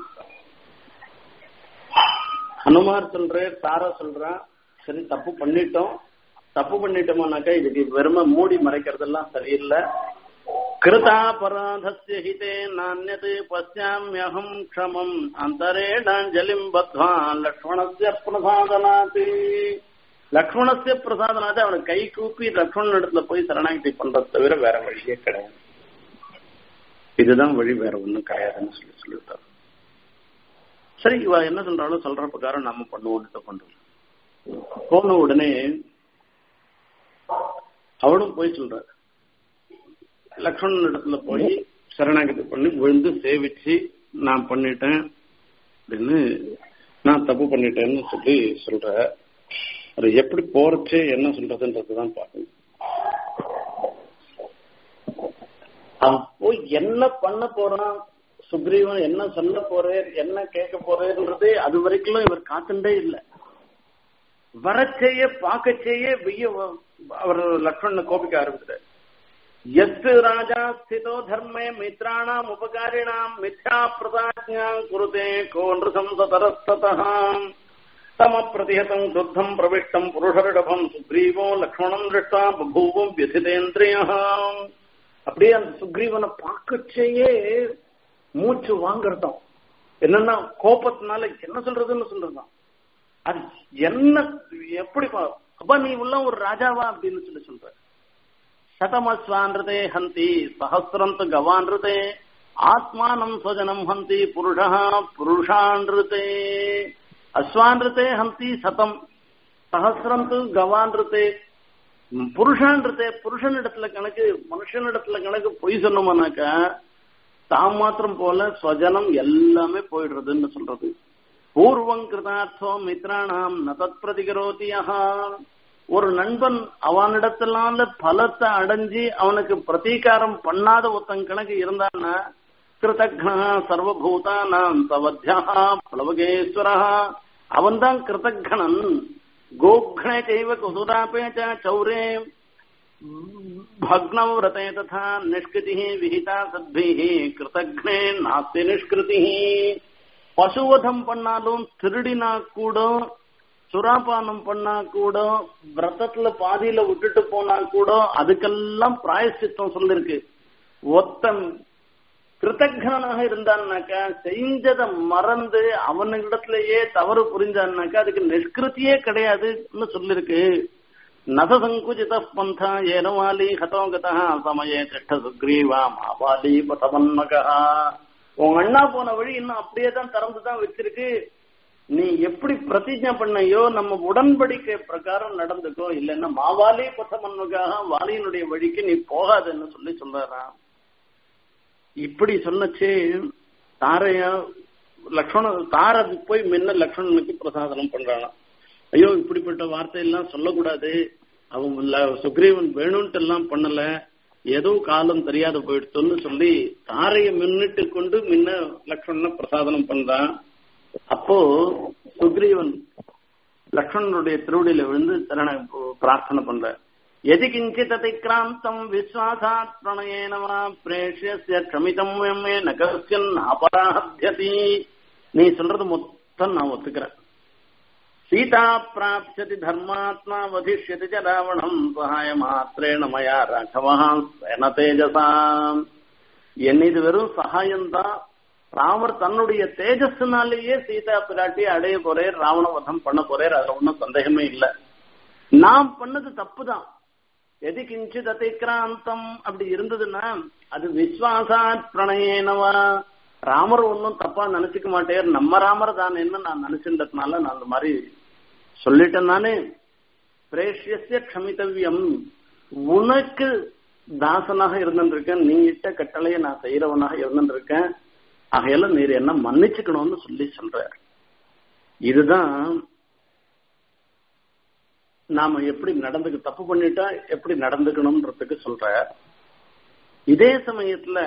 ஹனுமார் சொல்ற தாரா சொல்றா சரி தப்பு பண்ணிட்டோம் தப்பு பண்ணிட்டோமானாக்கா இதுக்கு வெறும மூடி மறைக்கிறதெல்லாம் சரியில்லை கிருதாபராதஸ்ய ஹிதே நானியது பசியாமியகம் க்ஷமம் அந்தரேணாஞ்சலிம் பத்வா லக்ஷ்மணஸ்ய பிரசாதனாதி லக்ஷ்மணஸ்ய பிரசாதனாதி அவனை கை கூப்பி லக்ஷ்மணன் இடத்துல போய் சரணாகிதி பண்றது தவிர வேற வழியே கிடையாது இதுதான் வழி வேற ஒண்ணும் கிடையாதுன்னு சொல்லி சொல்லிவிட்டார் சரி இவ என்ன சொல்றாலும் சொல்ற பிரகாரம் நாம பண்ணுவோம்னு பண்றோம் போன உடனே அவளும் போய் சொல்ற லக்ஷ்மணன் இடத்துல போய் சரணாகதி பண்ணி விழுந்து சேவிச்சு நான் பண்ணிட்டேன் அப்படின்னு நான் தப்பு பண்ணிட்டேன்னு சொல்லி சொல்ற அது எப்படி போறச்சு என்ன சொல்றதுன்றதுதான் பார்க்கணும் அப்போ என்ன பண்ண போறான் சுக்ரீவன் என்ன சொல்ல போறேன் என்ன கேட்க போறேன்றது அது வரைக்கும் இவர் காத்துண்டே இல்லை வரச்செய்ய பார்க்கச்செய்ய வெய்ய அவர் லக்ஷ்மணன் கோபிக்க ஆரம்பிச்சார் எஸ்து ராஜா ஸ்திதோ தர்மே மித்ராணாம் உபகாரிணாம் மித்யா பிரதாஜ்ஞாம் குருதே கோன்று சம்சதரஸ்ததாம் தம பிரதிஹதம் துத்தம் பிரவிஷ்டம் புருஷரிடபம் சுக்ரீவோ லக்ஷ்மணம் திருஷ்டா பபூவம் வியசிதேந்திரியாம் அப்படியே அந்த சுக்ரீவனை பார்க்கச்சேயே மூச்சு வாங்கறதாம் என்னன்னா கோபத்தினால என்ன சொல்றதுன்னு சொல்றதுதான் அது என்ன எப்படி அப்ப நீ உள்ள ஒரு ராஜாவா அப்படின்னு சொல்லி சொல்ற சதமஸ்வான்றது ஹந்தி சஹசிரம் கவான்றது ஆத்மானம் ஸ்வஜனம் ஹந்தி புருஷா புருஷான்ருதே அஸ்வான்ருதே ஹந்தி சதம் சஹசிரம் கவான்ருதே புருஷான்றதே புருஷனிடத்துல கணக்கு மனுஷனிடத்துல கணக்கு பொய் சொன்னோம்னாக்கா தாம் மாத்திரம் போல ஸ்வஜனம் எல்லாமே போயிடுறதுன்னு சொல்றது பூர்வம் கிருதார்த்தோ மித்ராணாம் நதத் பிரதிகரோதியா ஒரு நண்பன் அவனிடத்திலான பலத்தை அடைஞ்சு அவனுக்கு பிரதீகாரம் பண்ணாத ஒருத்தன் கணக்கு இருந்தான்னா கிருதக்னா சர்வபூதானாம் சவத்தியா பிளவகேஸ்வரா அவன்தான் கிருதக்னன் गोघ्ने चैव कुसुरापे च चौरे भग्नौ व्रते तथा निष्कृतिः विहिता सद्भिः कृतघ्ने नास्ति निष्कृतिः பசுவதம் பண்ணாலும் திருடினா கூட சுறாபானம் பண்ணா கூட விரதத்துல பாதியில விட்டுட்டு போனா கூட அதுக்கெல்லாம் பிராயசித்தம் சொல்லிருக்கு ஒத்தன் கிருத்தகனாக இருந்தான்னாக்கா செஞ்சதை மறந்து அவனிடத்திலேயே தவறு புரிஞ்சான்னாக்கா அதுக்கு நிஷ்கிருத்தியே கிடையாதுன்னு சொல்லிருக்கு நசசங்குஜித பந்தா ஏனவாலி ஹதோகதா சமய திஷ்ட சுக்ரீவா மாபாலி பதவன்மகா உன் அண்ணா போன வழி இன்னும் அப்படியே தான் திறந்து தான் வச்சிருக்கு நீ எப்படி பிரதிஜை பண்ணையோ நம்ம உடன்படிக்கை பிரகாரம் நடந்துக்கோ இல்லைன்னா மாவாலி பதமன்மகாக வாலியினுடைய வழிக்கு நீ போகாதுன்னு சொல்லி சொல்றாராம் இப்படி சொன்னச்சு தாரையா லக்ஷ்மண தார போய் முன்ன லக்ஷ்மணனுக்கு பிரசாதனம் பண்றானா ஐயோ இப்படிப்பட்ட வார்த்தையெல்லாம் சொல்லக்கூடாது அவன் சுக்ரீவன் வேணும்ட்டு எல்லாம் பண்ணல ஏதோ காலம் தெரியாத போயிடுத்துன்னு சொல்லி தாரைய முன்னிட்டு கொண்டு முன்ன லக்ஷ்மணனை பிரசாதனம் பண்றான் அப்போ சுக்ரீவன் லக்ஷ்மணனுடைய திருவடியில விழுந்து தரண பிரார்த்தனை பண்ற यदि किञ्चित् अतिक्रान्तम् विश्वासात् प्रणयेन वा प्रेष्यस्य क्षमितम् मे न कश्चन अपराध्यति நீ சொல்றது மொத்தம் நான் ஒத்துக்கிறேன் சீதா பிராப்சதி தர்மாத்மா வதிஷ்யதி ச ராவணம் சகாய மாத்திரேன மயா ராகவா சேன தேஜசாம் என்ன இது வெறும் சகாயம்தான் ராமர் தன்னுடைய தேஜஸ்னாலேயே சீதா பிராட்டி அடைய போறே ராவண வதம் பண்ண போறே அதுல ஒன்றும் சந்தேகமே இல்லை நாம் பண்ணது தப்புதான் எது கிஞ்சித் அதிக்ராந்தம் அப்படி இருந்ததுன்னா அது விஸ்வாசாத் பிரணயனவா ராமர் ஒன்னும் தப்பா நினைச்சுக்க மாட்டேன் நம்ம ராமர் தானேன்னு நான் நினைச்சிருந்ததுனால நான் அந்த மாதிரி சொல்லிட்டேன் நானே பிரேஷ்யசிய க்ஷமித்தவியம் உனக்கு தாசனாக இருந்திருக்கேன் நீ இட்ட கட்டளையை நான் செய்யறவனாக இருந்திருக்கேன் ஆகையால நீர் என்ன மன்னிச்சுக்கணும்னு சொல்லி சொல்ற இதுதான் நாம எப்படி நடந்துக்க தப்பு பண்ணிட்டா எப்படி நடந்துக்கணும்ன்றதுக்கு சொல்ற இதே சமயத்துல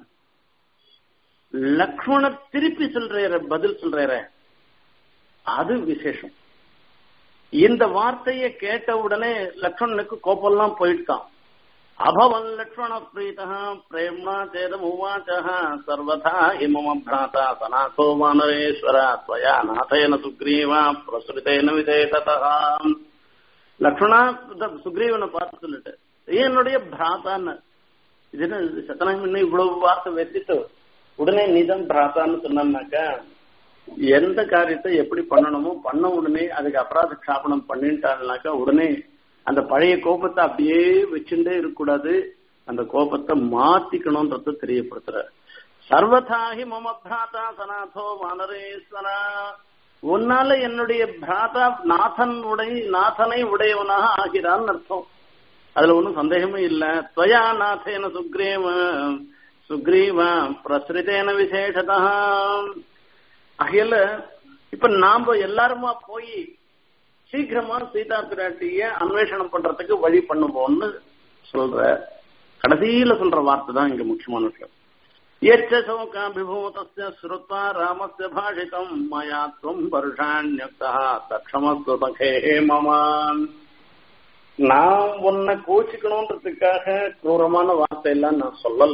லக்ஷ்மணர் திருப்பி சொல்ற பதில் சொல்ற அது விசேஷம் இந்த வார்த்தையை கேட்ட உடனே லக்ஷ்மணனுக்கு கோபம்லாம் போயிட்டான் அபவன் லக்ஷ்மண பிரீதா பிரேம்னா சேதம் உவாச்ச சர்வதா இமம பிராதா சனாசோ வானரேஸ்வர ஸ்வயா நாதேன சுக்ரீவா பிரசுரிதேன விதேததா லக்ஷ்மணா சுக்ரீவனை பார்த்து சொல்லிட்டு என்னுடைய பிராத்தான்னு இது என்ன சத்தனாங்க முன்ன இவ்வளவு வார்த்தை வச்சுட்டு உடனே நீதான் பிராத்தான்னு சொன்னாக்கா எந்த காரியத்தை எப்படி பண்ணணுமோ பண்ண உடனே அதுக்கு அபராத க்ஷாபனம் பண்ணிட்டாங்கனாக்கா உடனே அந்த பழைய கோபத்தை அப்படியே வச்சுட்டே இருக்கக்கூடாது அந்த கோபத்தை மாத்திக்கணும்ன்றத தெரியப்படுத்துற சர்வதாகி மம பிராதா சனாதோ வானரேஸ்வரா உன்னால என்னுடைய பிராதா நாதன் உடை நாதனை உடையவனாக ஆகிறான் அர்த்தம் அதுல ஒன்றும் சந்தேகமே இல்ல துவயா நாதேன சுக்ரீவ சுக்ரீவ பிரசுரிதேன விசேஷதா ஆகையில இப்ப நாம எல்லாருமா போய் சீக்கிரமா சீதா பிராட்டிய அன்வேஷணம் பண்றதுக்கு வழி பண்ணுவோம்னு சொல்ற கடைசியில சொல்ற வார்த்தை தான் இங்க முக்கியமான விஷயம் எச்ச சௌகாபிபூதஸ்ய ஸ்ருத்வா ராமஸ்ய பாஷிதம் மயா துவம் வருஷாண்யக்தா தக்ஷமஸ்து சகே மமான் நான் உன்னை கோச்சிக்கணுன்றதுக்காக குரூரமான வார்த்தை எல்லாம் நான் சொல்லல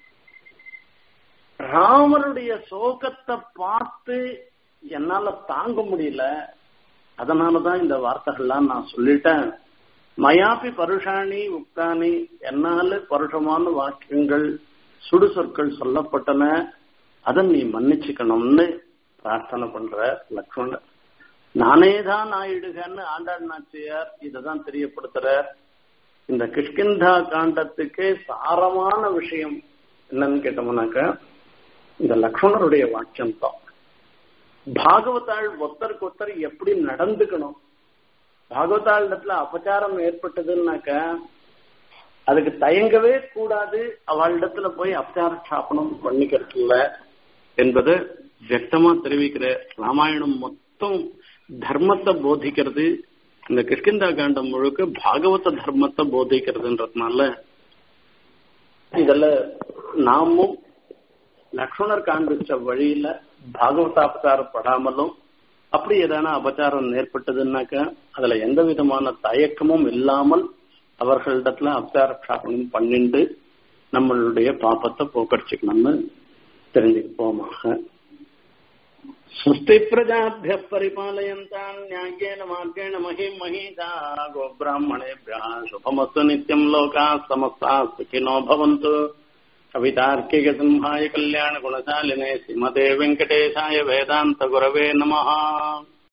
ராமருடைய சோகத்தை பார்த்து என்னால தாங்க முடியல அதனாலதான் இந்த வார்த்தைகள்லாம் நான் சொல்லிட்டேன் மயாபி பருஷாணி உக்தானி என்னால பருஷமான வாக்கியங்கள் சுடு சொற்கள் சொல்லப்பட்டன அதை நீ மன்னிச்சுக்கணும்னு பிரார்த்தனை பண்ற லக்ஷ்மணர் நானே தான் ஆயிடுகன்னு ஆண்டாள் நாச்சியார் இததான் தெரியப்படுத்துறார் இந்த கிஷ்கிந்தா காண்டத்துக்கு சாரமான விஷயம் என்னன்னு கேட்டோம்னாக்க இந்த லக்ஷ்மணருடைய வாக்கியம் தான் பாகவதாள் ஒத்தருக்கு ஒத்தர் எப்படி நடந்துக்கணும் பாகவதாள் இடத்துல அபச்சாரம் ஏற்பட்டதுன்னாக்க அதுக்கு தயங்கவே கூடாது அவளிடத்துல போய் அபச்சார ஸ்தாபனம் பண்ணிக்கிறது இல்ல என்பது வியக்தமா தெரிவிக்கிற ராமாயணம் மொத்தம் தர்மத்தை போதிக்கிறது இந்த கிஷ்கிந்தா காண்டம் முழுக்க பாகவத தர்மத்தை போதிக்கிறதுன்றதுனால இதுல நாமும் லக்ஷ்மணர் காண்பிச்ச வழியில பாகவதாபச்சாரப்படாமலும் அப்படி ஏதான அபச்சாரம் ஏற்பட்டதுன்னாக்க அதுல எந்த விதமான தயக்கமும் இல்லாமல் அவர்களிடத்துல அபச்சார ஸ்தாபனம் பண்ணிண்டு நம்மளுடைய பாப்பத்தை போக்கடிச்சுக்கணும்னு தெரிஞ்சுக்க போமாக சுஸ்தி பிரஜாபிய பரிபாலயந்தான் நியாயேன மார்க்கேண மகிம் மகீதா கோபிராமணேபியா சுபமஸ்து நித்யம் லோகா சமஸ்தா சுகினோ பவந்து கவிதார்க்கிக சிம்ஹாய கல்யாண குணசாலினே ஸ்ரீமதே வெங்கடேசாய வேதாந்த குரவே நமஹா